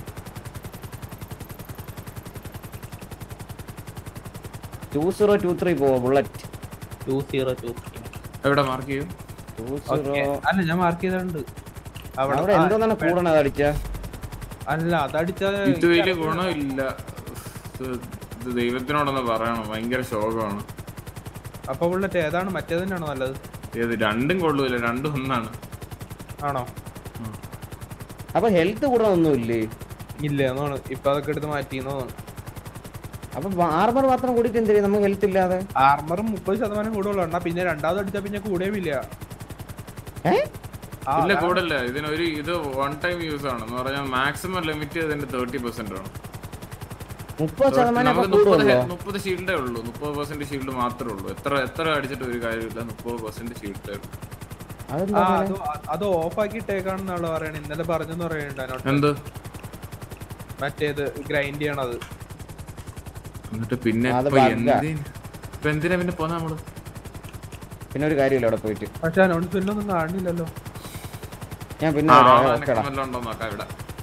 ടു സീറോ ടു ത്രീ പോവോ ബുള്ളറ്റ് ടു സീറോ ടു എവിടെ മാർക്ക് ചെയ്യും ടു സീറോ അല്ല ഞാൻ മാർക്ക് ചെയ്തിട്ടുണ്ട് അവിടെ ആ, എന്തോന്നാണ് കൂടണത് അടിച്ച അല്ല അതടിച്ചാൽ ഇത് വലിയ ഗുണമില്ല ഇത് ഇത് ദൈവത്തിനോടൊന്ന് പറയണം ഭയങ്കര ശോകമാണ് അപ്പൊ ബുള്ളറ്റ് ഏതാണ് മറ്റേത് തന്നെയാണോ നല്ലത് ഏത് രണ്ടും കൊള്ളൂല രണ്ടും ഒന്നാണ് ആണോ അപ്പൊ ഹെൽത്ത് കൂടണമൊന്നും ഇല്ലേ ഇല്ല എന്നാണ് ഇപ്പൊ അതൊക്കെ എടുത്ത് മാറ്റിയെന്ന് തോന്നുന്നു അപ്പൊ ആർമർ മാത്രം കൂടിയിട്ട് എന്തിനാ നമുക്ക് ഹെൽത്ത് ഇല്ലാതെ ആർമറും മുപ്പത് ശതമാനം കൂടുതലുള്ള എണ്ണ പിന്നെ രണ്ടാമത് അടിച്ചാൽ പിന്നെ കൂടുകയും ഇല്ല ഏ ആ, ഇല്ല അതാണ്. കൂടല്ല ഇതിനൊരു ഇത് വൺ ടൈം യൂസ് ആണ് എന്ന് പറഞ്ഞാൽ മാക്സിമം ലിമിറ്റ് ഇതിന്റെ തേർട്ടി പെർസെന്റ് ആണ് മുപ്പത് ശതമാനം അപ്പൊ നമുക്ക് മുപ്പത് കൂടുമല്ലോ ഹെ- മുപ്പത് ഷീൽഡേ ഉള്ളൂ മുപ്പത് പെർസെന്റ് ഷീൽഡ് മാത്രമേ ഉള്ളൂ എത്ര എത്ര അടിച്ചിട്ട് ഒരു കാര്യമില്ല മുപ്പത് പെർസെന്റ് ഷീൽഡേ ഉള്ളൂ ആ, അതെന്താ അത് അത് ഓഫ് ആക്കിയിട്ടേക്കാണെന്നുള്ള പറയണ ഇന്നലെ പറഞ്ഞെന്ന് പറയണ്ട എന്ത് മറ്റേത് ഗ്രൈൻഡ് ചെയ്യണത് എന്നിട്ട് പിന്നെ അത് ഇപ്പൊ bug ആ. എന്തിന് ഇപ്പൊ എന്തിനാ പിന്നെ പോന്ന നമ്മള് പിന്നെ ഒരു കാര്യമില്ല അവിടെ പോയിട്ട് പക്ഷെ അനൗൺസ്മെന്റ് ഒന്നും കാണില്ലല്ലോ ഞാൻ പിന്നെ ആ, വരാം. ആളെ ഓക്കെടാ. അനക്കം ഉണ്ടോ നോക്കാം ഇവിടെ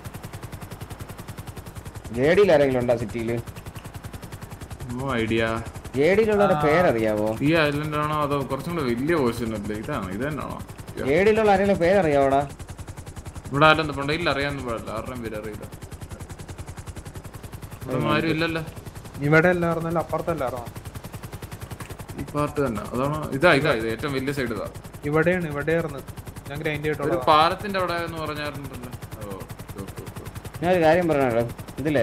ജേഡിയിൽ ആരെങ്കിലും ഉണ്ടോ സിറ്റിയില് നോ ഐഡിയ ജേഡിയിലുള്ളവരുടെ പേരറിയാവോ ഈ ഐലൻഡ് ആണോ അതോ കുറച്ചും കൂടെ വലിയ പോർഷൻ അല്ലേ ഇതാണോ ഇത് തന്നെയാണോ ജേഡിയിലുള്ള ആരെങ്കിലും പേരറിയാവോടാ ഇവിടെ ആരും പണ്ട് ഇല്ല അറിയാന്ന് പാടില്ല ആരുടെയും പേര് അറിയില്ല ഇവിടെ ഒന്നും ആരും ഇല്ലല്ലോ ഇവിടെ എല്ലാവർന്നല്ല അപ്പുറത്തല്ലായിരുന്നോ ഈ പാർട്ട് തന്നെ അതാണോ ഇതാ ഇതാ ഇത് ഏറ്റവും വലിയ സൈഡ് ഇതാ ഇവിടെയാണ് ഇവിടെയായിരുന്നു ഞാൻ ഗ്രൈൻഡ് ഒരു ചെയ്തിട്ടുള്ളത് പാലത്തിന്റെ അവിടെ എന്ന് പറഞ്ഞായിരുന്നല്ലോ ഓ ഓക്കെ, ഓക്കെ, ഓക്കെ. ഞാൻ ഒരു കാര്യം പറയണല്ലോ ഇതില്ലേ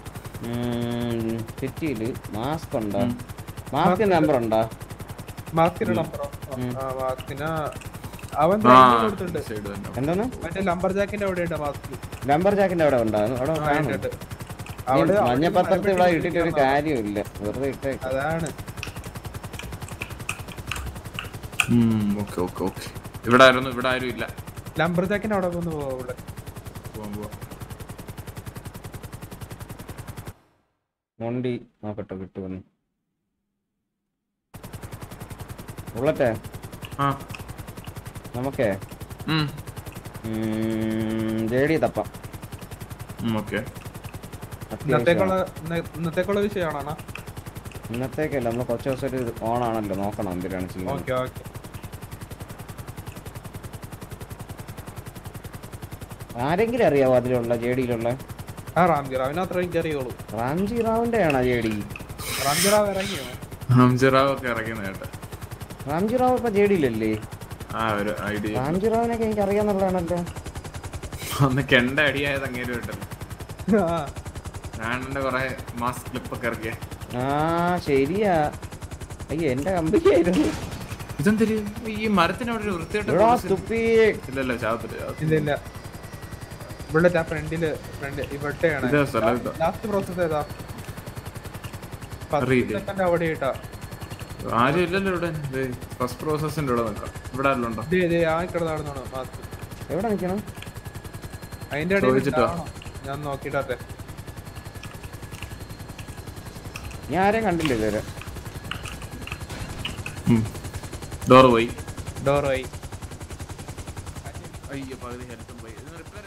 സിറ്റിയില് മാസ്ക് ഉണ്ടോ മാസ്കിന്റെ നമ്പർ ഉണ്ടോ മാസ്കിന്റെ നമ്പറോ ആ മാസ്കിന് അവൻ ആ grind കൊടുത്തിട്ടുണ്ട് സൈഡ് തന്നെ എന്തോന്ന് മറ്റേ ലംബർ ജാക്കിന്റെ അവിടെ ഉണ്ട് മാസ്ക് നമ്പർ ജാക്കിന്റെ അവിടെ ഉണ്ടോ അവിടെ ആ, കാണും. ഉണ്ട്, ഉണ്ട്. ഈ അവിടെ മഞ്ഞപ്പത്രത്തിൽ ഇവിടെ അവിടെ ഇട്ടിട്ട് ഒരു കാര്യമില്ല വെറുതെ ഇട്ടേ അതാണ് ഓക്കെ ഓക്കെ ഓക്കെ ഇവിടെ ആയിരുന്നു ഇവിടെ ആരും ഇല്ല ലംബർ ജാക്കിന്റെ അവിടെ ഒന്ന് പോവാ ഇവിടെ പോവാം പോവാം മൊണ്ടി നോക്കട്ടെ കിട്ടുമെന്ന് ബുള്ളറ്റേ ആ നമുക്കേ ഉം. ജേഡി തപ്പാം ഓക്കെ ഇന്നത്തേക്കുള്ള ഇന്ന- ഇന്നത്തേക്കുള്ള വിഷയമാണോ അണ്ണാ? ഇന്നത്തേക്കല്ല നമ്മൾ കുറച്ച് ദിവസം ഒരു ഓൺ ആണല്ലോ നോക്കണം എന്തിനാണ് ചെയ്യുന്നത് ഓക്കെ ഓക്കെ ആരെങ്കിലും അറിയാവോ അതിലുള്ള ജെ ഡിയിലുള്ള ആ റാംജി റാവിനെ അത്ര എനിക്ക് അറിയുള്ളൂ റാംജി റാവിന്റെ ആണോ ജെ ഡി റാംജി റാവ് ഇറങ്ങിയോ ഹംജിറാവ് ഒക്കെ ഇറങ്ങിയ കേട്ടെ റാംജി റാവ് ഇപ്പൊ ജെ ഡിയിലല്ലേ ആ ഒരു ഐഡിയ റാംജി റാവിനൊക്കെ എനിക്ക് അറിയാന്നുള്ളതാണല്ലോ അന്ന് കെണ്ട അടിയായത് അങ്ങേര് കേട്ടല്ലോ ആ ഞാൻ എന്റെ കൊറേ മാസ് ക്ലിപ്പ് ഒക്കെ ഇറക്കിയ ആ ശരിയാ അയ്യോ എന്റെ കമ്പനിയായിരുന്നു ഇതെന്തൊരു ഈ മരത്തിന് അവിടെ ഒരു വൃത്തിയായിട്ട് എടാ, കുറച്ച് തുപ്പി. ഇല്ലല്ലോ ചാവത്തില്ല ഇല്ല ഇല്ല ഇവിടെ ആ ഫ്രണ്ടില് ഫ്രണ്ട് ഇവിടെയാണ് ഇതാ സ്ഥലം ഇതാ. ലാസ്റ്റ് പ്രോസസ് ഏതാ അറിയില്ല. സെക്കൻഡ് അവിടെ ഇട്ടാ ആരും ഇല്ലല്ലോ ഇവിടെ ഫസ്റ്റ് പ്രോസസ്സിന്റെ ഇവിടെ നിൽക്കാം ഇവിടെ ആരെല്ലാം ഉണ്ടോ ദേ ദേ ആ കിടന്നാടുന്നോണം മാസ്ക് എവിടെ നിൽക്കണം അതിന്റെ ഇടയിൽ ചോദിച്ചിട്ടോ? ഉണ്ടാവണോ? ഞാൻ നോക്കിട്ടാട്ടെ ഞാൻ ആരെയും കണ്ടില്ല ഇതുവരെ ഡോർ പോയി ഡോർ ആയി അയ്യോ പകുതി ഹെൽത്തും പോയി ഇത് റിപ്പയർ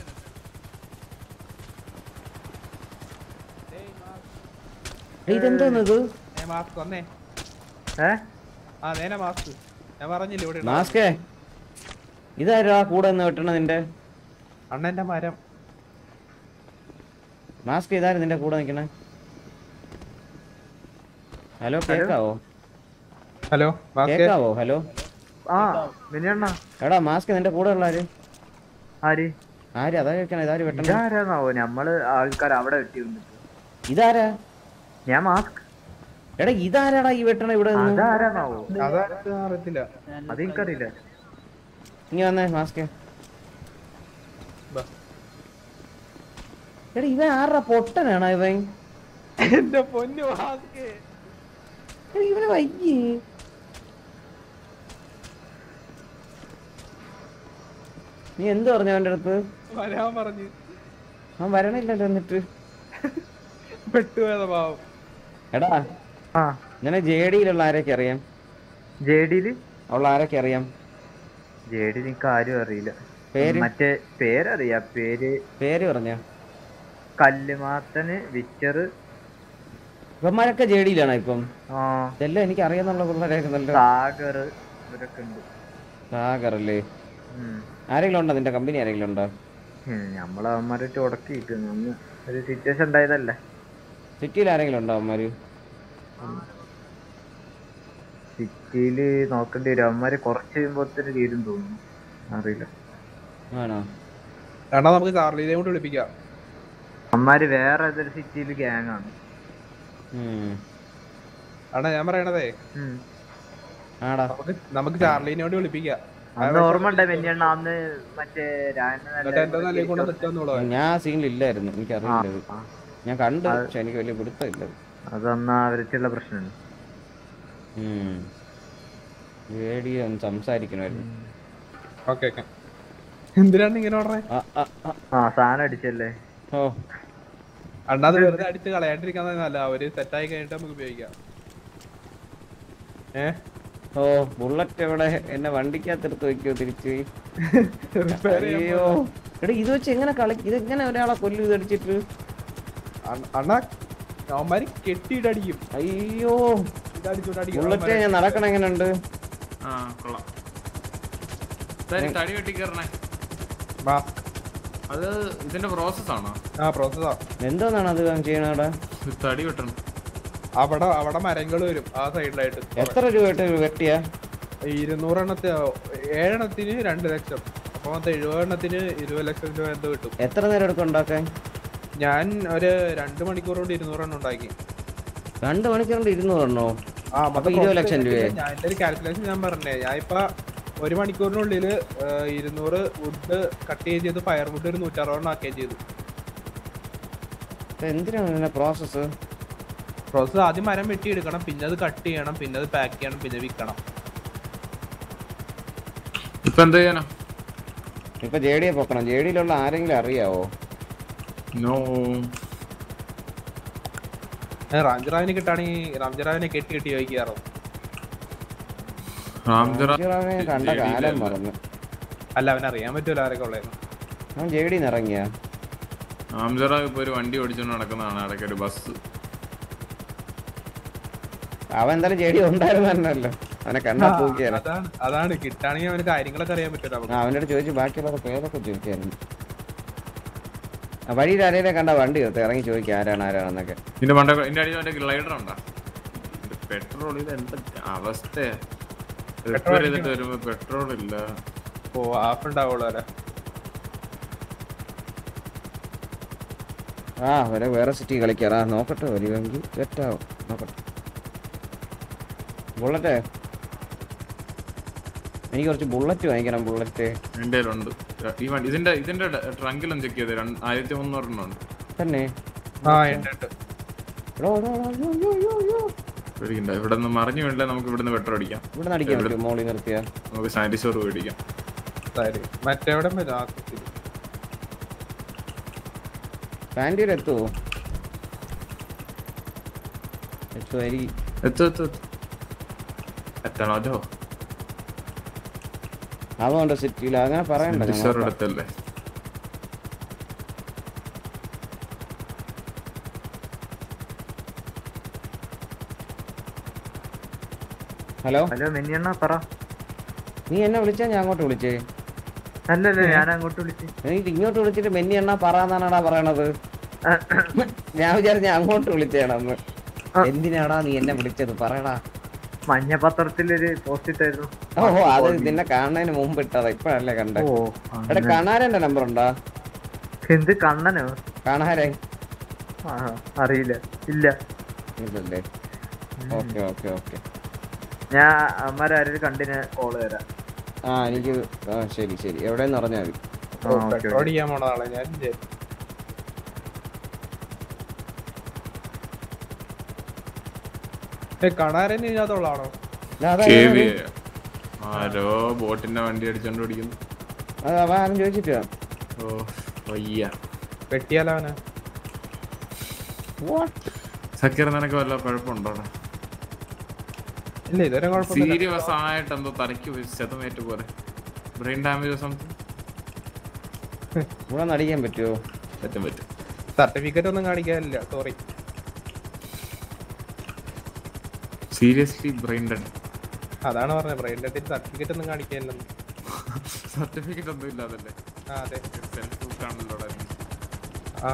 ഇതെന്തോന്ന് ഇത് മാസ്ക് വന്നേ ആ നേരെ മാസ്ക് ഞാൻ പറഞ്ഞില്ല ഇവിടെ ഉണ്ടാവും. മാസ്കേ ഇതാരാ കൂടെ നിന്ന് വെട്ടണ നിന്റെ അണ്ണന്റെ മരം മാസ്ക് ഇതാരും നിന്റെ കൂടെ നിൽക്കണേ ഹലോ കേക്കാവോ ഹലോ മാസ്ക് കേക്കാവോ ഹലോ ആ മിനിയണ്ണ എടാ മാസ്ക് നിന്റെ കൂടെ ഉള്ളാര് ആര് ആര് അതാ കേൾക്കണേ ഇതാര് വെട്ടണേ ഇതാരാന്നാവോ നമ്മള് ആൾക്കാർ അവിടെ വെട്ടിയുണ്ട് ഇതാരാ ഞാൻ മാസ്ക് എടാ ഇതാരാടാ ഈ വെട്ടണ ഇവിടെ നിന്ന് അതാരാന്നാവോ അതാരും അറിയത്തില്ല അത് എനിക്കറിയില്ല ഇനി വന്നേ മാസ്ക് ബാ. എടാ ഇവൻ ആരുടെ പൊട്ടനാണോ ഇവൻ എന്റെ പൊന്നു മാസ്ക് എടാ, ഇവന് വയ്യേ നീ എന്ത് പറഞ്ഞു അവന്റെ അടുത്ത് വരാൻ പറഞ്ഞു അവൻ വരണില്ലല്ലോ എന്നിട്ട് പെട്ടുപോയത പാവം എടാ ആ നിന്നെ ജെ ഡിയിലുള്ള ആരൊക്കെ അറിയാം ജെ ഡിയില് ഉള്ള ആരൊക്കെ അറിയാം ജെ ഡി എനിക്ക് ആരും അറിയില്ല പേര്? മറ്റേ പേരറിയാം പേര് പേര് പറഞ്ഞ കല്ലുമാത്തന് വിച്ചറ് ഇവന്മാരൊക്കെ ജെ ഡിയിലാണോ ഇപ്പം ആ ഇതെല്ലാം എനിക്ക് അറിയാന്നുള്ള പിള്ളേരൊക്കെ നല്ല സാഗർ ഇവരൊക്കെ ഉണ്ട് സാഗറല്ലേ ഉം. ആരെങ്കിലും ഉണ്ടോ നിന്റെ കമ്പനി ആരെങ്കിലും ഉണ്ടോ ഉം, നമ്മള് അവന്മാരെ ഉടക്കിയിട്ട് അന്ന് ഒരു സിറ്റുവേഷൻ ഉണ്ടായതല്ലേ സിറ്റിയിൽ ആരെങ്കിലും ഉണ്ടോ അവന്മാര് സിറ്റിയില് നോക്കേണ്ടി വരും അവന്മാര് കുറച്ച് കഴിയുമ്പോത്തിന് തീരും തോന്നുന്നു അറിയില്ല ആണോ എടാ നമുക്ക് ചാർലിനെ കൊണ്ട് വിളിപ്പിക്കാം അവന്മാര് വേറെ ഏതൊരു സിറ്റിയില് ഗ്യാങ് ആണ് ഉം. അണ്ണാ ഞാൻ പറയണതേ ഉം. ആടാ നമുക്ക് നമുക്ക് ചാർലിനെ കൊണ്ട് വിളിപ്പിക്കാം അന്ന് ഓർമ്മ ഉണ്ട് വെഞ്ഞണ്ണ അന്ന് മറ്റേ എന്നിട്ട് എന്റെ നല്ല കൊണ്ട് നിൽക്കാന്നുള്ളൂ ഞാൻ ആ സീനിൽ ഇല്ലായിരുന്നു എനിക്ക് അറിയില്ല ഇത്. ആ. ഞാൻ കണ്ടു അത്- പക്ഷെ എനിക്ക് വലിയ പിടുത്തമില്ല ഇത്. അത് അന്ന് അവരച്ചുള്ള പ്രശ്നമാണ് ഉം. ജെ ഒന്ന് സംസാരിക്കണമായിരുന്നു ഓക്കെ ഓക്കെ എന്തിനാണ് ഇങ്ങനെ പറഞ്ഞേ ആ, ആ, ആ. ആ സാധനം അടിച്ചല്ലേ ഓ അണ്ണാ അത് വെറുതെ അടിച്ച് കളയാണ്ടിരിക്കാൻ നല്ല അവര് സെറ്റായി കഴിഞ്ഞിട്ട് നമുക്ക് ഉപയോഗിക്കാം ഏ ഓ ബുള്ളറ്റ് എവിടെ എന്നെ വണ്ടിക്കകത്തെടുത്ത് വെക്കോ തിരിച്ച് റിപ്പയർ അയ്യോ എടാ ഇത് വെച്ച് എങ്ങനെ കളി ഇതെങ്ങനെ ഒരാളെ കൊല്ലു ഇതടിച്ചിട്ട് അണ്ണാ അവന്മാര് കെട്ടിയിട്ടടിക്കും അയ്യോ ഇതടിച്ചോണ്ട് അടിക്കും ബുള്ളറ്റ് ഞാൻ നടക്കണ എങ്ങനെയുണ്ട് ആ കൊള്ളാം ഇതാര് തടി വെട്ടി കയറണേ മാസ്ക് അത് ഇതിന്റെ പ്രോസസ് ആണോ ആ പ്രോസസ്സാ എന്തോന്നാണ് അത് ചെയ്യണ അവിടെ ഇത് തടി വെട്ടണം അവിടെ അവിടെ മരങ്ങൾ വരും ആ സൈഡിലായിട്ട് എത്ര രൂപ ഇട്ട് വെട്ടിയാ ഇരുന്നൂറെണ്ണത്തി ഏഴെണ്ണത്തിന് രണ്ട് ലക്ഷം അപ്പൊ മൊത്തം എഴുപതെണ്ണത്തിന് ഇരുപത് ലക്ഷം രൂപ എന്തോ കിട്ടും എത്ര നേരം എടുക്കും ഉണ്ടാക്കാൻ ഞാൻ ഒരു രണ്ട് മണിക്കൂർ കൊണ്ട് ഇരുന്നൂറെണ്ണം ഉണ്ടാക്കി രണ്ട് മണിക്കൂർ കൊണ്ട് ഇരുന്നൂറെണ്ണോ ആ അപ്പൊ മൊത്തം ഇരുപത് process ലക്ഷം ചെയ്തിട്ട് രൂപയെ ഞാൻ എന്റെ ഒരു കാൽക്കുലേഷൻ ഞാൻ പറഞ്ഞേ ഞാൻ ഇപ്പൊ ഒരു മണിക്കൂറിനുള്ളിൽ ഇരുന്നൂറ് വുഡ് കട്ട് ചെയ്ത് ഫയർ വുഡ് ഒരു നൂറ്ററുപതെണ്ണം ആക്കുകയും ചെയ്തു ഇത് എന്തിനാണ് ഇതിന്റെ പ്രോസസ്സ് പ്രോസസ് ആദ്യം മരം വെട്ടിയെടുക്കണം പിന്നെ അത് കട്ട് ചെയ്യണം പിന്നെ അത് പാക്ക് ചെയ്യണം പിന്നെ വിൽക്കണം ഇപ്പൊ എന്ത് ചെയ്യാനാ ഇപ്പൊ ജെ ഡിയെ പൊക്കണം ജെ ഡിയിലുള്ള ആരെങ്കിലും അറിയാവോ നോ റാംജറാവിനെ കിട്ടാണെങ്കിൽ റാംജറാവിനെ കെട്ടി കെട്ടി ചോദിക്കാറോ റാംജറ റാംജറാവിനെ കണ്ട കാലം മറന്നു അല്ല അവൻ അറിയാൻ പറ്റൂല ആരൊക്കെ ഉള്ളതെന്ന് അവൻ ജെ ഡിന്ന് ഇറങ്ങിയ ആംസറ ഇപ്പൊ ഒരു വണ്ടി ഓടിച്ചോണ്ട് നടക്കുന്നതാണ് ഇടയ്ക്ക് ഒരു ബസ് അവൻ എന്തായാലും ചെടി ഉണ്ടായിരുന്നല്ലോ അവനെ കണ്ടാ ആ, തൂക്കിയാലോ അതാണ് അതാണ് കിട്ടാണെങ്കിൽ അവന് കാര്യങ്ങളൊക്കെ അറിയാൻ പറ്റും നമുക്ക് ആ, അവനോട് ചോദിച്ചു ബാക്കിയുള്ളവരുടെ പേരൊക്കെ ചോദിക്കായിരുന്നു ആ, വഴിയിൽ ആരെയും കണ്ട വണ്ടി നിർത്തി ഇറങ്ങി ചോദിക്കുക ആരാണ് ആരാണെന്നൊക്കെ ഇതിന്റെ മണ്ട ഇതിന്റെ അടിയിൽ മറ്റേ ഗ്ലൈഡർ ഉണ്ടോ പെട്രോൾ ഇത് എന്താ അവസ്ഥ റിപ്പയർ ചെയ്തിട്ട് വരുമ്പോ പെട്രോൾ ഇല്ല ഓ ഹാഫ് ഉണ്ടാവുള്ളൂ അല്ലേ ആ അവരെ വേറെ സിറ്റി കളിക്കാറാ നോക്കട്ടെ വരുമെങ്കിൽ സെറ്റാവും നോക്കട്ടെ ബുള്ളറ്റ് എനിക്ക് കുറച്ച് ബുള്ളറ്റ് വാങ്ങിക്കണം ബുള്ളറ്റ് എന്റെ ഉണ്ട് ഈ വണ്ടി ഇതിന്റെ ഇതിന്റെ ട്രങ്കിലും ചെക്ക് ചെയ്ത് ആയിരത്തി മുന്നൂറെണ്ണം ഉണ്ട് തന്നെ ആ ഉണ്ട് ഉണ്ട് എടോ, എടോ, എടോ, അയ്യോ, അയ്യോ, അയ്യോ, അയ്യോ. പേടിക്കണ്ട ഇവിടെ നിന്ന് മറിഞ്ഞു വേണ്ടില്ല നമുക്ക് ഇവിടുന്ന് പെട്രോൾ അടിക്കാം ഇവിടെ നിന്ന് അടിക്കാൻ ഇവിടെ- പറ്റുമോ മോളിൽ നിർത്തിയാ നമുക്ക് സാനിറ്റൈസർ മേടിക്കാം ശരി മറ്റെവിടെ വരും ആ കുത്തി. പാൻറ്റീർ എത്തുമോ എത്തുമായിരിക്കും എത്തു എത്തു എത്തു. എത്തണോ അതോ അതുകൊണ്ട് സിറ്റിയിൽ അങ്ങനെ പറയണ്ട ഞാൻ സാനിറ്റൈസർ നോക്കാം. എടുത്തല്ലേ ഹലോ ഹലോ മിനിയണ്ണ പറ നീ എന്നെ വിളിച്ചാ ഞാൻ അങ്ങോട്ട് വിളിച്ചേ അല്ലല്ല ഞാൻ അങ്ങോട്ട് വിളിച്ചു നീ ഇങ്ങോട്ട് വിളിച്ചിട്ട് മെന്നി എണ്ണ പറയാന്നാണാടാ പറയണത് ഞാൻ വിചാരിച്ച ഞാൻ അങ്ങോട്ട് വിളിച്ചേണെന്ന് എന്തിനാടാ നീ എന്നെ വിളിച്ചത് പറയടാ മഞ്ഞ പത്രത്തിലൊരു പോസ്റ്റ് ഇട്ടായിരുന്നു ഓഹോ അത് നിന്നെ കാണുന്നതിന് മുമ്പ് ഇട്ടതാ ഇപ്പഴല്ലേ കണ്ടേ ഓ, എടാ അങ്ങനെ. കണാരന്റെ നമ്പർ ഉണ്ടോ എന്ത് കണ്ണനോ കാണാരൻ ആ അറിയില്ല ഇല്ല ഇല്ലല്ലേ ഓക്കെ ഓക്കെ ഓക്കെ ഞാൻ അമ്മമാരും കണ്ടിന് കോള് തരാം ആ എനിക്ക് ആ ശരി ശരി എവിടെയെന്ന് പറഞ്ഞാൽ മതി ആ, ഓക്കേ, പെട്രോൾ ഓക്കേ. അടിക്കാൻ പോണതാണ് ഞാൻ വിചാരിച്ചു. ഏ കണാരൻ ഇതിനകത്തുള്ളതാണോ കേവി ആരോ ബോട്ടിന്റെ വണ്ടി അടിച്ചോണ്ട് ഓടിക്കുന്നു അത് അവൻ ആരും ചോദിച്ചിട്ട് ഓ വയ്യ വെട്ടിയാലവന് സക്കീർ നിനക്ക് വല്ല കുഴപ്പമുണ്ടോ ഇല്ല ഇതുവരെ കുഴപ്പമൊന്നുമില്ല സീരിയസ് ആയിട്ട് എന്തോ തലയ്ക്ക് ശതമേറ്റ് പോലെ ബ്രെയിൻ ഡാമേജ് സംതിങ് ഇവിടെ നിന്ന് അടിക്കാൻ പറ്റുമോ പറ്റും പറ്റും സർട്ടിഫിക്കറ്റ് ഒന്നും കാണിക്കാനില്ല സോറി സീരിയസ്ലി ബ്രെയിൻ ഡെഡ് അതാണ് പറഞ്ഞത് ബ്രെയിൻ ഡെഡിന് സർട്ടിഫിക്കറ്റ് ഒന്നും കാണിക്കാനില്ലെന്ന് സർട്ടിഫിക്കറ്റ് ഒന്നും ഇല്ലാതല്ലേ ആ അതെ സെൽഫ് ആണല്ലോ ആ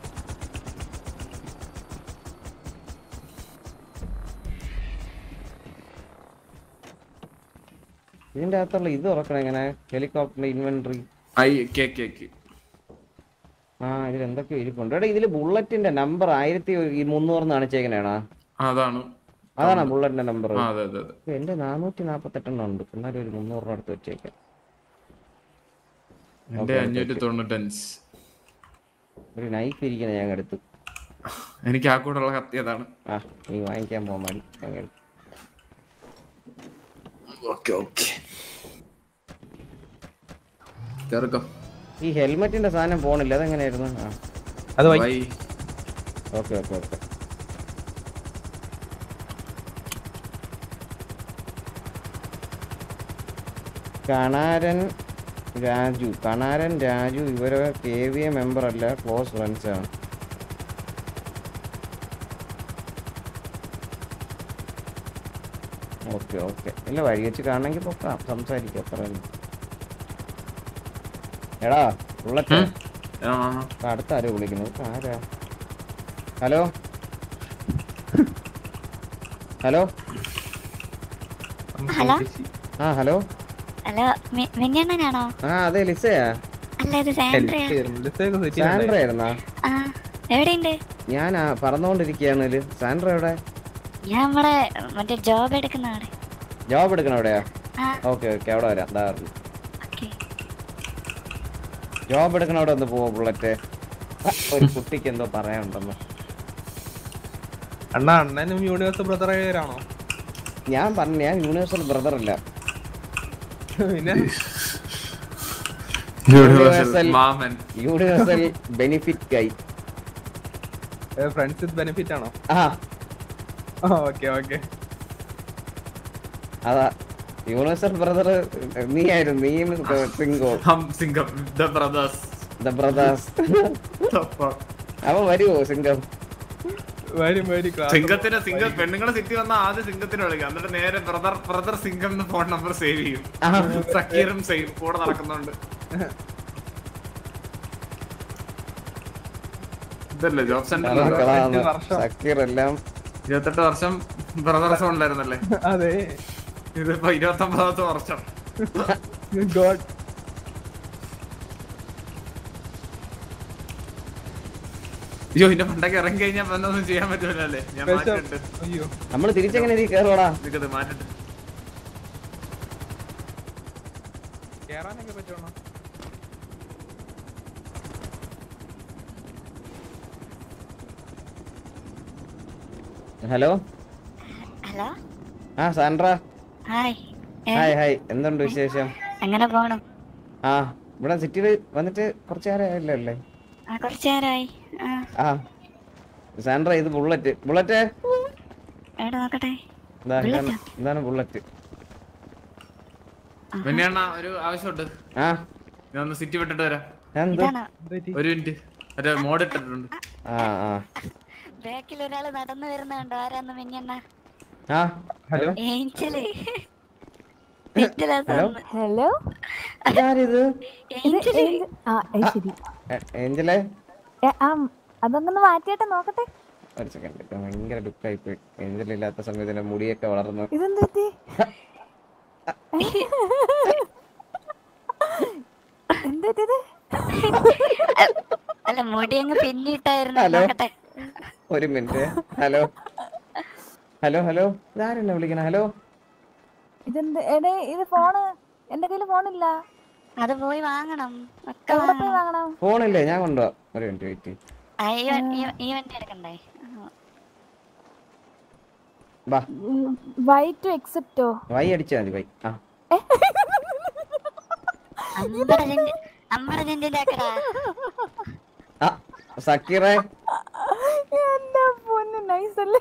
ഇതിന്റെ അകത്തുള്ള ഇത് തുറക്കണം എങ്ങനെ ഹെലികോപ്റ്ററിന്റെ ഇൻവെന്ററി ഐ കേക്ക് കേക്ക് ആ ഇതിൽ എന്തൊക്കെയോ ഇരിപ്പുണ്ട് എടാ ഇതില് ബുള്ളറ്റിന്റെ നമ്പർ ആയിരത്തി മുന്നൂറ് കാണിച്ചേക്കണേണാ അതാണ് അതാണോ ബുള്ളറ്റിന്റെ നമ്പർ ആ, അതെ അതെ അതെ എന്റെ നാനൂറ്റി നാപ്പത്തെട്ടെണ്ണം ഉണ്ട് എന്നാലും ഒരു മുന്നൂറ് അടുത്ത് വെച്ചേക്കാം എന്റെ ഓക്കേ, ഓക്കേ, അഞ്ഞൂറ്റി ഓക്കേ. തൊണ്ണൂറ്റഞ്ച് ഒരു നൈഫ് ഇരിക്കുന്ന ഞാൻ എടുത്തു എനിക്ക് ആ കൂടെ ഉള്ള കത്തി അതാണ് ആ നീ വാങ്ങിക്കാൻ പോകാൻ മതി ഞാൻ എടുത്തു ഓക്കെ ഓക്കെ കേറിക്കോ ഈ ഹെൽമെറ്റിന്റെ സാധനം പോണില്ല അതെങ്ങനെയായിരുന്നു ആ അത് why why okay okay okay Kanaran Raju Kanaran Raju ഇവരെ കെ വി എ മെമ്പർ അല്ല ക്ലോസ് ഫ്രണ്ട്സ് ആണ് ഓക്കെ ഓക്കെ ഇല്ല വഴി വെച്ച് കാണണമെങ്കിൽ പൊക്കാം സംസാരിക്കാം അത്ര തന്നെ. എടാ ബുള്ളറ്റ് ആ അടുത്ത ആരോ വിളിക്കുന്നത് ഇപ്പൊ ആരാ ഹലോ ഹലോ ഹലോ ആ ഹലോ ഹലോ മിന്നണ്ണനാണോ ആ അതെ ലിസയാ അല്ല ഇത് സാൻഡ്രയാ സാൻഡ്ര ആയിരുന്നാ ആ എവിടെയുണ്ട് ഞാൻ ആ, പറന്നുകൊണ്ടിരിക്കുകയാണ് ഇതില്. സാൻഡ്ര എവിടെ ഞാൻ നമ്മളെ മറ്റേ ജോബ് എടുക്കുന്ന ആള് ജോബ് എടുക്കണ എവിടെയാ ആ ഓക്കെ ഓക്കെ അവിടെ വരാം ദാ വരുന്നു. ഓക്കെ ജോബ് എടുക്കണ അവിടെ ഒന്ന് പോവോ ബുള്ളറ്റ് ആ, ഒരു കുട്ടിക്ക് എന്തോ പറയാനുണ്ടെന്ന് അണ്ണാ അണ്ണനും യൂണിവേഴ്സ് ബ്രദർ ആണോ ഞാൻ പറഞ്ഞു ഞാൻ യൂണിവേഴ്സൽ ബ്രദർ അല്ല പിന്നെ യൂണിവേഴ്സൽ മാമൻ universal benefit guy friends with benefit ആണോ ആ ഓക്കെ ഓക്കെ അതാ യൂണിവേഴ്സൽ ബ്രദർ നീ ആയിരുന്നു നീ സിംഗോ ഹം Singam the brothers the brothers അവൻ വരുവോ സിംഗം വരും വരും class സിംഗത്തിന് സിംഗം പെണ്ണുങ്ങളെ സിറ്റി വന്ന ആദ്യം സിംഗത്തിന് വിളിക്കാം എന്നിട്ട് നേരെ ബ്രദർ ബ്രദർ സിംഗം എന്ന് ഫോൺ നമ്പർ സേവ് ചെയ്യും സക്കീറും സേവ് കൂടെ നടക്കുന്നുണ്ട് ഇതല്ലേ ജോബ് സെന്റർ സക്കീർ എല്ലാം ഇരുപത്തെട്ട് വർഷം ബ്രദർ സോണിലായിരുന്നല്ലേ അതെ ഇതിപ്പോ ഇരുപത്തി ഒമ്പതാമത്തെ വർഷം ഗോഡ് അയ്യോ ഇതിന്റെ പണ്ടൊക്കെ ഇറങ്ങി കഴിഞ്ഞാൽ ഒന്നും ചെയ്യാൻ പറ്റൂലല്ലേ ഞാൻ പക്ഷെ- മാറ്റിട്ട് അയ്യോ നമ്മൾ തിരിച്ചെങ്ങനെ നീ കേറുവാടാ നിക്കത് മാറ്റിട്ട് കേറാനൊക്കെ പറ്റുവാണോ ഹലോ ഹലോ ആ സാൻഡ്ര ഹായ് ഏ, ഹായ് ഹായ് എന്തുണ്ട് വിശേഷം എങ്ങനെ പോണു ആ ഇവിടെ സിറ്റിയിൽ വന്നിട്ട് കുറച്ച് നേരം അല്ലേ ആ കുറച്ചു നേരമായി ആ ആ സാൻഡ്ര ഇത് ബുള്ളറ്റ് ബുള്ളറ്റ് എവിടെ നോക്കട്ടെ ഇതാ, ഇതാണ് ഇതാണ് ബുള്ളറ്റ് പിന്നെ അണ്ണാ ഒരു ആവശ്യമുണ്ട് ആ ഞാൻ ഒന്ന് സിറ്റി വിട്ടിട്ട് വരാം എന്ത് ഇതാണോ ഒരു മിനിറ്റ് മറ്റേ മോഡ് ഇട്ടിട്ടുണ്ട് ആ ആ ബാക്കിൽ ഒരാള് നടന്നു വരുന്നുണ്ടോ ആരാന്ന് മിന്നണ്ണ ആ ഹലോ ഏഞ്ചല് ഹലോ ഹലോ ഇതാരിത് ഏഞ്ചല് ആ അത് ശരി എ- ഏഞ്ചലേ ഏ, ആ അതൊന്നൊന്ന് മാറ്റിയാട്ടെ നോക്കട്ടെ ഒരു സെക്കൻഡ് ഭയങ്കര ഡുക്കായി പോയി ഏഞ്ചൽ ഇല്ലാത്ത സമയത്ത് എന്റെ മുടിയൊക്കെ വളർന്നു ഇതെന്ത് പറ്റി എന്ത് പറ്റിയത് അല്ല മുടി അങ്ങ് പിന്നിട്ടായിരുന്നു ഹലോ. നോക്കട്ടെ ഒരു മിനിറ്റ് ഹലോ ഹലോ ഹലോ ഇതാരല്ല വിളിക്കണ ഹലോ ഇതെന്ത് എടേ ഇത് ഫോണ് എന്റെ കയ്യില് ഫോണില്ല അത് പോയി വാങ്ങണം ഒക്കെ എവിടെ പോയി വാങ്ങണം വാങ്ങണം ഫോണില്ലേ ഞാൻ കൊണ്ടുപോവാ ഒരു മിനിറ്റ് വെയിറ്റ് ആ, ഈ വ- ഈ- ഈ വണ്ടി എടുക്കണ്ടേ ബാ വൈ ടു എക്സെപ്റ്റോ വൈ അടിച്ചാ മതി വൈ ആ അമ്പത് സെന്റ് അമ്പത് സെന്റിന്റെ ആക്കടാ ആ സക്കീറേ എന്റെ പൊന്ന് നൈസ് അല്ലേ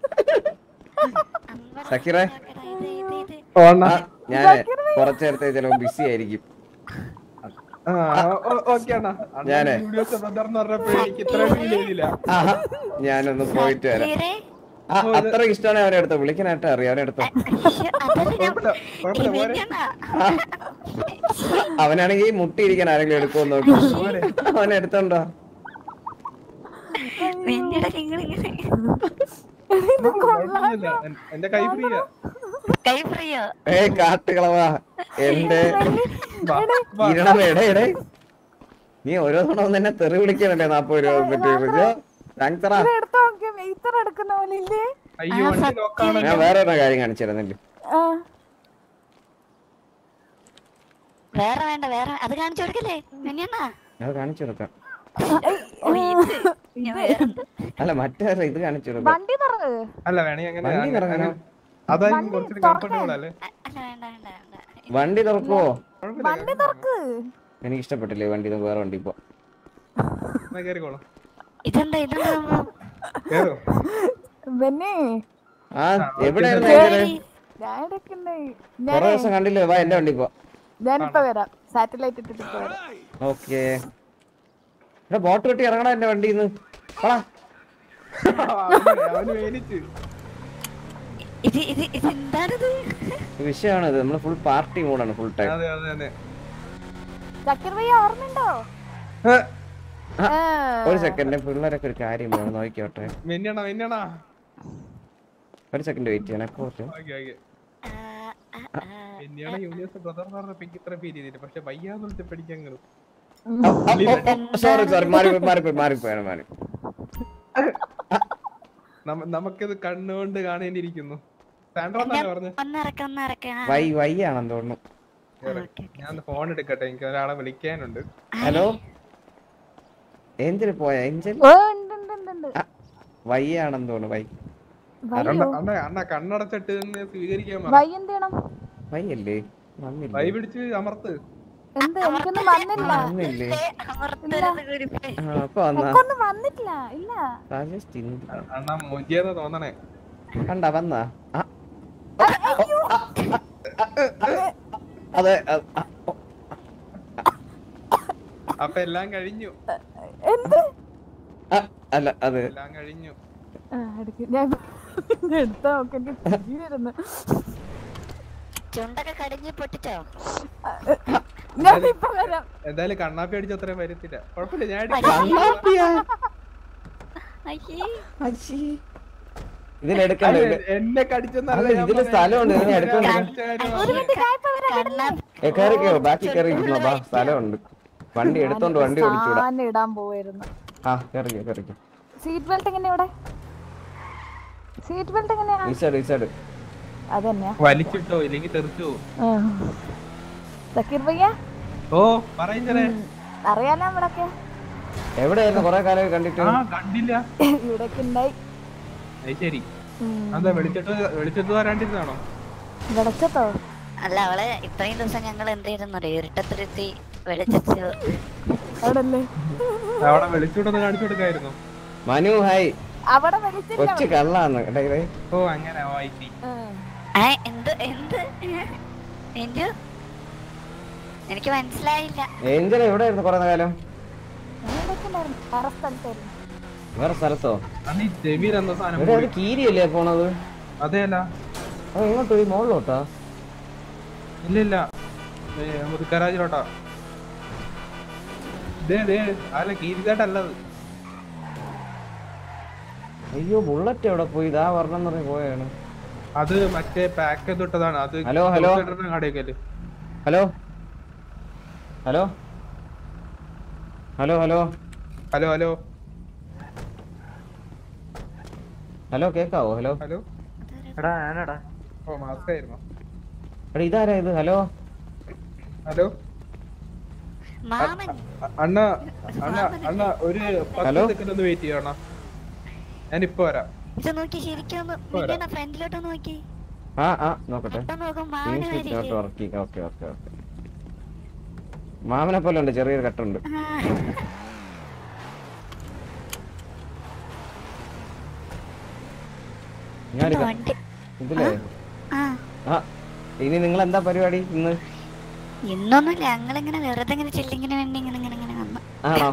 സക്കീറേ ഓണ ഞാൻ കുറച്ചു നേരത്തെ ചിലപ്പോ ബിസി ആയിരിക്കും ഓക്കെ അണ്ണാ ഞാനേ. വീഡിയോസ് ബ്രദർ എന്ന് പറഞ്ഞപ്പോ എനിക്ക് ഇത്ര ഫീൽ ചെയ്തില്ല ആഹാ, ഞാനൊന്ന് പോയിട്ട് വരാം ആ അത്ര ഇഷ്ടമാണ് അവനെ എടുത്തോ വിളിക്കാനായിട്ട് അറിയാം അവനെ എടുത്തോ അവനാണെങ്കിൽ മുട്ടിയിരിക്കാൻ ആരെങ്കിലും എടുക്കുമോ നോക്കി അവനെ എടുത്തോണ്ടോ നിന്റെ നിങ്ങളിങ്ങനെ കുഴപ്പമൊന്നുമില്ല. എൻ- എന്റെ കൈ ഫ്രീയാ കൈ ഫ്രീയോ ഏ കാട്ടുകളവാ എന്റെ ഇരണം എടേ എടേ നീ ഓരോ തവണ ഒന്ന് എന്നെ തെറി വിളിക്കാനല്ലേ നാപ്പത് രൂപ പറ്റി താങ്ക്സറാ ഇത് എടുത്ത് നോക്കിയ വെയ്ത്തർ എടുക്കുന്ന പോലെ ഇല്ലേ അയ്യോ വണ്ടി ലോക്കാണ് ഞാൻ വേറെ ഒരു കാര്യം കാണിച്ചു തരുന്നില്ല ആ വേറെ വേണ്ട വേറെ അത് കാണിച്ചു കൊടുക്കല്ലേ മിനിയണ്ണാ അത് കാണിച്ചു കൊടുക്കാം ഓ ഇത് ഞാൻ വേറെ അല്ല മറ്റേ ഇത് കാണിച്ചു കൊടുക്കാം വണ്ടി തുറന്ന് അല്ല വേണേ അങ്ങനെ വണ്ടി അങ്ങനെ- തുറക്കാനോ? അതായിരിക്കും കുറച്ചുകൂടി കംഫർട്ടബിൾ അല്ലേ അല്ല വേണ്ട വേണ്ട വേണ്ട വണ്ടി തുറക്കുവോ വണ്ടി തുറക്ക് എനിക്ക് ഇഷ്ടപ്പെട്ടില്ലേ വണ്ടി ഇത് വേറെ വണ്ടി ഇപ്പൊ എന്നാ കേറിക്കോളാം ഇതെന്താ ഇതെന്താ സംഭവം? കേറോ ബെന്നെ ആ എവിടെയായിരുന്നു ഏഞ്ചല്? ഞാൻ എടുക്കുന്നേ കുറെ ഞാനേ ദിവസം കണ്ടില്ലേ വാ എന്റെ വണ്ടി ഇപ്പൊ ഞാനിപ്പോ വരാം സാറ്റലൈറ്റ് ഇട്ടിട്ട് ഇപ്പൊ വരാം ഓക്കേ ഇവിടെ ബോട്ട് കെട്ടി ഇറങ്ങണ എന്റെ വണ്ടിന്ന് അവന് മേടിച്ച് ഇത് ഇത് ഇത് എന്താണിത് വിഷയമാണിത് നമ്മള് ഫുൾ പാർട്ടി മൂടാണ് ഫുൾ ടൈം അതെ അതെ അതെ ചക്കർ ഭയ്യ ഓർമ്മയുണ്ടോ ഒരു സെക്കൻഡ് പിള്ളേരൊക്കെ ഒരു കാര്യം വേണം നോക്കിയോട്ടെ മിന്നണ മിന്നണ ഒരു സെക്കൻഡ് വെയിറ്റ് ചെയ്യണേ പോട്ടെ ഓക്കെ ഓക്കെ പിന്നെയാണ് യൂണിവേഴ്സ് ബ്രദർ എന്ന് പറഞ്ഞപ്പോ എനിക്ക് ഇത്ര ഫീൽ ചെയ്തില്ല പക്ഷെ വയ്യാന്ന് വിളിച്ച് പഠിക്കാൻ കയറും സോറി സോറി മാറിപ്പോയി മാറിപ്പോയി മാറിപ്പോയാണ് മാറി നമ്മ- നമുക്കിത് കണ്ണുകൊണ്ട് കാണേണ്ടിയിരിക്കുന്നു സാൻഡ്രോ എന്നല്ലേ പറഞ്ഞു ഒന്നിറക്ക ഒന്നിറക്ക വൈ വൈ ആണെന്ന് തോന്നുന്നു ഞാൻ ഫോൺ എടുക്കട്ടെ എനിക്ക് ഒരാളെ വിളിക്കാനുണ്ട് ഹലോ ഏഞ്ചൽ പോയ ഏഞ്ചൽ ഓ ഉണ്ട് ഉണ്ട് ഉണ്ട് ഉണ്ട് വൈ ആണെന്ന് തോന്നുന്നു വൈ അണ്ണ അണ്ണ അണ്ണ കണ്ണടച്ചിട്ട് നിന്ന് സ്വീകരിക്കാൻ പറ. വൈ എന്ത് ചെയ്യണം വൈ അല്ലേ വന്നില്ലേ വൈ പിടിച്ച് അമർത്ത് എന്ത് എനിക്കൊന്നും വന്നില്ല വന്നില്ലേ ഇല്ല ആ അപ്പൊ വന്നാ എനിക്കൊന്നും വന്നിട്ടില്ല ഇല്ല രാജേഷ് ചിന്തി അണ്ണ മോചിയെന്ന് തോന്നണേ കണ്ട വന്നാ ആ, അതെ അ- ആ, ഓ. അപ്പൊ എല്ലാം കഴിഞ്ഞു എന്ത് ആ, അല്ല അത് എല്ലാം കഴിഞ്ഞു ആ, എടുക്ക്. ഞാൻ എടുത്താ നോക്ക് എനിക്ക് ചിരി വരുന്നു ചുണ്ടൊക്കെ കടിഞ്ഞ് പൊട്ടിച്ചോ ഞാനിപ്പോ വരാം എന്തായാലും കണ്ണാപ്പി അടിച്ച അത്രയും വരത്തില്ല കുഴപ്പമില്ല ഞാൻ അയ്യേ ഇതിലെടുക്കണ്ട അല്ല, ഇതില് എന്നെ കടിച്ചെന്നല്ല അല്ല, ഞാൻ ഇതില് പറഞ്ഞത്. സ്ഥലമുണ്ട് ഇതിന് ഞാൻ എടുക്കണ്ട കടിച്ച കാര്യം പറഞ്ഞത്. ഏ കയറി കയറി ബാക്കി കയറി ഇരുന്നോ ബാ സ്ഥലമുണ്ട് വണ്ടി എടുത്തോണ്ട് വണ്ടി ഓടിച്ചൂടാ സാധനം ഇടാൻ പോവായിരുന്നു ആ കയറിക്കോ കയറിക്കോ സീറ്റ് ബെൽറ്റ് എങ്ങനെയാ ഇവിടെ സീറ്റ് ബെൽറ്റ് എങ്ങനെയാ ഈ സൈഡ് ഈ സൈഡ് അതന്നെയാ വലിച്ചിട്ടോ ഇല്ലെങ്കിൽ തെറിച്ചു പോകും. ആ. സക്കീർ ഭയ്യ ഓ പറയുന്നേ അറിയാലോ ഇവിടൊക്കെ എവിടെയായിരുന്നു കൊറേ കാലം കണ്ടിട്ട് ആ കണ്ടില്ല ഇവിടൊക്കെ ഉണ്ടായി അത് ശരി ഉം. എന്താ വെളിച്ചിട്ട് വെളിച്ചിട്ട് വരാണ്ടിരുന്നാണോ വെടച്ചത്തോ അല്ല അവളെ ഇത്രയും ദിവസം ഞങ്ങൾ എന്ത് ചെയ്തെന്നറിയോ ഇരുട്ടത്തിരുത്തി വെളിച്ചു അവിടല്ലേ അവിടെ വെളിച്ചൂടൊന്ന് കാണിച്ചു കൊടുക്കായിരുന്നു മനു ഹായ് അവിടെ വെളിച്ചില്ല കൊച്ചു കള്ളാന്ന് കേട്ടോ ഇത് ഓ അങ്ങനെ വായിക്കി ഏ എന്ത് എന്ത് എന്ത് എനിക്ക് മനസ്സിലായില്ല ഏഞ്ചൽ എവിടെയായിരുന്നു കൊറേ കാലം ഇവിടൊക്കെ ഉണ്ടായിരുന്നു വേറെ സ്ഥലത്തായിരുന്നു വേറെ സ്ഥലത്തോ അന്ന് ഈ ജമീൽ എന്ന സാധനം ഇവിടെ അത് കീരിയല്ലേ പോണത് അതെയല്ല അത് എങ്ങോട്ട് പോയി മുകളിലോട്ടാ ഇല്ല ഇല്ല മുതുക്കരാജിലോട്ടാ ദേ ദേ അല്ല കീരിക്കാട്ടല്ലത് അയ്യോ ബുള്ളറ്റ് എവിടെ പോയി ഇതാ വരണം എന്ന് പറഞ്ഞ് പോയാണ് അത് മറ്റേ പാക്ക് തൊട്ടതാണ് അത് ഹലോ, ഹലോ. കടയൊക്കെ hello hello hello hello hello hello hello കേക്കാവോ ഹലോ ഹലോ എടാ ഞാനടാ ഓ മാസ്ക് ആയിരുന്നു എടാ ഇതാരാ ഇത് ഹലോ ഹലോ മാമൻ അണ്ണ അണ്ണ അണ്ണ ഒരു പത്ത് ഹലോ? സെക്കൻഡ് ഒന്ന് വെയിറ്റ് ചെയ്യണ ഞാൻ ഇപ്പൊ വരാം ഇത് നോക്കി ശരിക്കും ഒന്ന് പോരാ. നിന്നെ ഫ്രണ്ടിലോട്ട് നോക്കി ആ ആ നോക്കട്ടെ അപ്പൊ നോക്കും മാമന് വരില്ലേ വർക്ക് ഓക്കെ ഓക്കെ ഓക്കെ മാമനെ പോലെ ഉണ്ട് ചെറിയൊരു കട്ടുണ്ട് ഞാനിത് വണ്ടി ഇതിലേ ആ ആ ഇനി നിങ്ങൾ എന്താ പരിപാടി ഇന്ന് ഇന്നൊന്നുമില്ല ഞങ്ങളിങ്ങനെ വെറുതെ ഇങ്ങനെ ചെല്ലിങ്ങനെ വേണ്ടി ഇങ്ങനെ ഇങ്ങനെ ഇങ്ങനെ വന്നു ആണോ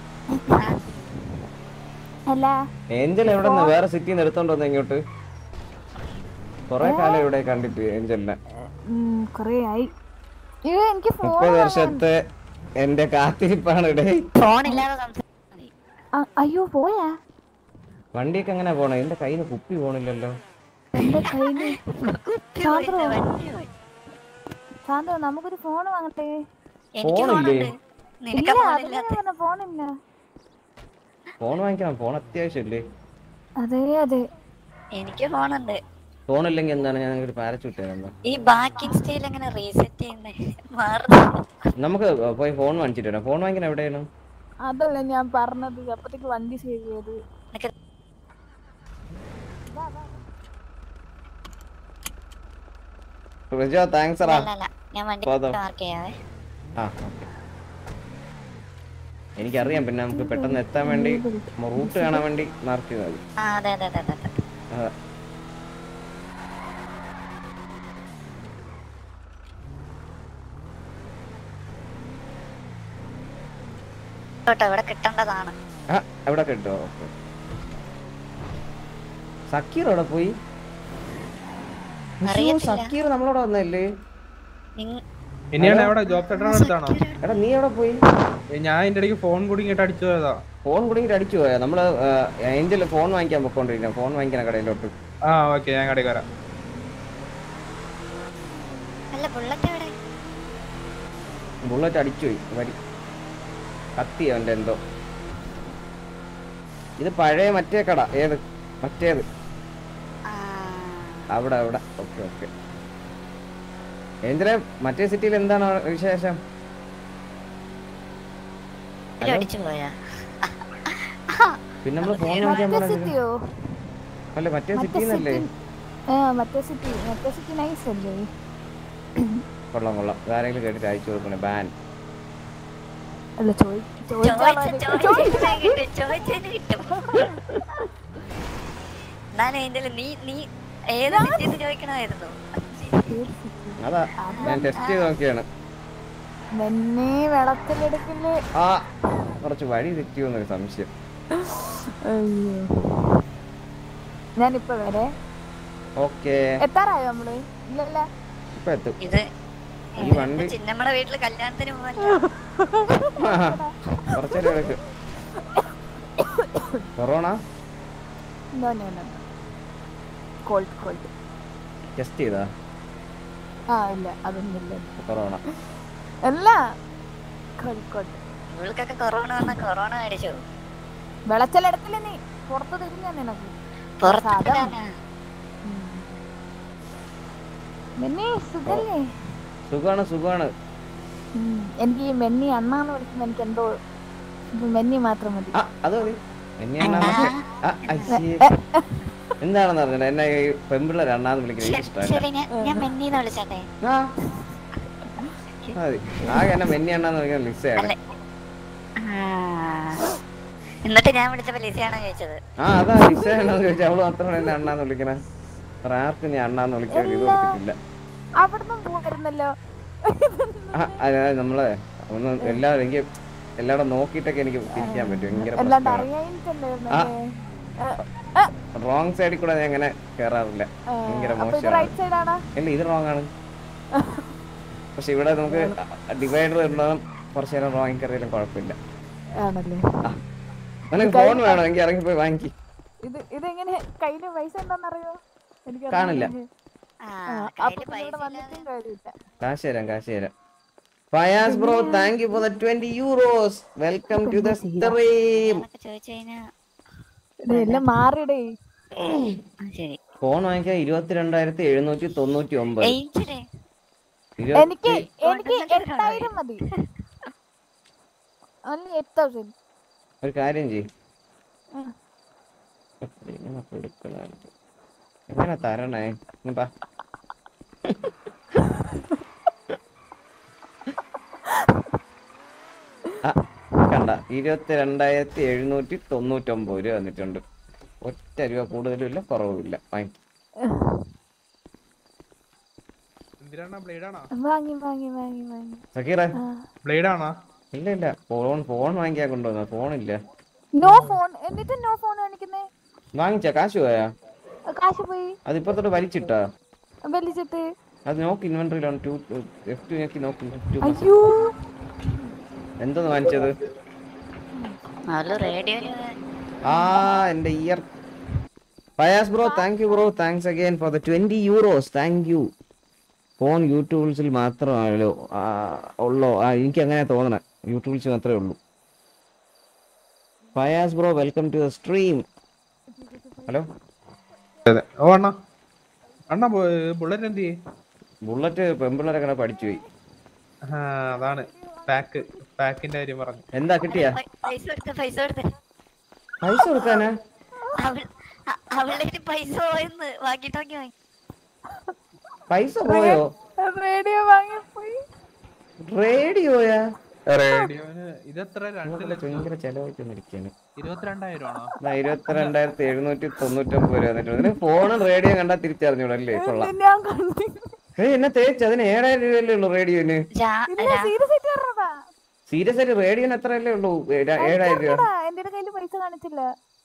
അല്ല ഏഞ്ചൽ എവിടെ നിന്ന് വേറെ സിറ്റിയിൽ നിന്ന് എടുത്തോണ്ട് വന്നു ഇങ്ങോട്ട് കൊറേ കാലം ഇവിടെ കണ്ടിട്ട് ഏഞ്ചലിനെ ഉം, കൊറേ ആയി അയ്യോ എനിക്ക് ഫോൺ മുപ്പത് വർഷത്തെ എന്റെ കാത്തിരിപ്പാണ് ഇടേ ഫോണില്ലാതെ സംസാരിക്കും അയ്യോ പോയാ വണ്ടിയൊക്കെ എങ്ങനെ പോണേ എന്റെ കയ്യിൽ നിന്ന് കുപ്പി പോണില്ലല്ലോ എന്റെ കയ്യില് സാന്ദ്രോ സാന്ദ്രോ നമുക്കൊരു ഫോൺ വാങ്ങട്ടെ ഫോണില്ലേ ഇല്ല അതിന് ഞാൻ പറഞ്ഞ ഫോണില്ല ഫോൺ വാങ്ങിക്കണം ഫോൺ അത്യാവശ്യമല്ലേ അതെ അതെ എനിക്ക് ഫോണുണ്ട് ഫോണില്ലെങ്കിൽ എന്താണ് ഞാൻ ഒരു പാരച്ചൂട്ട് തരാം ഈ ബാക്കി സ്റ്റൈൽ എങ്ങനെ റീസെറ്റ് ചെയ്യുന്നേ മാറുന്നു നമുക്ക് പോയി ഫോൺ വാങ്ങിച്ചിട്ട് വരാം ഫോൺ വാങ്ങിക്കാൻ എവിടെയാണ് അതല്ല ഞാൻ പറഞ്ഞത് അപ്പത്തേക്ക് വണ്ടി സേവ് ചെയ്ത് റിജോ താങ്ക്സ് എടാ അല്ല, അല്ല, ഞാൻ വണ്ടി പോകാം. മാർക്ക് ചെയ്യാവേ ആ ഓക്കെ എനിക്കറിയാം പിന്നെ നമുക്ക് പെട്ടെന്ന് എത്താൻ വേണ്ടി റൂട്ട് കാണാൻ വേണ്ടി മാർക്ക് ചെയ്താൽ മതി ആ അതെ അതെ അതെ അതെ അതെ അതാ. കേട്ടോ ഇവിടെ കിട്ടേണ്ടതാണ് ആ എവിടെ കിട്ടുമോ ഓക്കെ സക്കീർ എവിടെ പോയി അയ്യോ, അറിയത്തില്ല. സക്കീർ നമ്മളോട് വന്നല്ലേ നിങ്ങ- ഇനിയാണ് എവിടെ ജോബ് സെന്റർ അടുത്താണോ എടാ നീ എവിടെ പോയി ഏ, ഞാൻ എന്റെ ഇടയ്ക്ക് ഫോൺ കൂടി ഇങ്ങോട്ട് അടിച്ചു പോയതാ ഫോൺ കുടുങ്ങിട്ട് അടിച്ചു പോയാ നമ്മള് ഏഞ്ചൽ ഫോൺ വാങ്ങിക്കാൻ പൊക്കോണ്ടിരിക്കാം ഫോൺ വാങ്ങിക്കാൻ കടയിലോട്ട് ആ ഓക്കെ ഞാൻ കടയിൽ വരാം അല്ല ബുള്ളറ്റ് എവിടെ ബുള്ളറ്റ് അടിച്ചു പോയി വരി കത്തി അവന്റെ എന്തോ ഇത് പഴയ മറ്റേ കട ഏത് മറ്റേത് അവിടെ അവിടെ ഓക്കെ ഓക്കെ ഏഞ്ചലെ മറ്റേ സിറ്റിയിൽ എന്താണ് വിശേഷം ഇത് അടിച്ചു പോയാ പിന്നെ നമ്മള് ഫോൺ വാങ്ങിക്കാൻ മറ്റേ പറഞ്ഞു സിറ്റിയോ അല്ല മറ്റേ മറ്റേ സിറ്റിയിൽ നിന്നല്ലേ സിറ്റി ആ മറ്റേ സിറ്റി മറ്റേ സിറ്റി നൈസ് അല്ലേ കൊള്ളാം കൊള്ളാം ഇതാരെങ്കിലും കേട്ടിട്ട് അയച്ചു കൊടുക്കണേ ബാൻ അല്ല ചോദി ചോദിച്ച- ചോദിച്ചതിന് കിട്ടും, ചോദിച്ചതിന് കിട്ടും. എന്നാലും ഇതില് നീ നീ ഏത് സിറ്റിന്ന് ചോദിക്കണമായിരുന്നു അതാ ഞാൻ ടെസ്റ്റ് ചെയ്ത് നോക്കിയാണ് മെന്നെ വെള്ളത്തിലെടുക്കില്ലേ ആ കുറച്ച് വഴി തെറ്റിയോന്നൊരു സംശയം അയ്യോ ഞാനിപ്പോ വരെ ഓക്കേ എത്താറായോ നമ്മള് ഇല്ലല്ല ഇപ്പൊ എത്തും ഇത് ഈ വണ്ടി ചിന്നമ്മടെ വീട്ടില് കല്യാണത്തിന് പോകാൻ കുറച്ചേരം എടുക്കും corona no no no cold cold test ചെയ്താ ആ ഇല്ല അതൊന്നും ഇല്ല കൊറോണ അല്ല കോൾഡ് കോൾഡ് ഇവൾക്കൊക്കെ കൊറോണ വന്ന കൊറോണ മേടിച്ചു വെളച്ചലെടുത്തില്ല നീ പുറത്ത് തിരിഞ്ഞാ നിനക്ക് പുറത്ത് സാധാ. ഇടാനാ. ഉം. മെന്നി സുഖല്ലേ സുഖാണ് സുഖാണ് ഉം. എനിക്ക് ഈ മെന്നി അണ്ണാന്ന് വിളിക്കുമ്പോ എനിക്ക് എന്തോ ഇപ്പൊ മെന്നി മാത്രം മതി ആ അത് മതി എന്നെ അണ്ണാന്നൊക്കെ ആ, അയ്യേ. എന്താണെന്ന് അറിഞ്ഞത് എന്നെ ഈ പെമ്പിള്ളേർ അണ്ണാന്ന് വിളിക്കുന്നത് എനിക്ക് ശരി ഇഷ്ടമല്ല ഞാൻ ഞാൻ മെന്നീന്ന് വിളിച്ചോട്ടെ ആ മതി ആകെ എന്നെ മെന്നി അണ്ണാന്ന് വിളിക്കുന്ന ലിസയാണ് അല്ലെ ആ. എന്നിട്ട് ഞാൻ വിളിച്ചപ്പോ ലിസിയാണോ ചോദിച്ചത് ആ അതാ ലിസയാണെന്ന് ചോദിച്ചാൽ അവള് മാത്രമാണ് എന്നെ അണ്ണാന്ന് വിളിക്കണേ വേറെ ആർക്കും ഞാൻ അണ്ണാന്ന് വിളിക്കാൻ ഇത് കൊടുത്തിട്ടില്ല അവിടുന്ന് പോയിരുന്നല്ലോ ആ, അത് നമ്മളെ ഒന്ന് എല്ലാവരും എനിക്ക് എല്ലാവരും നോക്കിയിട്ടൊക്കെ എനിക്ക് തിരിക്കാൻ പറ്റും ഭയങ്കര അല്ലാണ്ട് പ്രശ്നമാണ് അറിയാനിട്ടല്ലേ റോങ് സൈഡിൽ കൂടെ ഞാൻ അങ്ങനെ കേറാറില്ല ഭയങ്കര അപ്പൊ ഇത് മോശമാണ് റൈറ്റ് സൈഡ് ആണോ ഇല്ല ഇത് റോങ് ആണ് പക്ഷെ ഇവിടെ നമുക്ക് ഡിവൈഡർ ഇടണം കുറച്ച് നേരം റോങ് കയറിയാലും കുഴപ്പമില്ല ആണല്ലേ നിനക്ക് ഫോൺ വേണോ എനിക്ക് ഇറങ്ങിപ്പോയി വാങ്ങിക്കി ഇത് ഇതെങ്ങനെ കയ്യില് പൈസ ഉണ്ടോന്നറിയോ എനിക്ക് കാണില്ല. അപ്പൊ പിന്നെ ഇവിടെ വന്നിട്ടും കാര്യമില്ല കാശ് തരാം കാശ് തരാം Fayas bro thank you for the 20 euros welcome to the stream ചോദിച്ചു കഴിഞ്ഞാ ഇത് എല്ലാം മാറിടേ ആ, ശരി ഫോൺ വാങ്ങിക്കാൻ ഇരുപത്തിരണ്ടായിരത്തി എഴുന്നൂറ്റി തൊണ്ണൂറ്റി ഒമ്പത് ഏയ്ച്ചിടെ എനിക്ക് എനിക്ക് എട്ടായിരം മതി only എയ്റ്റ് തൗസൻഡ് ഒരു കാര്യം ചെയ് എങ്ങനെ കൊടുക്കണായിരുന്നു? എങ്ങനെ തരണേ ഇങ്ങ് ബാ. ആ, കണ്ട ഇരുപത്തിരണ്ടായിരത്തി എഴുന്നൂറ്റി തൊണ്ണൂറ്റൊമ്പത് രൂപ വന്നിട്ടുണ്ട് ഒറ്റ രൂപ കൂടുതലും ഇല്ല കുറവും ഇല്ല വാങ്ങി എന്തിനാണ് ബ്ലേഡ് ആണോ വാങ്ങി വാങ്ങി വാങ്ങി വാങ്ങി സക്കീറ ബ്ലേഡ് ആണോ ഇല്ല ഇല്ല ഫോൺ ഫോൺ വാങ്ങിക്കാൻ കൊണ്ടുവന്ന ഫോണില്ല നോ ഫോൺ എന്നിട്ട് നോ ഫോൺ കാണിക്കുന്നേ വാങ്ങിച്ച കാശ് പോയാ കാശ് പോയി അത് ഇപ്പൊ തൊട്ട് വലിച്ചിട്ടാ വലിച്ചിട്ട് അത് നോക്ക് ഇൻവെന്ററിയിലാണ് ടു എഫ് ടു നോക്കി നോക്ക് two അയ്യോ എന്തോന്ന് വാങ്ങിച്ചത് അവള് റേഡിയോയില് ആ എന്റെ ഇയർ Fayas bro thank you bro thanks again for the twenty euros thank you phone യൂട്യൂബ്സിൽ മാത്രമാണല്ലോ ആ, ഉള്ളോ ആ എനിക്ക് അങ്ങനെ തോന്നണേ യൂട്യൂബ്സിൽ മാത്രമേ ഉള്ളൂ Fayas bro welcome to the stream hello അതെ ഓ അണ്ണാ അണ്ണാ ബുള്ളറ്റ് എന്ത് ചെയ്യേ ബുള്ളറ്റ് പെമ്പിള്ളേരൊക്കെ പഠിച്ചു പോയി ആ അതാണ് പാക്ക് പാക്കിന്റെ കാര്യം പറഞ്ഞു എന്താ കിട്ടിയാ പൈസ കൊടുത്ത് പൈസ കൊടുത്ത് പൈസ കൊടുക്കാനാ അവൾ അ- അവളുടെ കയ്യില് പൈസ പോയെന്ന് വാങ്ങിട്ടോക്കി വാങ്ങി പൈസ പോയോ റേഡിയോ വാങ്ങിപ്പോയി റേഡിയോയാ റേഡിയോന് ഇതെത്ര രണ്ട് ലക്ഷം ഭയങ്കര ചെലവായിട്ടൊന്നിരിക്കാണ് ഇരുപത്തിരണ്ടായിരം ആണോ ഇരുപത്തിരണ്ടായിരത്തി എഴുന്നൂറ്റി തൊണ്ണൂറ്റൊമ്പത് രൂപ വന്നിട്ടുണ്ട് ഇതിന് ഫോണും റേഡിയോ കണ്ടാ തിരിച്ചറിഞ്ഞൂടല്ലേ കൊള്ളാം ഞാൻ കണ്ടു ഏയ് എന്നെ തേച്ച് അതിന് ഏഴായിരം രൂപയല്ലേ ഉള്ളൂ റേഡിയോന് ഇല്ല സീരിയസ് ആയിട്ട് പറഞ്ഞതാ സീരിയസ് ആയിട്ട് റേഡിയോന് എത്രയല്ലേ ഉള്ളൂ ഏഴ- ഏഴായിരം രൂപ എടാ, എന്റെ കയ്യില് പൈസ കാണിച്ചില്ല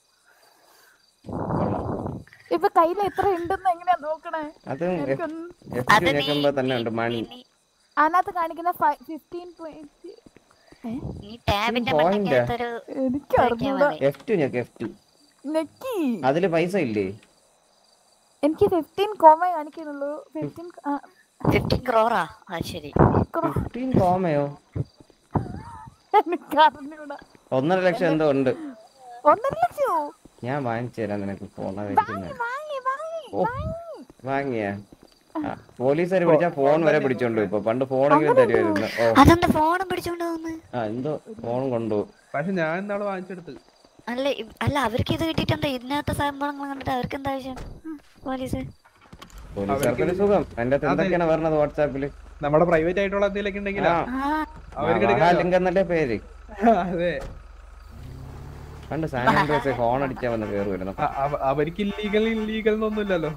ഇപ്പൊ കയ്യില് എത്ര ഉണ്ടെന്ന് എങ്ങനെയാ നോക്കണേ അത് എനിക്കൊന്നും എഫ് ടു ഞെക്കുമ്പോ തന്നെ ഉണ്ട് മണി അതിനകത്ത് കാണിക്കുന്ന ഫിഫ്റ്റീൻ പോയിന്റ് ഈ ടാബിന്റെ Point ആ? മണ്ടക്കകത്തൊരു എനിക്ക് അറിഞ്ഞൂടാ എഫ് ടു ഞെക്ക് എഫ് ടു നെക്കി അതില് പൈസ ഇല്ലേ എനിക്ക് ഫിഫ്റ്റീൻ കോമ കാണിക്കുന്നുള്ളൂ ഫിഫ്റ്റീൻ ഫിഫ്റ്റീൻ ക്രോറാ ആ ശരി ഫിഫ്റ്റീൻ കോമയോ എനിക്ക് അറിഞ്ഞൂടാ ഒന്നര ലക്ഷം എന്തോ ഉണ്ട് ഒന്നര ലക്ഷോ ഞാൻ വാങ്ങിച്ചു തരാം നിനക്ക് ഫോൺ വാങ്ങി വാങ്ങി ഓ വാങ്ങിയാ ആ, പോലീസുകാർ പിടിച്ചാ ഫോൺ വരെ പിടിച്ചോണ്ട് ഇപ്പൊ പണ്ട് ഫോണെങ്കിലും തരുമായിരുന്നു ഓ അതെന്താ ഫോണും പിടിച്ചോണ്ട് പോകുന്നു ആ എന്തോ ഫോൺ കൊണ്ടുപോകും പക്ഷെ ഞാൻ ഇന്നാള് വാങ്ങിച്ചെടുത്ത് അല്ല ഇ- അല്ല അവർക്ക് ഇത് കിട്ടിയിട്ടുണ്ട് ഇതിനകത്ത് സംഭവങ്ങൾ കണ്ടിട്ട് അവർക്ക് എന്താ ആവശ്യം ഉം, പോലീസ് പോലീസുകാർക്കൊരു സുഖം അതിന്റെ അകത്ത് എന്തൊക്കെയാണ് പറഞ്ഞത് വാട്സാപ്പില് നമ്മുടെ പ്രൈവറ്റ് ആയിട്ടുള്ള എന്തെങ്കിലുമൊക്കെ ഉണ്ടെങ്കിലാ അവർക്ക് എടുക്കാലോ. ലിങ്ക് എന്നല്ലേ പേര് അതെ പണ്ട് സാനിറ്റൈസ് ഫോൺ അടിച്ചാ വന്ന് കയറുമായിരുന്നു അ- അവ- അവർക്ക് ഇല്ലീഗൽ ഇല്ലീഗൽ എന്നൊന്നുമില്ലല്ലോ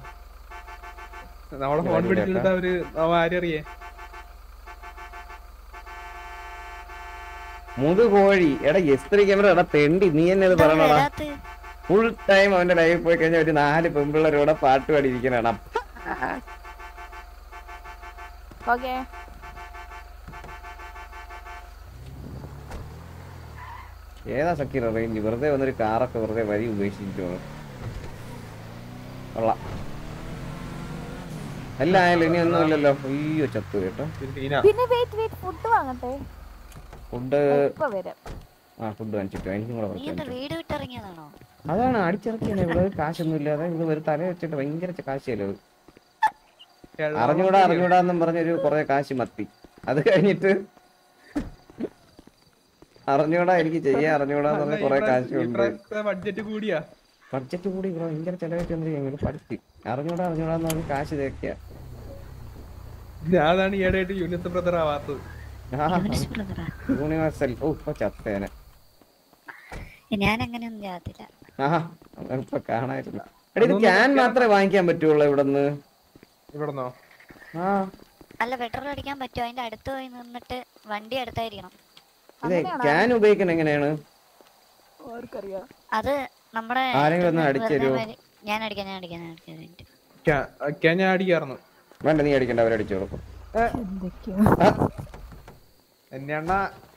നമ്മുടെ ഫോൺ ഇല്ല, പിടിച്ചെടുത്ത് അവര് അവ ആരറിയേ മുതുകോഴി എടാ എസ്ത്രീ ക്യാമറ എടാ തെണ്ടി നീ എന്നെ ഇത് പറയണടാ ഫുൾ ടൈം അവന്റെ ലൈഫിൽ പോയി കഴിഞ്ഞാൽ ഒരു നാല് പെമ്പിള്ളേരോടെ പാട്ട് പാടിയിരിക്കണാണ് ഓക്കെ ഏതാ സക്കീറ റേഞ്ച് വെറുതെ വന്നൊരു കാറൊക്കെ വെറുതെ വരി ഉപേക്ഷിച്ചിട്ട് പോകണം കൊള്ളാം എല്ലാം ആയാലും ഇനി ഒന്നുമില്ലല്ലോ അയ്യോ ചത്തു കേട്ടോ പിന്നെ വെയിറ്റ് വെയിറ്റ് ഫുഡ് വാങ്ങട്ടെ ഫുഡ് ഇപ്പൊ വരാം ആ ഫുഡ് വാങ്ങിച്ചിട്ടോ എനിക്കും കൂടെ നീ കുറച്ച് എന്താ വാങ്ങിച്ചോ. വീട് വിട്ടിറങ്ങിയതാണോ അതാണ് അടിച്ചിറക്കിയാണ് ഇവിടെ കാശൊന്നും ഇല്ലാതെ ഇത് ഒരു തല വെച്ചിട്ട് ഭയങ്കര കാശല്ലോ അറിഞ്ഞൂടാ അറിഞ്ഞൂടാ എന്നും പറഞ്ഞൊരു കുറെ കാശ് മത്തി അത് കഴിഞ്ഞിട്ട് അറിഞ്ഞൂടാ എനിക്ക് ചെയ്യാൻ അറിഞ്ഞൂടാ എന്ന് പറഞ്ഞ കുറെ കാശ് ഉണ്ട് ബഡ്ജറ്റ് കൂടിയാ ബഡ്ജറ്റ് കൂടി ഇവിടെ ഭയങ്കര ചെലവായിട്ട് എന്ത് പഠിച്ചു അറിഞ്ഞൂടാ അറിഞ്ഞൂടാ എന്ന് പറഞ്ഞ് കാശ് തേക്കിയ ഞാനാണ് ഈയിടെയായിട്ട് യൂണിയസ് ബ്രദർ ആവാത്തത് യൂണിവേഴ്സൽ ഓ ഇപ്പൊ ചത്തേനെ ഞാൻ അങ്ങനെയൊന്നും ചെയ്യാത്തില്ല ആഹാ ഇപ്പൊ കാണാനില്ല എടാ ഇത് ക്യാൻ മാത്രമേ വാങ്ങിക്കാൻ പറ്റുള്ളൂ ഇവിടുന്ന് ഇവിടുന്നോ ആ അല്ല പെട്രോൾ അടിക്കാൻ പറ്റുമോ അതിന്റെ അടുത്ത് പോയി നിന്നിട്ട് വണ്ടി അടുത്തായിരിക്കണം ഇത് ക്യാൻ ഉപയോഗിക്കുന്നത് എങ്ങനെയാണ് ആർക്കറിയാം അത് നമ്മുടെ ആരെങ്കിലും ഒന്ന് വെറുതെ അടിച്ചുതരുവോ? മാതിരി- ഞാൻ അടിക്കാം ഞാൻ അടിക്കാം ഞാൻ അടിക്കാം ഒരു minute. ക്യാ- ഞാൻ അടിക്കാറുന്നു വേണ്ട നീ അടിക്കണ്ട അവരടിച്ചോളൂ എന്നെണ്ണ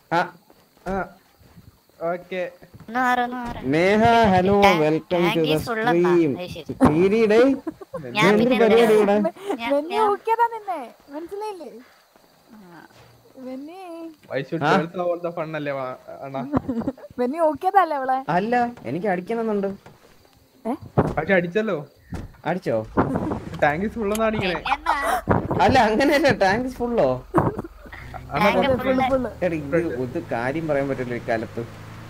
ഓക്കെ ഒന്ന് മാറ്, ഒന്ന് മാറ്. Neha hello tank- welcome to tank the is full എന്നാ. സ്ട്രീം അത് ശരി. പീരീഡേ ഞാൻ എന്ത് പിന്നെ പരിപാടി ഇവിടെ ഞാൻ- വെന്നി ഊക്കിയതാ നിന്നെ മനസ്സിലായില്ലേ വെന്നി പോലത്തെ ഫണ്ണല്ലേ അണ്ണാ വെന്നി ഊക്കിയതല്ലേ അവളെ അല്ല എനിക്ക് അടിക്കണമെന്നുണ്ട് പക്ഷെ അടിച്ചല്ലോ അടിച്ചോ ടാങ്ക് ഫുള്ളെന്ന് അടിക്കണേ അല്ല അങ്ങനെയല്ല ടാങ്ക് ഫുള്ളോ അണ്ണാ എടാ, ഇത് ഒരു കാര്യം പറയാൻ പറ്റില്ല ഇക്കാലത്ത്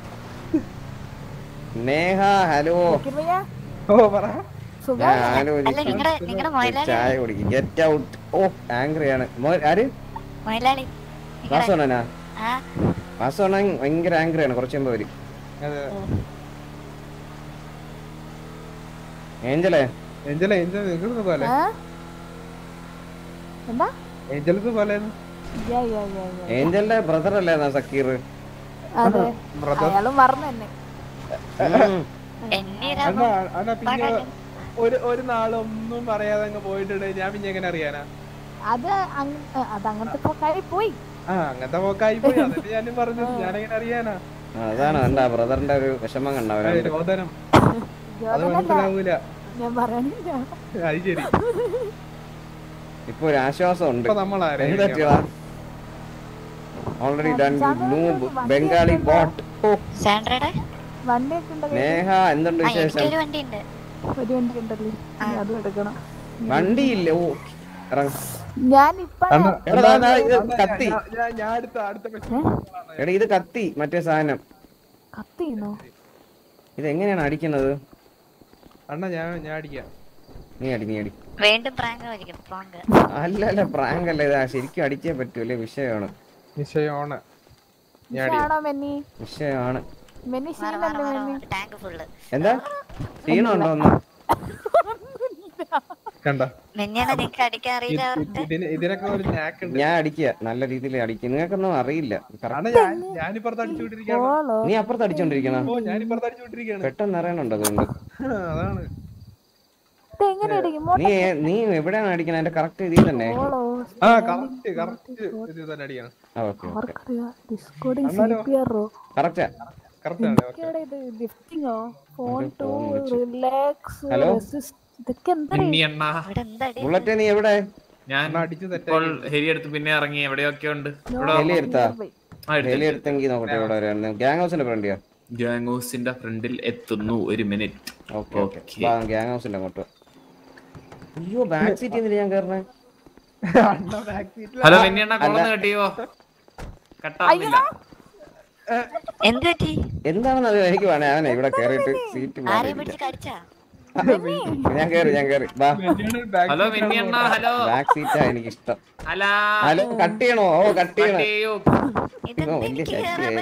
നേഹ ഹലോ ഭയ്യ ഓ പറ ഞാൻ അല്ല ആലോചിച്ചു നിങ്ങടെ നിങ്ങടെ ഒരു മൊയലാളി ചായ കുടിക്കും ഗെറ്റ് ഔട്ട് ഓ ആംഗ്രിയാണ് മോ- ആര് മൊയലാളി വാസവണ്ണനാ ആ വാസവണ്ണൻ ഭയങ്കര ആംഗ്രിയാണ് കുറച്ച് മുമ്പ് വരും ഏഞ്ചലേ ഏഞ്ചല ഏഞ്ചൽ നിങ്ങൾക്ക് പോലെ ആ? എന്താ ഏഞ്ചൽസ് പോലെ യാ യാ യാ യാ ഏഞ്ചലിന്റെ ബ്രദർ അല്ലേ സക്കീർ അതെ അയാളും മറന്നു തന്നെ അണ്ണാ അണ്ണാ പിന്നെ ഒരു ഒരു നാളൊന്നും പറയാതെ അങ്ങ് പോയിട്ടുണ്ട് ഞാൻ പിന്നെ എങ്ങനെ അറിയാനാ അത് അങ്ങ- അത് അങ്ങനത്തെ പോക്കായി പോയി ആ അങ്ങനത്തെ പോക്കായി പോയി അതിന് ഞാനും പറഞ്ഞത് ഞാൻ എങ്ങനെ അറിയാനാ അതാണ് എന്താ ബ്രദറിന്റെ ഒരു വിഷമം കണ്ട ആ, അവനുണ്ട് രോദനം അത് ജോലല്ല. മനസ്സിലാവൂല ഞാൻ പറയണില്ല അത് ശരി ഇപ്പൊ ഒരു ആശ്വാസം ഉണ്ട് ഇപ്പൊ നമ്മളാരാ? Already done noob Bengali bot ഓ സാൻഡ്രയുടെ വണ്ടിയൊക്കെ ഉണ്ട് കയ്യില്. നേഹ എന്തുണ്ട് ആ വിശേഷം എനിക്കൊരു വണ്ടി ഉണ്ട് ഒരു വണ്ടി ഉണ്ടല്ലേ ഇനി അതും എടുക്കണം വണ്ടിയില്ല ഓ ഇറങ്ങ ഞാൻ ഇപ്പൊ എടാ, ദാ, ദാ, ഇത് കത്തി ഞാൻ- ഞാൻ- ഞാൻ അടുത്ത അടുത്ത എടാ ഇത് കത്തി മറ്റേ സാധനം കത്തിന്നോ ഇത് എങ്ങനെയാണ് അടിക്കുന്നത് അണ്ണ ഞാൻ ഞാൻ അടിക്കാം നീ അടി നീ അടി വീണ്ടും പ്രാങ്ക് വലിക്കണം പ്രാങ്ക് അല്ല അല്ല പ്രാങ്ക് അല്ല ഇതാ ശരിക്കും അടിച്ചേ പറ്റൂലേ വിഷയമാണ് വിഷയമാണ് ആണോ മെന്നി വിഷയമാണ് മെന്നി ശീലല്ലേ മെന്നി ടാങ്ക് ഫുള്ള് എന്താ ക്ഷീണമുണ്ടോ ഒന്ന് കണ്ട മെഞ്ഞാണ് നിങ്ങക്ക് അടിക്കാൻ അറിയില്ല പറഞ്ഞിട്ട് ഇതിന് ഇതിനൊക്കെ ഒരു ഞാക്ക് ഉണ്ട് ഞാൻ അടിക്കുക നല്ല രീതിയിൽ അടിക്കുക നിങ്ങൾക്കൊന്നും അറിയില്ല അണ്ണ Correct. ഞാൻ ഞാനിപ്പുറത്ത് അടിച്ചുകൊണ്ടിരിക്കുകയാണ് നീ അപ്പുറത്ത് അടിച്ചോണ്ടിരിക്കണ ഓ ഞാനിപ്പുറത്ത് അടിച്ചുകൊണ്ടിരിക്കുകയാണ് പെട്ടെന്ന് അറിയണുണ്ട് അതുകൊണ്ട് അതാണ് ഇത് എങ്ങനെ അടിക്കും നീ നീ എവിടെയാണ് അടിക്കണ എന്റെ കറക്റ്റ് ഇതിൽ തന്നെ മോളോ ആ കറക്റ്റ് കറക്റ്റ് ഇത് തന്നെ അടിക്കണം ഓക്കെ ഓക്കെ അവർക്കറിയാം ഡിസ്കോഡിങ് സി അന്നാലോ? പി ആറോ കറക്റ്റാ കറക്റ്റ് ആണ് ഇതൊക്കെയാണ് ഇത് ലിഫ്റ്റിങ്ങോ ഫോൺ ഒരു ടു phone വെച്ച്. Relax hello? റെസിസ്റ്റ് ഇതൊക്കെ എന്താ ഇനി എണ്ണ ബുള്ളറ്റ് നീ എവിടെ ഞാൻ ഇപ്പോൾ ഹെരി എടുത്ത് പിന്നെ ഇറങ്ങി എവിടെയൊക്കെ ഉണ്ട് ഇവിടെ ഹെലി എടുത്താ ആ, എടുത്തു, ഹെലി എടുത്തെങ്കിൽ നോക്കട്ടെ ഇവിടെ വരായിരുന്നു ഗ്യാങ് ഹൗസിന്റെ ഫ്രണ്ടിയാ ഗാംഗോസിന്റെ ഫ്രണ്ടിൽ എത്തുന്നു ഒരു മിനിറ്റ് ഓക്കെ ഓക്കെ ഗ്യാങ് ഹൗസിന്റെ അങ്ങോട്ട് അയ്യോ ബാക്ക് സീറ്റ് എന്തിനാ ഞാൻ കയറണേ ഹലോ വെന്നിയണ്ണ കൊളന്ന് കെട്ടിയോ കട്ടാവുന്നില്ല എന്ത് പറ്റി എന്താണെന്ന് അത് എനിക്ക് വേണേ അവനെ ഇവിടെ കേറിയിട്ട് സീറ്റ് ആരെയും പിടിച്ച് കടിച്ചാ ഞാൻ കേറി ഞാൻ കേറി ബാ ഹലോ വെന്നിയണ്ണ ഹലോ ബാക്ക് സീറ്റാ എനിക്ക് ഇഷ്ടം ഹലോ ഹലോ കട്ട് ചെയ്യണോ ഓ കട്ട് ചെയ്യണോ കട്ട് ചെയ്യൂ. ഓ, വലിയ ശല്യേ.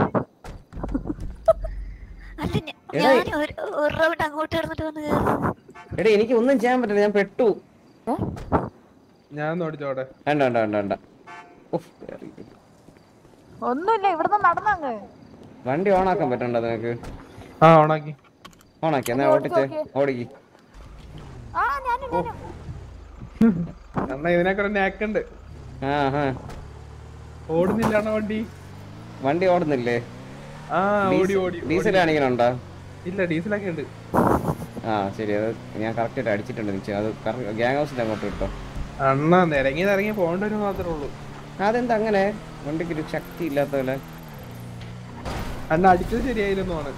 അല്ല ഞ- എടാ, ഞാൻ ഒരു ഒരു റൗണ്ട് അങ്ങോട്ട് കിടന്നിട്ട് വന്ന് കയറുന്നു എടാ എനിക്ക് ഒന്നും ചെയ്യാൻ പറ്റില്ല ഞാൻ പെട്ടു ഞാൻ ഒന്ന് ഓടിച്ചോടെ വേണ്ട വേണ്ട വേണ്ട വേണ്ട ഉഫ്, കേറി. ഒന്നുമില്ല ഇവിടുന്ന് നടന്നങ്ങ് വണ്ടി ഓണാക്കാൻ പറ്റണ്ടോ നിനക്ക് ആ ഓണാക്കി ഓണാക്കി എന്നാ ഓടിച്ച് ഓടിച്ചേ നോക്കിയേ. ഓടിക്ക് ആ ഞാനും ഞാനും എന്നാ ഇതിനൊക്കെ നാക്കുണ്ട് ആ ആ ഓടുന്നില്ലാണോ വണ്ടി വണ്ടി ഓടുന്നില്ലേ ആ ഓടി ഡീസ- ഓടി ഡീസൽ ഓടി. കാണിക്കണുണ്ടോ ഇല്ല ഡീസലൊക്കെ ഉണ്ട് ആ ശരി അത് ഞാൻ കറക്റ്റ് ആയിട്ട് അടിച്ചിട്ടുണ്ട് നിശ്ചയ അത് ഗ്യാങ് ഹൗസിന്റെ അങ്ങോട്ട് കിട്ടോ അണ്ണാ നിരങ്ങി നിരങ്ങി പോകേണ്ട ഒരു മാത്രമേ ഉള്ളൂ അതെന്താ അങ്ങനെ വണ്ടിക്ക് ഒരു ശക്തി ഇല്ലാത്ത പോലെ അണ്ണ അടിച്ചത് ശരിയായിരുന്നു ആണ്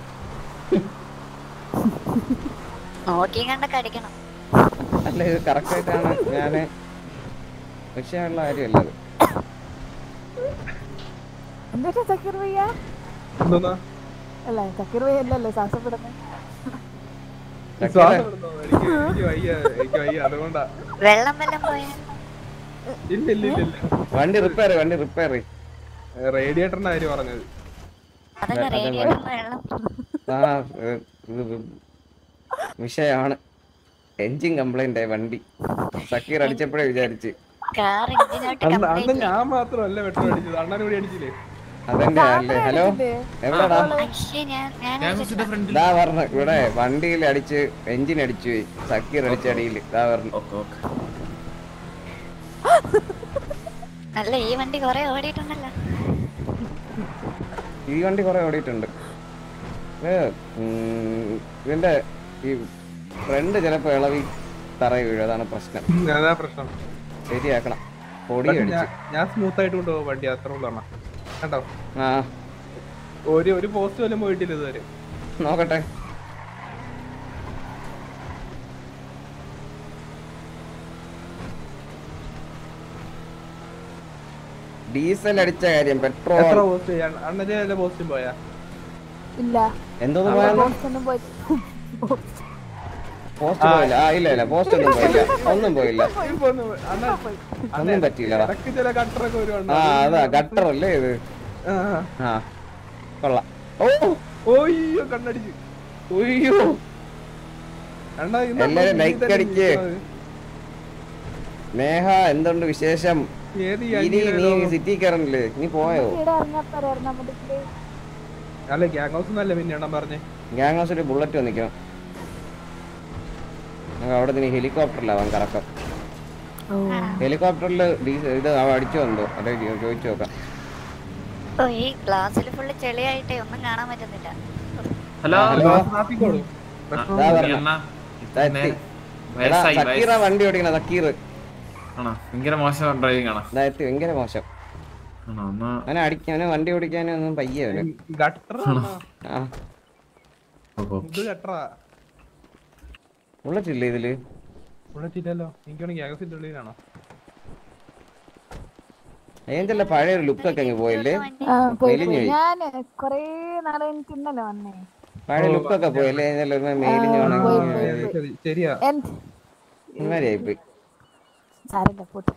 നോക്കി കണ്ടൊക്കെ അടിക്കണം അല്ല ഇത് കറക്റ്റ് ആയിട്ടാണ് ഞാന് വിഷയമുള്ള കാര്യമല്ല അത് എന്താ സക്കീർ ഭയ്യ എന്തോന്നാ അല്ല സക്കീർ ഭയ്യ അല്ലല്ലോ ശ്വാസപ്പെടുന്നത് ശ്വാസം വിടുന്നോ? എനിക്ക് എനിക്ക് വയ്യ എനിക്ക് വയ്യ അതുകൊണ്ടാ വെള്ളം വെള്ളം പോയാ ഇല്ല ഇല്ല ഇല്ല ഇല്ല വണ്ടി റിപ്പയർ വണ്ടി റിപ്പയർ റേഡിയേറ്ററിന്റെ കാര്യം പറഞ്ഞത് അതല്ല അത് റേഡിയേറ്ററിൽ വെള്ളം ആ ഏ, ഇത് വിഷയമാണ് എൻജിൻ കംപ്ലൈന്റ് ആയി വണ്ടി സക്കീർ അടിച്ചപ്പോഴേ വിചാരിച്ച് കാർ എഞ്ചിനോട്ട് അന്ന് അന്ന് ഞാൻ മാത്രമല്ല വെട്ടം അടിച്ചത് അണ്ണൻ കൂടി അടിച്ചില്ലേ അതെന്റെ അല്ലേ ഹലോ എവിടെടാ പക്ഷേ ഞാൻ ഞാൻ ദാ പറഞ്ഞു ഇവിടെ വണ്ടിയിൽ അടിച്ച് എൻജിൻ അടിച്ചു പോയി സക്കീർ അടിച്ച അടിയിൽ ദാ പറഞ്ഞു അല്ല ഈ വണ്ടി കൊറേ ഓടിയിട്ടുണ്ടല്ലോ ഈ വണ്ടി കുറെ ഓടിയിട്ടുണ്ട് ഇത്, ഉം, ഇതിന്റെ ഈ ഫ്രണ്ട് ചിലപ്പോ ഇളവി തറയി വീഴും അതാണ് പ്രശ്നം അതാ പ്രശ്നം ശരിയാക്കണം പൊടി പക്ഷെ അടിച്ച് ഞാൻ- ഞാൻ സ്മൂത്ത് ആയിട്ട് കൊണ്ടുപോകും വണ്ടി അത്ര ഉള്ളതാണ് കണ്ടോ ആ ഒരു ഒരു പോസ്റ്റ് പോലും പോയിട്ടില്ല ഇതുവരെ നോക്കട്ടെ ഡീസൽ അടിച്ച കാര്യം എത്ര പെട്രോൾ പോസ്റ്റ് അണ്ണന്റെ വല്ല പോസ്റ്റും പോയാ ഇല്ല എന്തോന്ന് അവിടെ പോയെന്ന്? post ഒന്നും പോയി പോസ്റ്റ് പോയില്ല ആ ഇല്ല ഇല്ല പോസ്റ്റ് ഒന്നും പോയില്ല ഒന്നും പോയില്ല ഒന്നും പറ്റിയില്ലടാ ഇടയ്ക്ക് ചില കട്ടറൊക്കെ വരുവാണ് ആ അതാ ഗട്ടർ അല്ലേ ഇത് ആ കൊള്ളാം ഓ ഓയ്യോ കണ്ണടിച്ച് ഒയ്യോ അണ്ണാ ഇന്ന് എല്ലാരും നമ്മൾ ലൈക്ക് ഇതിൽ അടിക്ക് നിൽക്കുന്നത്. നേഹ എന്തുണ്ട് വിശേഷം ഏത് ഈ ഇനി നീ അനിയനാണോ? സിറ്റി കയറണില്ലേ നീ പോയോ ഇവിടെ ഇറങ്ങാത്തോരെ ഇറങ്ങാൻ പറ്റില്ലേ അല്ല ഗ്യാങ് ഹൗസ് എന്നല്ല പിന്നെ എണ്ണം പറഞ്ഞേ ഗ്യാങ് ഹൗസിൽ ബുള്ളറ്റ് വന്നിക്കണം ഞങ്ങൾ അവിടെ നിന്ന് ഹെലികോപ്റ്ററിലാവാൻ കറക്കം ഹെലികോപ്റ്ററിൽ ഇത് അവ അടിച്ചു വന്നോ അല്ലെ ചോദിച്ചു നോക്കാം ഓ ഈ ഗ്ലാസ്സിൽ ഫുള്ള് ചെളിയായിട്ടേ ഒന്നും കാണാൻ പറ്റുന്നില്ല ഹലോ ഹലോ. നാട്ടിക്കോളൂ ദാ വരണം. ദാ എത്തി. എടാ, വയസ്സായി സക്കീറാ വണ്ടി ഓടിക്കണ സക്കീർ ആണോ ഭയങ്കര മോശം ഡ്രൈവിംഗ് ആണോ ദാ എത്തി ഭയങ്കര മോശം ആണോ എന്നാ അവനെ അടിക്കാനോ വണ്ടി ഓടിക്കാനോ ഒന്നും പയ്യ അവന് ഗട്ടർ ആ ഇത് ഗട്ടറാ ബുള്ളറ്റ് ഇല്ലേ ഇതില് ഉള്ളറ്റില്ലല്ലോ എനിക്കാണ് ഗ്യാങ് ഹൗസിന്റെ ഉള്ളിലാണോ ഏഞ്ചല്ല പഴയ ഒരു ലുക്കൊക്കെ അങ്ങ് പോയില്ലേ ആ, പോയി, മെലിഞ്ഞു പോയി. പോയി ഞാന് കൊറേ നാളെ എനിക്ക് ഇന്നലെ വന്നേ പഴയ ലുക്കൊക്കെ പോയില്ലേ ഏഞ്ചല്ല ഒരു മെലിഞ്ഞു ആ, പോയി, പോയി, ഉണങ്ങി പോയി. ശരിയാ എന്ത് ഇമാരിയായി പോയി സാരല്ല പോട്ടെ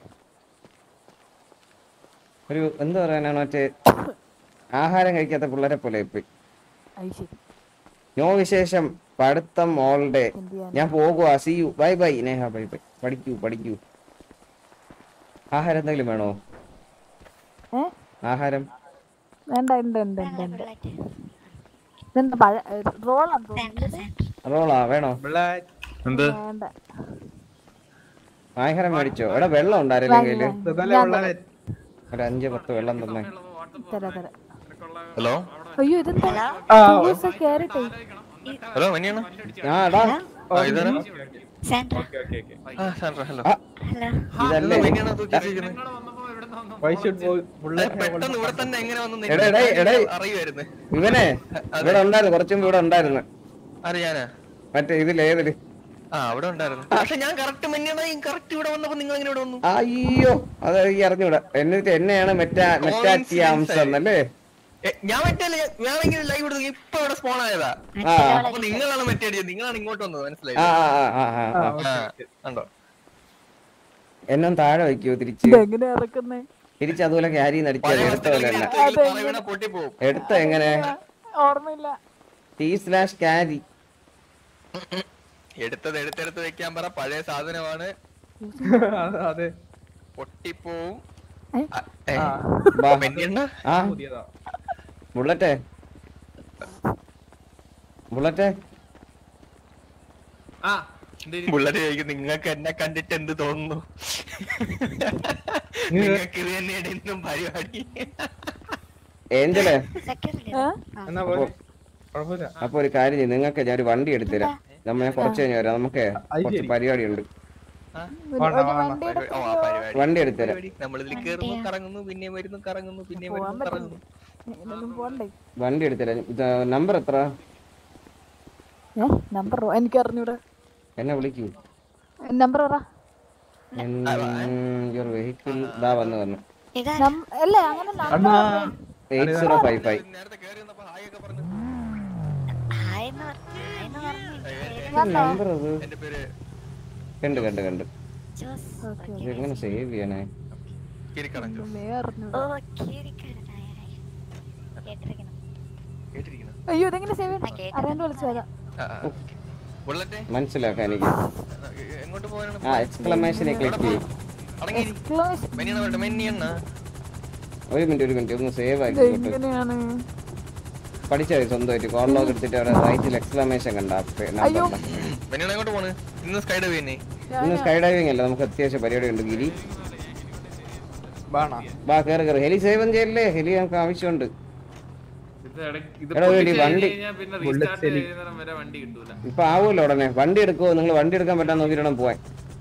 ഒരു എന്താ പറയാനാണ് മറ്റേ ആഹാരം കഴിക്കാത്ത പിള്ളേരെ പോലെ പോയി അത് ശരി നോ വിശേഷം പഠിത്തം ഓൾ ഡേ ഞാൻ പോകുക see you bye bye Neha bye bye പഠിക്കൂ പഠിക്കൂ ആഹാരം എന്തെങ്കിലും വേണോ ഏ ആഹാരം വേണ്ട ഉണ്ട് ഉണ്ട് ഉണ്ട് ഉണ്ട് ഇതെന്താ പഴ റോളാന്ന് തോന്നുന്നു റോളാ വേണോ എന്ത് വേണ്ട ആഹാരം മേടിച്ചോ എടാ വെള്ളം ഉണ്ടായിരുന്നില്ല കയ്യില് ഞാൻ തരാം. ഒരു അഞ്ച് പത്ത് വെള്ളം തന്നെ തരാം തരാം ഹലോ അയ്യോ ഇതെന്താ ആ, ദിവസം കേറിട്ടേ ഹലോ മനിയാണോ ആ എടാ ആ, ഇതാരാ? സാൻഡ്ര ആ, സാൻഡ്ര, ഹലോ ആ, ഹലോ ഇതല്ലേ മനിയാണോ തൂക്കി വെച്ചിരിക്കുന്നെ? പെട്ടെന്ന് ഇവിടെ തന്നെ എങ്ങനെ വന്നു എടേ, എടേ, എടേ. അറിയുമായിരുന്നു ഇവനെ ഇവിടെ ഉണ്ടായിരുന്നു കുറച്ചും മുമ്പ് ഇവിടെ ഉണ്ടായിരുന്നു അറിയാനാ മറ്റേ ഇതിൽ ഏതില് ആ അവിടെ ഉണ്ടായിരുന്നു പക്ഷെ ഞാൻ കറക്റ്റ് മഞ്ഞാണ് കറക്റ്റ് ഇവിടെ വന്നപ്പോ നിങ്ങൾ എങ്ങനെ ഇവിടെ വന്നു അയ്യോ അത് എനിക്ക് അറിഞ്ഞൂടാ എന്നിട്ട് എന്നെയാണ് മെറ്റാ മെറ്റാറ്റിയാംസം എന്നല്ലേ എ, ഞാൻ മറ്റേ ഞാൻ ഭയങ്കര ലൈവ് എടുത്തു ഇപ്പൊ ഇവിടെ സ്പോൺ ആയതാ ആ. അപ്പൊ നിങ്ങളാണ് മറ്റേ അടിച്ചത് നിങ്ങളാണ് ഇങ്ങോട്ട് വന്നത് മനസ്സിലായി ആ ആ ആ ആ ആ, ആ. കണ്ടോ എന്നും താഴെ വയ്ക്കോ തിരിച്ച് ഇതെങ്ങനെ ഇറക്കുന്നേ തിരിച്ച് അതുപോലെ ക്യാരി നടിച്ചാൽ എടുത്ത പോലെ തന്നെ പൊട്ടിപ്പോവും എടുത്ത എങ്ങനെ ഓർമ്മയില്ല ടി സ്ലാഷ് ക്യാരി എടുത്തത് എടുത്തെടുത്ത് വെക്കാൻ പറ പഴയ സാധനമാണ് അതെ പൊട്ടിപ്പോവും ബാ. മെന്നിയണ്ണ ആ ബുള്ളറ്റേ ബുള്ളറ്റേ ആ പിള്ളേര് ചോദിക്കും നിങ്ങൾക്ക് എന്നെ കണ്ടിട്ട് എന്ത് തോന്നുന്നു നിങ്ങൾക്ക് ഇത് തന്നെയാണ് ഇന്നും പരിപാടി ഏഞ്ചലേ എന്നാ പോലെ കുഴപ്പമില്ല അപ്പൊ ഒരു കാര്യം ചെയ്യ് നിങ്ങൾക്ക് ഞാൻ ഒരു വണ്ടി എടുത്തുതരാം നമ്മ ഞാൻ കുറച്ച് കഴിഞ്ഞ് വരാം നമുക്ക് കുറച്ച് പരിപാടി ഉണ്ട് വണ്ടി എടുത്തുതരാം നമ്മളിതിൽ കേറുന്നു കറങ്ങുന്നു പിന്നെയും വരുന്നു കറങ്ങുന്നു പിന്നെയും വരുന്നു കറങ്ങുന്നു വണ്ടി എടുത്തുതരാം ഇത് നമ്പർ എത്ര നമ്പർ എനിക്ക് അറിഞ്ഞൂടാ എന്നെ വിളിക്കൂ നമ്പർ പറ വെഹിക്കിൾ ഇതാ വന്ന് വന്നു നം- അല്ല അങ്ങനെ അണ്ണാ. number eight zero five five number അത് കണ്ട് കണ്ട് കണ്ട് ഇത് എങ്ങനെ സേവ് ചെയ്യാനേ അയ്യോ ഇതെങ്ങനെ സേവ് അറിയാണ്ട് വിളിച്ചതാ ബുള്ളറ്റ് മനസ്സിലാക്കാൻ എനിക്ക് എങ്ങോട്ട് പോകാനാണ് ആ എക്സ്ക്ലമേഷനെ ക്ലിക്ക് ചെയ്യും അടങ്ങിരി മെന്നിയണ്ണ വേണ്ട മെന്നിയണ്ണ ഒരു മിനിറ്റ് ഒരു മിനിറ്റ് ഒന്ന് സേവ് ആക്കി വിട്ടു എങ്ങനെയാണ് പഠിച്ചാൽ മതി സ്വന്തമായിട്ട് കോൾ ലോഗ് എടുത്തിട്ട് അവിടെ റൈറ്റിൽ എക്സ്ക്ലമേഷൻ കണ്ട അയ്യോ. മെന്നിയണ്ണ എങ്ങോട്ട് പോണ് ഇന്ന് സ്കൈ ഡൈവ് തന്നെ ഇന്ന് സ്കൈ ഡൈവിംഗ് അല്ല നമുക്ക് അത്യാവശ്യം പരിപാടി ഉണ്ട് ഗിരി ബാണ ബാ കയറി കയറി ഹെലി സേവ് ചെയ്യല്ലേ ഹെലി നമുക്ക് ആവശ്യമുണ്ട് ഇത് ഇടയ്ക്ക് ഇത് എടാ, ഒരു പൊട്ടിച്ച് വണ്ടി- കഴിഞ്ഞ് കഴിഞ്ഞാ പിന്നെ bullet റീസ്റ്റാർട്ട് heli. ചെയ്യുന്നിടം വരെ വണ്ടി കിട്ടൂല ഇപ്പൊ ആവുമല്ലോ ഉടനെ വണ്ടി എടുക്കുമോ നിങ്ങൾ വണ്ടി എടുക്കാൻ പറ്റാൻ നോക്കിയിടണം പോവാൻ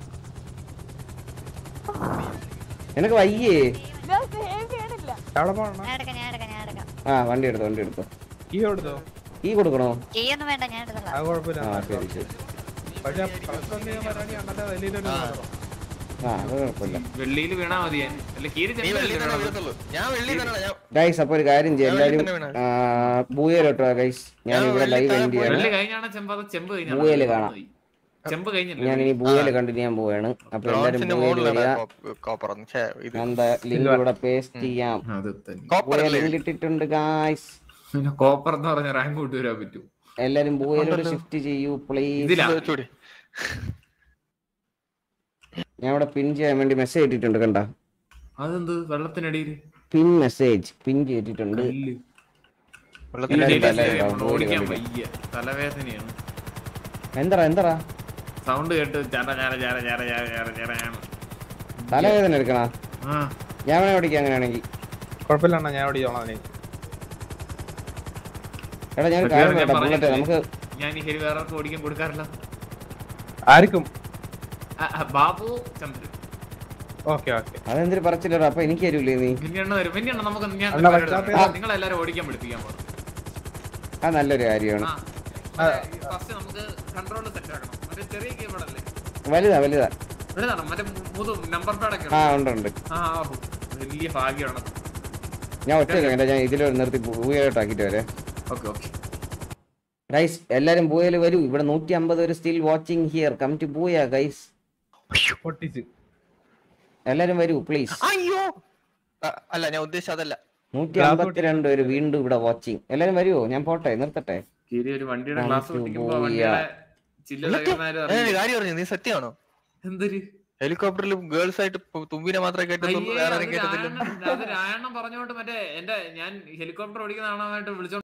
നിനക്ക് വയ്യേ ഞാൻ സേവ് ചെയ്യണില്ല എവിടെ പോകണം ആ വണ്ടി എടുത്തോ വണ്ടി എടുത്തോ കീ കൊടുത്തോ ഈ കൊടുക്കണോ കീയൊന്നും വേണ്ട ഞാൻ എടുത്തല്ല അത് കുഴപ്പമില്ല ആ ശരി ശരി പക്ഷെ പ്രശ്നം ചെയ്യാൻ പറ്റാണി അണ്ണന്റെ വലിയൊരു ആ അത് കുഴപ്പമില്ല വെള്ളിയിൽ വീണാ മതി ഞാൻ. അല്ല കീരി നീ വെള്ളി തന്നെ വീഴത്തുള്ളൂ ഞാൻ വെള്ളി തന്നെ ഞാൻ ഗൈസ് അപ്പൊ ഒരു കാര്യം ചെയ്യും ഞാൻ എല്ലാരും വീട്ടിൽ തന്നെ ബൂയലോട്ടോ ഗൈസ് ഞാൻ ഇവിടെ ലൈവ് എൻഡ് വെള്ളി ചെയ്യാണ് കഴിഞ്ഞാണ് ചെമ്പ് അത് ചെമ്പ് കഴിഞ്ഞാണ് ബൂയല് കാണാം ചെമ്പ് കഴിഞ്ഞില്ല ഞാൻ ഇനി ബൂയല് കണ്ടിട്ട് ഞാൻ പോവാണ് അപ്പൊ എല്ലാരും ബ്രോൺസിന്റെ ബൂയല് മുകളിലാണ് വരിക കോപ്പർ ഇത് ഞാൻ ലിങ്ക് ഇവിടെ പേസ്റ്റ് ചെയ്യാം Copper ബൂയൽ അല്ലേ? ലിങ്ക് ഇട്ടിട്ടുണ്ട് ഗായ്സ് പിന്നെ കോപ്പർ എന്ന് പറഞ്ഞ റാങ്ക് കൂട്ടി വരാൻ പറ്റും എല്ലാരും ബൂയലോട് ഉണ്ടല്ലോ. ഷിഫ്റ്റ് ചെയ്യൂ പ്ലീസ് ഇതിലാ? ചൂടി ഞാൻ ഇവിടെ പിൻ ചെയ്യാൻ വേണ്ടി മെസ്സേജ് ഇട്ടിട്ടുണ്ട് കണ്ട അതെന്ത് വെള്ളത്തിനടിയിൽ പിൻ മെസ്സേജ് പിൻ ചെയ്തിട്ടുണ്ട് എല്ലാരും തല ഇടാം, ബൂയല് ഓടിക്കാൻ കണ്ടിട്ട്. വയ്യ തലവേദനയാണ് എന്തറാ എന്തറാ സൗണ്ട് കേട്ട് ചര ചര ചര ചര ചര ചര ചരയാണ് തലവേദന എടുക്കണ ആ ഞാൻ വേണേ ഓടിക്കാം അങ്ങനെയാണെങ്കിൽ കുഴപ്പമില്ല അണ്ണാ ഞാൻ ഓടിച്ചോളാം നീ എടാ ഞാൻ ഒരു പക്ഷേ കാര്യം ഞാൻ പറയട്ടെ ബുള്ളറ്റ് പറഞ്ഞില്ലേ, നമുക്ക് ഞാൻ ഈ ഹെരി വേറെ ആർക്കും ഓടിക്കാൻ കൊടുക്കാറില്ല ആർക്കും ആ, ആ, ബാബു ചന്ദ്രൻ ഓക്കെ ഓക്കെ അതെന്തൊരു പറച്ചില്ലടാ അപ്പൊ എനിക്ക് തരൂലേ നീ പിന്നെയാണ് വരും പിന്നെയാണ് നമുക്ക് ഞാൻ അണ്ണാ, പരിപാടി വച്ചാ നടത്താം. നിങ്ങളെല്ലാരും ഓടിക്കാൻ പഠിപ്പിക്കാൻ പോകും അത് നല്ലൊരു കാര്യമാണ് ഫസ്റ്റ് നമുക്ക് കൺട്രോൾ സെറ്റ് ആക്കണം മറ്റേ ചെറിയ കീബോർഡല്ലേ വലുതാ വലുതാ വലുതാണ് മറ്റേ മുതു നമ്പർ പാഡൊക്കെ ആ ഉണ്ട് ഉണ്ട് ആ ഓ, വലിയ ഭാഗ്യമാണ് ഞാൻ ഒറ്റ സെക്കൻഡ് ഞാൻ ഇതിൽ നിർത്തി ബൂയലോട്ട് ആക്കിയിട്ട് വരെ ഓക്കെ ഓക്കെ ഗൈസ് എല്ലാരും ബൂയൽ വരൂ ഇവിടെ നൂറ്റി അമ്പത് ഒരു still watching here come to booyah guys പൊട്ടിച്ച് എല്ലാരും വരൂ പ്ലീസ് അയ്യോ അ- അല്ല ഞാൻ ഉദ്ദേശിച്ചത് അതല്ല നൂറ്റി അമ്പത്തിരണ്ട് പേര് വീണ്ടും ഇവിടെ വാച്ചിങ് എല്ലാരും വരുവോ ഞാൻ പോട്ടെ നിർത്തട്ടെ കീരി ഒരു വണ്ടിയുടെ Come ഗ്ലാസ് to പൊട്ടിക്കുമ്പോ Booyah. വണ്ടിയുടെ ചില്ല് തകർന്നാലും ഏ, അറിയില്ല. കാര്യം പറഞ്ഞു നീ സത്യമാണോ എന്തൊരു ഹെലികോപ്റ്ററിൽ ഗേൾസ് ആയിട്ട് പു- തുമ്പിനെ മാത്രമേ കേട്ടത്തുള്ളൂ അയ്യേ, വേറെ അത് ആരും കേട്ടത്തില്ല രായണ്ണൻ- അത് രായണ്ണൻ പറഞ്ഞോണ്ട് മറ്റേ എന്റെ ഞാൻ ഹെലികോപ്റ്റർ ഓടിക്കുന്ന കാണാനായിട്ട് വിളിച്ചോണ്ട്